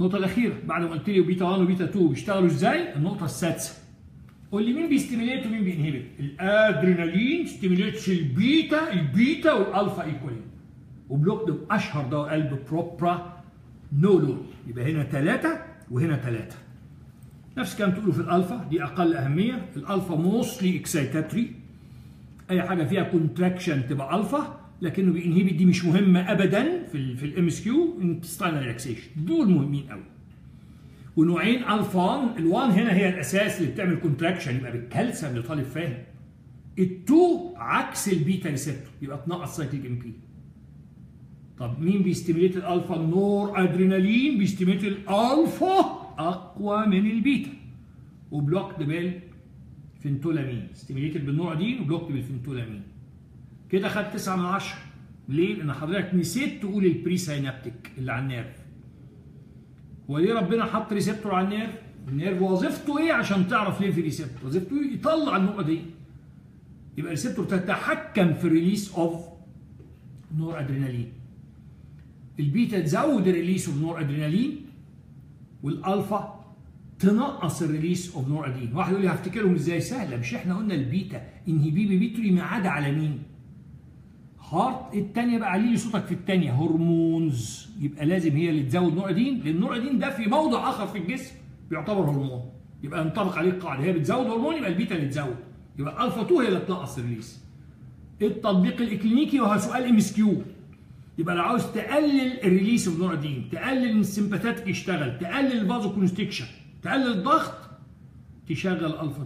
Speaker 1: النقطة الأخيرة بعد ما قلت لي بيتا 1 وبيتا 2 بيشتغلوا ازاي؟ النقطة السادسة. قول لي مين بيستيميليت ومين بينهبت؟ الادرينالين ستيميليتس البيتا البيتا والالفا ايكوالين. وبلوك ده اشهر دواء قلب بروبرا نولول يبقى هنا ثلاثة وهنا ثلاثة. نفس الكلام تقوله في الالفا دي اقل اهمية، الالفا موستلي اكسايتاتري اي حاجة فيها كونتراكشن تبقى الفا لكنه بينهبت دي مش مهمة ابدا في ال في الام اس كيو انتستاينال ريلاكسيشن دول مهمين قوي. ونوعين الفا ال1 هنا هي الاساس اللي بتعمل كونتراكشن يبقى بالكالسيوم لطالب فاهم التو عكس البيتا ريسبتور يبقى تنقص سايكليك ام بي طب مين بيستيميليت الالفا النور ادرينالين بيستيميليت الالفا اقوى من البيتا وبلوكد بالفنتولامين ستيميليتد بالنوردين وبلوكد بالفنتولامين كده خد 9 من 10 ليه؟ لان حضرتك نسيت تقول البري ساينابتيك اللي على النيرف هو ليه ربنا حط ريسبتور على النيرف؟ النيرف وظيفته ايه عشان تعرف ليه في ريسبتور؟ وظيفته ايه؟ يطلع النقطه دي. يبقى ريسبتور تتحكم في الريليس اوف نور ادرينالين. البيتا تزود الريليس اوف نور ادرينالين والالفا تنقص الريليس اوف نور ادرينالين. واحد يقول لي هفتكرهم ازاي؟ سهله مش احنا قلنا البيتا انهبيبي بيتري ما عدا على مين؟ هارت الثانيه بقى عليه صوتك في الثانيه هرمونز يبقى لازم هي اللي تزود نوردين لان النوردين ده في موضع اخر في الجسم بيعتبر هرمون يبقى ينطبق عليه القاعده هي بتزود هرمون يبقى البيتا اللي تزود يبقى الفا 2 هي اللي بتنقص الريليس التطبيق الاكلينيكي وهو سؤال ام اس كيو يبقى لو عاوز تقلل الريليس اوف نوردين تقلل ان السمباثاتيك يشتغل تقلل الفازو كونستكشن تقلل الضغط تشغل الفا 2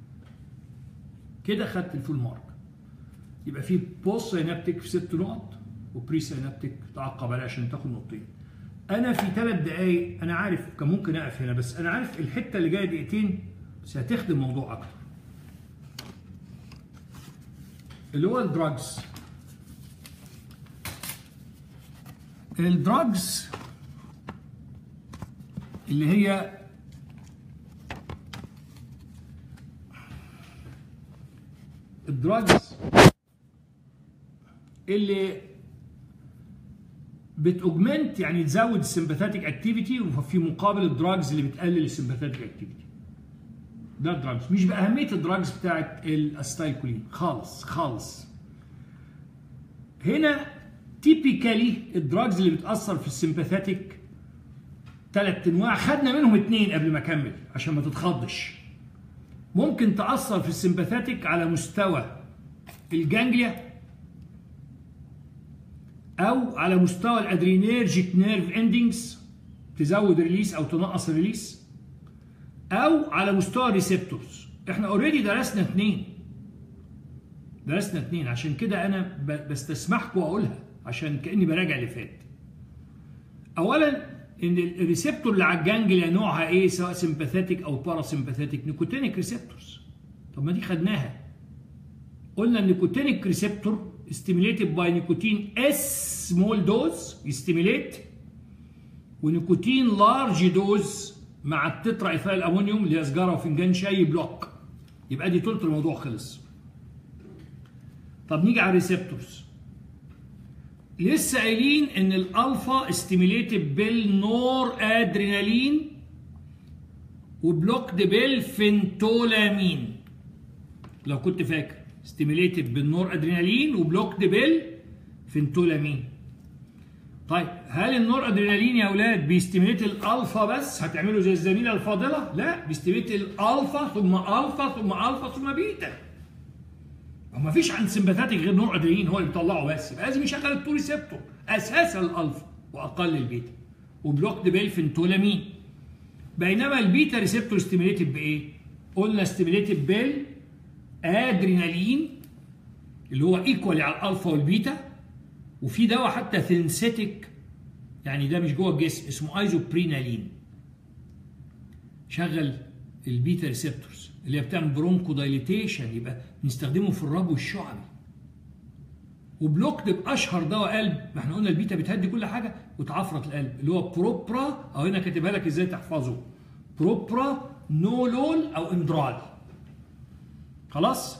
Speaker 1: كده خدت الفول مارك يبقى في بوست سينابتيك في ست نقط وبري سينابتيك تعقب عليه عشان تاخد نقطتين. انا في ثلاث دقائق انا عارف كان ممكن اقف هنا بس انا عارف الحته اللي جايه دقيقتين بس هتخدم الموضوع اكتر. اللي هو الدراجز. الدراجز اللي هي الدراجز اللي بتوجمنت يعني تزود السمباثيتك اكتيفيتي وفي مقابل الدراجز اللي بتقلل السمباثيتك اكتيفيتي ده الدراجز مش باهميه الدراجز بتاعت الاستايكولين خالص خالص هنا تيبيكالي الدراجز اللي بتاثر في السمباثيتك ثلاث انواع خدنا منهم اثنين قبل ما اكمل عشان ما تتخضش ممكن تاثر في السمباثيتك على مستوى الجانجليا او على مستوى الادرينيرجيك نيرف اندنجز تزود ريليس او تنقص ريليس او على مستوى الريسبتورز احنا اوريدي درسنا اثنين درسنا اثنين عشان كده انا بستسمحكم واقولها عشان كاني براجع اللي فات اولا ان الريسبتور اللي على الجانجليا نوعها ايه سواء سمباثيتك او باراسمباثيتك نيكوتينيك ريسبتورز طب ما دي خدناها قلنا النيكوتينيك ريسبتور stimulated by nicotine S small dose يستيميليت ونيكوتين لارج دوز مع التترا ايثايل امونيوم اللي هي سجاره وفنجان شاي بلوك يبقى دي تلت الموضوع خلص طب نيجي على الريسبتورز لسه قايلين ان الالفا ستيميليتد بالنور ادرينالين وبلوكد بالفنتولامين لو كنت فاكر ستيميليتد بالنور ادرينالين وبلوكد بالفنتولامين طيب هل النور ادرينالين يا اولاد بيستيميليت الالفا بس هتعملوا زي الزميله الفاضله لا بيستيميليت الالفا ثم الفا ثم الفا ثم بيتا ما فيش عند سمباثاتيك غير نور ادرينالين هو اللي بيطلعه بس يبقى لازم يشغل التو ريسبتور اساسا الالفا واقل البيتا وبلوكد بالفنتولامين بينما البيتا ريسبتور ستيميليتد بايه؟ قلنا ستيميليتد بال ادرينالين اللي هو ايكوالي على الالفا والبيتا وفي دواء حتى ثينسيتك يعني ده مش جوه الجسم اسمه ايزوبرينالين شغل البيتا ريسبتورز اللي هي بتعمل برونكو دايليتيشن يبقى بنستخدمه في الربو الشعبي وبلوكد باشهر دواء قلب ما احنا قلنا البيتا بتهدي كل حاجه وتعفرت القلب اللي هو بروبرا او هنا كاتبها لك ازاي تحفظه بروبرا نولول او اندرال خلاص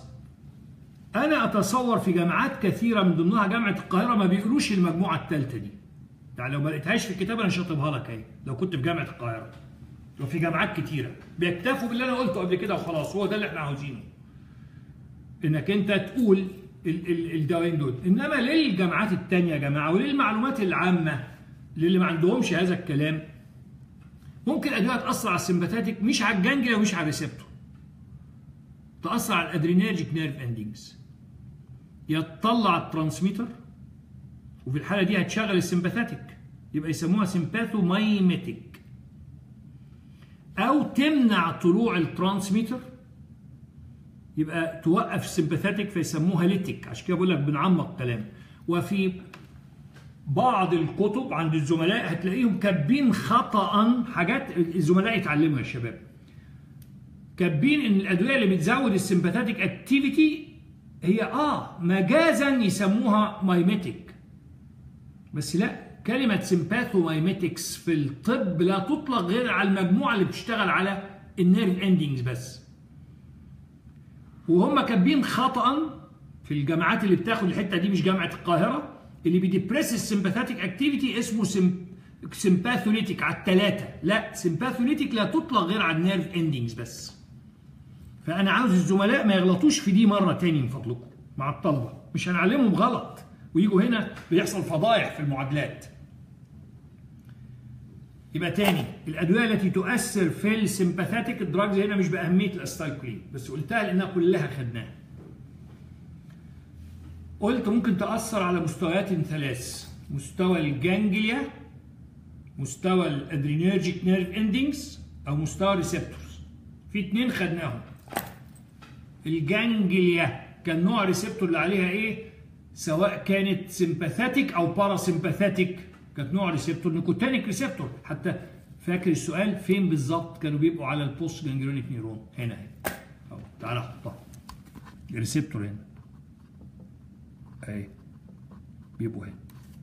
Speaker 1: انا اتصور في جامعات كثيره من ضمنها جامعه القاهره ما بيقولوش المجموعه الثالثه دي يعني لو ما لقيتهاش في الكتاب انا شاطبها لك اهي لو كنت في جامعه القاهره وفي جامعات كتيره بيكتفوا باللي انا قلته قبل كده وخلاص هو ده اللي احنا عاوزينه انك انت تقول الدوايين دول انما للجامعات التانية يا جماعه وللمعلومات العامه للي ما عندهمش هذا الكلام ممكن ادويه تاثر على السمباتيك مش على الجانجليا ومش على الريسبتور تاثر على الادرينيرجيك نيرف اندنجز يا تطلع الترانسميتر وفي الحاله دي هتشغل السمباثيك يبقى يسموها سمباثومايميتيك او تمنع طلوع الترانسميتر يبقى توقف السمباثيك فيسموها ليتيك عشان كده بقول لك بنعمق كلام وفي بعض الكتب عند الزملاء هتلاقيهم كاتبين خطأ حاجات الزملاء يتعلموا يا شباب كاتبين ان الادويه اللي بتزود السمباثيك اكتيفيتي هي اه مجازا يسموها مايميتيك بس لا كلمة سمباثومايميتكس في الطب لا تطلق غير على المجموعة اللي بتشتغل على النيرف اندنجز بس وهم كاتبين خطأ في الجامعات اللي بتاخد الحتة دي مش جامعة القاهرة اللي بيديبريس السمباثيك اكتيفيتي اسمه سم سمباثوليتيك على الثلاثة لا سمباثوليتيك لا تطلق غير على النيرف اندنجز بس فأنا عاوز الزملاء ما يغلطوش في دي مرة تاني من فضلكم مع الطلبة مش هنعلمهم غلط ويجوا هنا بيحصل فضايح في المعادلات يبقى تاني الادويه التي تؤثر في السمباثيك الدراجز هنا مش باهميه الاستايكولين بس قلتها لانها كلها خدناها قلت ممكن تاثر على مستويات ثلاث مستوى الجانجليا مستوى الادرينيرجيك نيرف اندنجز او مستوى ريسبتورز في اتنين خدناهم الجانجليا كان نوع ريسبتور اللي عليها ايه سواء كانت سمباثيك او باراسمباثيك كانت نوع ريسبتور نيكوتينيك ريسبتور حتى فاكر السؤال فين بالظبط كانوا بيبقوا على البوست جانجلونيك نيرون هنا اهي اهو تعالى احطها ريسبتور هنا اهي بيبقوا هنا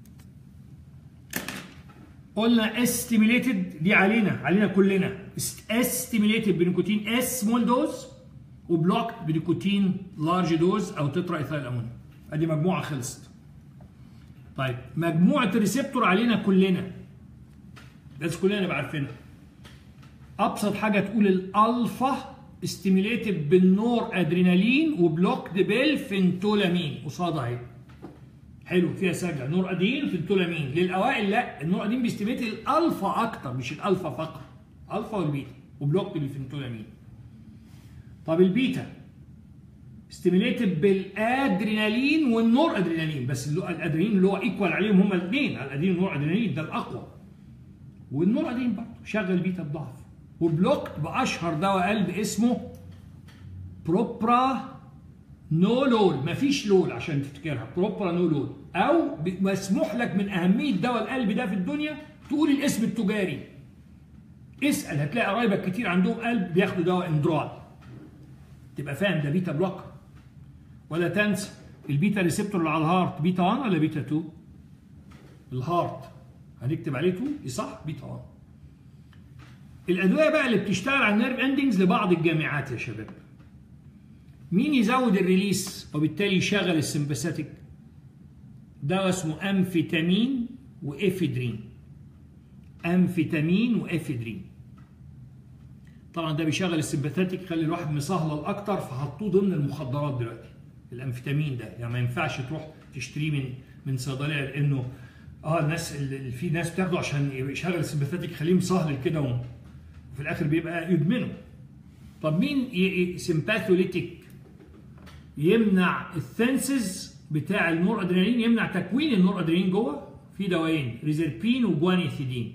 Speaker 1: قلنا استيميليتد دي علينا علينا كلنا استيميليتد بنيكوتين اس سمول دوز وبلوك بنيكوتين لارج دوز او تترا ايثايل امونيوم ادي مجموعه خلصت طيب مجموعه الريسبتور علينا كلنا بس كلنا نبقى عارفينها ابسط حاجه تقول الالفا استيميليتد بالنور ادرينالين وبلوكد بالفنتولامين قصادها اهي حلو فيها سجع نور ادين فنتولامين للاوائل لا النور ادين بيستيميت الالفا اكتر مش الالفا فقط الفا والبيتا وبلوكد بالفنتولامين طب البيتا ستيميليتد بالادرينالين والنور ادرينالين بس الادرينالين اللي هو ايكوال عليهم هما الاثنين على الادرينالين والنور ادرينالين ده الاقوى والنور ادرينالين برضه شغل بيتا بضعف وبلوك باشهر دواء قلب اسمه بروبرا نو لول مفيش لول عشان تفتكرها بروبرا نو لول او مسموح لك من اهميه دواء القلب ده في الدنيا تقول الاسم التجاري اسال هتلاقي قرايبك كتير عندهم قلب بياخدوا دواء اندرال تبقى فاهم ده بيتا بلوكر ولا تنسى البيتا ريسبتور اللي على الهارت بيتا 1 ولا بيتا 2 الهارت هنكتب عليه 2 صح بيتا 1 الادويه بقى اللي بتشتغل على النيرف اندنجز لبعض الجامعات يا شباب مين يزود الريليس وبالتالي يشغل السمباثيك دواء اسمه امفيتامين وافيدرين امفيتامين وافيدرين طبعا ده بيشغل السمباثيك يخلي الواحد مصهلل اكتر فحطوه ضمن المخدرات دلوقتي الامفيتامين ده يعني ما ينفعش تروح تشتريه من من صيدليه لانه اه الناس اللي في ناس بتاخده عشان يشغل السمباثيك يخليه مصهلل كده وفي الاخر بيبقى يدمنه طب مين سمباثوليتيك يمنع الثنسز بتاع النور ادرينالين يمنع تكوين النور ادرينالين جوه في دوايين ريزربين وجوانيثيدين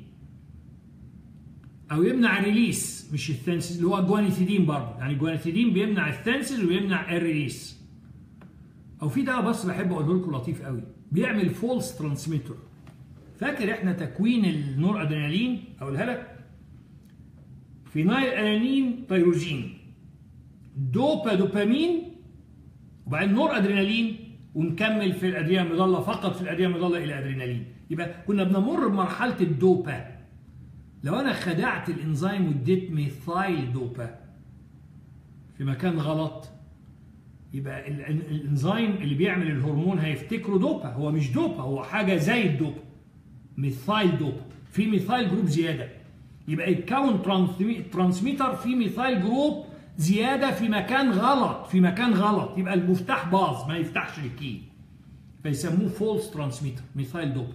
Speaker 1: او يمنع الريليس مش الثنسز اللي هو جوانيثيدين برضه يعني الجوانيثيدين بيمنع الثنسز ويمنع الريليس او في دواء بس بحب اقوله لكم لطيف قوي بيعمل فولس ترانسميتر فاكر احنا تكوين النور ادرينالين اقولها لك فينايل الانين تيروزين دوبا دوبامين وبعدين نور ادرينالين ونكمل في الادرينال المضله فقط في الادرينال المضله الى ادرينالين يبقى كنا بنمر بمرحله الدوبا لو انا خدعت الانزيم واديت ميثايل دوبا في مكان غلط يبقى الانزيم اللي بيعمل الهرمون هيفتكره دوبا هو مش دوبا هو حاجه زي الدوبا ميثايل دوبا في ميثايل جروب زياده يبقى يتكون ترانسميتر في ميثايل جروب زياده في مكان غلط في مكان غلط يبقى المفتاح باظ ما يفتحش الكي فيسموه فولس ترانسميتر ميثايل دوبا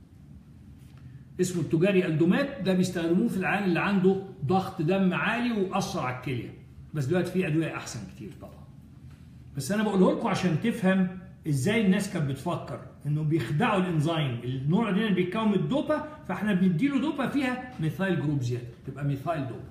Speaker 1: اسمه التجاري الدومات ده بيستخدموه في العيان اللي عنده ضغط دم عالي واثر على الكليه بس دلوقتي في ادويه احسن كتير طبعا بس انا بقوله لكم عشان تفهم ازاي الناس كانت بتفكر انه بيخدعوا الانزيم النوع ده بيتكون من الدوبا فاحنا بنديله دوبا فيها ميثايل جروب زياده تبقى ميثايل دوبا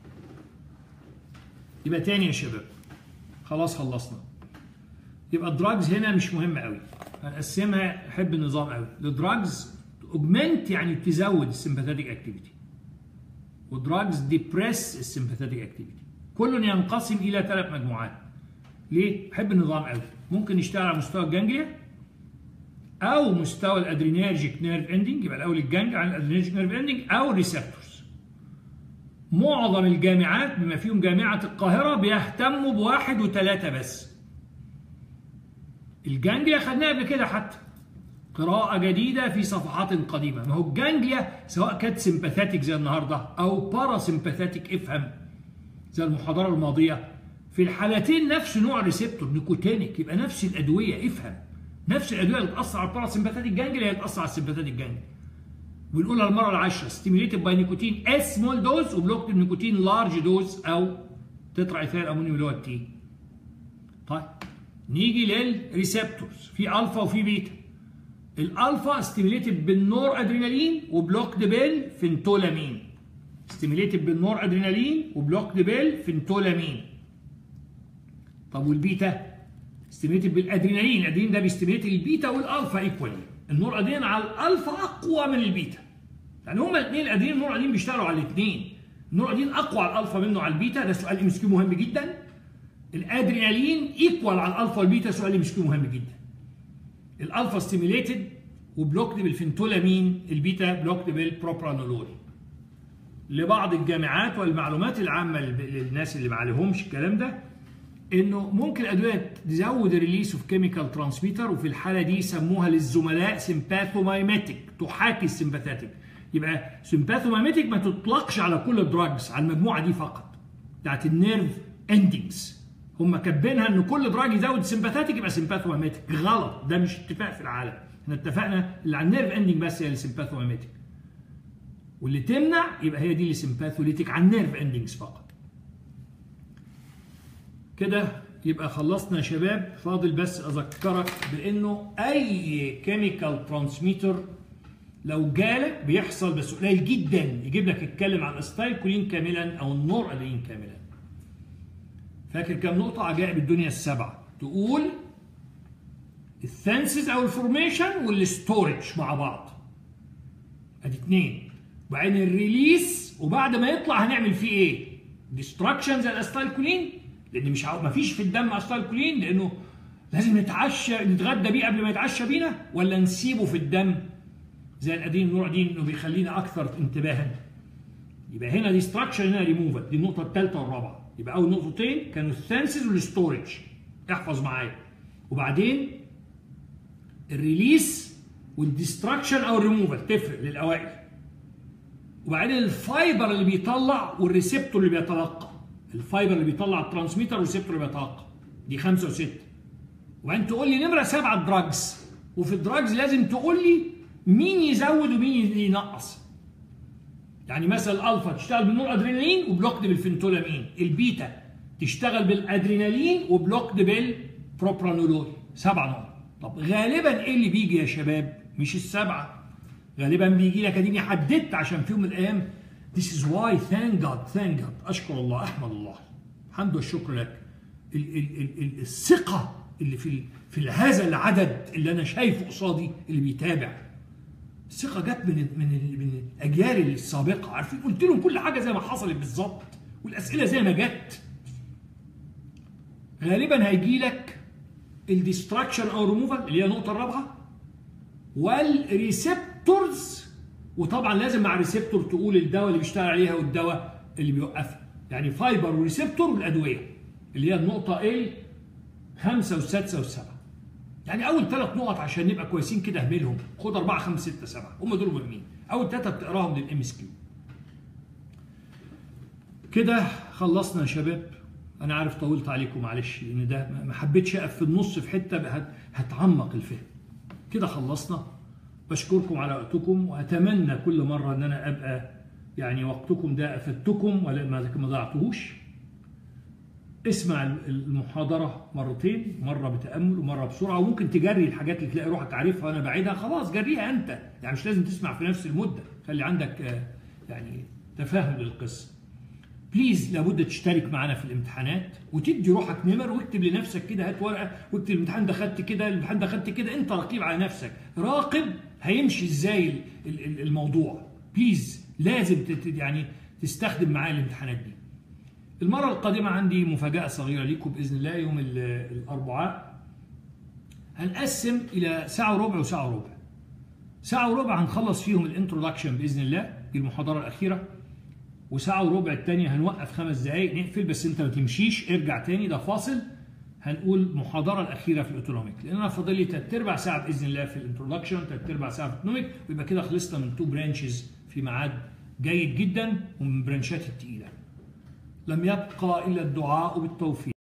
Speaker 1: يبقى تاني يا شباب خلاص خلصنا يبقى الدراجز هنا مش مهم قوي هنقسمها احب النظام قوي الدراجز اوجمنت يعني تزود السمباثيتك اكتيفيتي ودراجز ديبريس السمباثيتك اكتيفيتي كل ينقسم الى ثلاث مجموعات ليه؟ بحب النظام قوي ممكن يشتغل على مستوى الجانجليا او مستوى الادرينيرجيك نيرف اندنج يبقى الاول الجانج على الادرينيرجيك نيرف اندنج او الريسبتورز معظم الجامعات بما فيهم جامعه القاهره بيهتموا بواحد وثلاثه بس الجانجليا خدناها قبل كده حتى قراءة جديدة في صفحات قديمة ما هو الجانجليا سواء كانت سمباثاتيك زي النهاردة أو بارا سمباثاتيك افهم زي المحاضرة الماضية في الحالتين نفس نوع ريسبتور نيكوتينيك يبقى نفس الأدوية افهم نفس الأدوية اللي بتأثر على البارا سمباثاتيك جانجليا هي اللي بتأثر على السمباثاتيك جانجليا بنقولها المرة العاشرة ستيميليتد باي نيكوتين اس سمول دوز وبلوكت نيكوتين لارج دوز أو تترا ايثايل امونيوم اللي هو التي طيب نيجي للريسبتورز في الفا وفي بيتا الالفا ستيميليتد بالنور ادرينالين وبلوكد بالفنتولامين ستيميليتد بالنور ادرينالين وبلوكد بالفنتولامين طب والبيتا ستيميليتد بالادرينالين الادرينالين ده بيستيميليت البيتا والالفا ايكوالي النور ادرينالين على الالفا اقوى من البيتا يعني هما الاثنين الادرينالين والنور ادرينالين بيشتغلوا على الاثنين النور ادرينالين اقوى على الالفا منه على البيتا ده سؤال ام اس كيو مهم جدا الادرينالين ايكوال على الالفا والبيتا سؤال ام اس كيو مهم جدا الالفا ستيميليتد وبلوكد بالفنتولامين البيتا بلوكد بالبروبرانولول لبعض الجامعات والمعلومات العامه للناس اللي ما عليهمش الكلام ده انه ممكن الادويه تزود الريليس اوف كيميكال ترانسميتر وفي الحاله دي سموها للزملاء سمباثومايماتيك تحاكي السمباثاتيك يبقى سمباثومايماتيك ما تطلقش على كل الدراجز على المجموعه دي فقط بتاعت النيرف اندنجز هم كاتبينها ان كل دراج يزود سمباثاتيك يبقى سمباثوميماتيك غلط ده مش اتفاق في العالم احنا اتفقنا اللي على النيرف اندنج بس هي اللي سمباثوميماتيك واللي تمنع يبقى هي دي اللي سمباثوليتيك على النيرف اندنجز فقط كده يبقى خلصنا يا شباب فاضل بس اذكرك بانه اي كيميكال ترانسميتر لو جالك بيحصل بس قليل جدا يجيب لك يتكلم عن الستايكولين كاملا او النور ادرينالين كاملا فاكر كام نقطة عجائب الدنيا السبعة تقول الثانسز او الفورميشن والستورج مع بعض ادي اتنين وبعدين الريليس وبعد ما يطلع هنعمل فيه ايه؟ ديستراكشن زي الاستايلكولين لان مش عاو... مفيش في الدم استايلكولين لانه لازم نتعشى نتغدى بيه قبل ما يتعشى بينا ولا نسيبه في الدم زي الادين النوع دي انه بيخلينا اكثر انتباها يبقى هنا ديستراكشن هنا ريموفال دي النقطه الثالثه والرابعه يبقى اول نقطتين كانوا الثانسز والستورج احفظ معايا وبعدين الريليس والديستراكشن او الريموفال تفرق للاوائل وبعدين الفايبر اللي بيطلع والريسبتور اللي بيتلقى الفايبر اللي بيطلع الترانسميتر والريسبتور اللي بيتلقى دي خمسه وسته وبعدين تقول لي نمره سبعه دراجز وفي الدراجز لازم تقول لي مين يزود ومين ينقص يعني مثلا الالفا تشتغل بالنور ادرينالين وبلوكد بالفنتولامين البيتا تشتغل بالادرينالين وبلوكد بالبروبرانولول سبع نقط طب غالبا ايه اللي بيجي يا شباب مش السبعه غالبا بيجي لك اديني حددت عشان في يوم من الايام This is why thank God thank God أشكر الله أحمد الله الحمد والشكر لك ال ال ال ال الثقة اللي في في هذا العدد اللي أنا شايفه قصادي اللي بيتابع الثقة جت من من من الأجيال السابقة عارفين قلت لهم كل حاجة زي ما حصلت بالظبط والأسئلة زي ما جت غالبا هيجي لك الديستراكشن أو ريموفال اللي هي النقطة الرابعة والريسبتورز وطبعا لازم مع الريسبتور تقول الدواء اللي بيشتغل عليها والدواء اللي بيوقفها يعني فايبر وريسبتور والادويه اللي هي النقطه ايه خمسه والسادسه والسبعه يعني اول ثلاث نقط عشان نبقى كويسين كده اهملهم خد اربعه خمسه سته سبعه هم دول مهمين اول ثلاثه بتقراهم للام اس كيو كده خلصنا يا شباب انا عارف طولت عليكم معلش لان ده ما حبيتش اقف في النص في حته هت- هتعمق الفهم كده خلصنا بشكركم على وقتكم واتمنى كل مره ان انا ابقى يعني وقتكم ده افدتكم ولا ما ما ضيعتهوش اسمع المحاضرة مرتين مرة بتأمل ومرة بسرعة وممكن تجري الحاجات اللي تلاقي روحك عارفها وأنا بعيدها خلاص جريها أنت يعني مش لازم تسمع في نفس المدة خلي عندك آه، يعني تفاهم للقصة بليز لابد تشترك معانا في الامتحانات وتدي روحك نمر واكتب لنفسك كده هات ورقه واكتب الامتحان ده خدت كده الامتحان ده خدت كده انت رقيب على نفسك راقب هيمشي ازاي ال- ال- ال- الموضوع بليز لازم تت- يعني تستخدم معايا الامتحانات دي المرة القادمة عندي مفاجأة صغيرة ليكم بإذن الله يوم ال- الأربعاء هنقسم إلى ساعة وربع وساعة وربع ساعة وربع هنخلص فيهم الانترودكشن بإذن الله دي المحاضرة الأخيرة وساعة وربع التانية هنوقف خمس دقايق نقفل بس أنت ما تمشيش ارجع تاني ده فاصل هنقول المحاضرة الأخيرة في الأوتونوميك لأن أنا فاضل لي تلات أرباع ساعة بإذن الله في الانترودكشن تلات أرباع ساعة في الأوتونوميك ويبقى كده خلصنا من تو برانشز في ميعاد جيد جدا ومن برانشات التقيلة لم يبقى إلا الدعاء بالتوفيق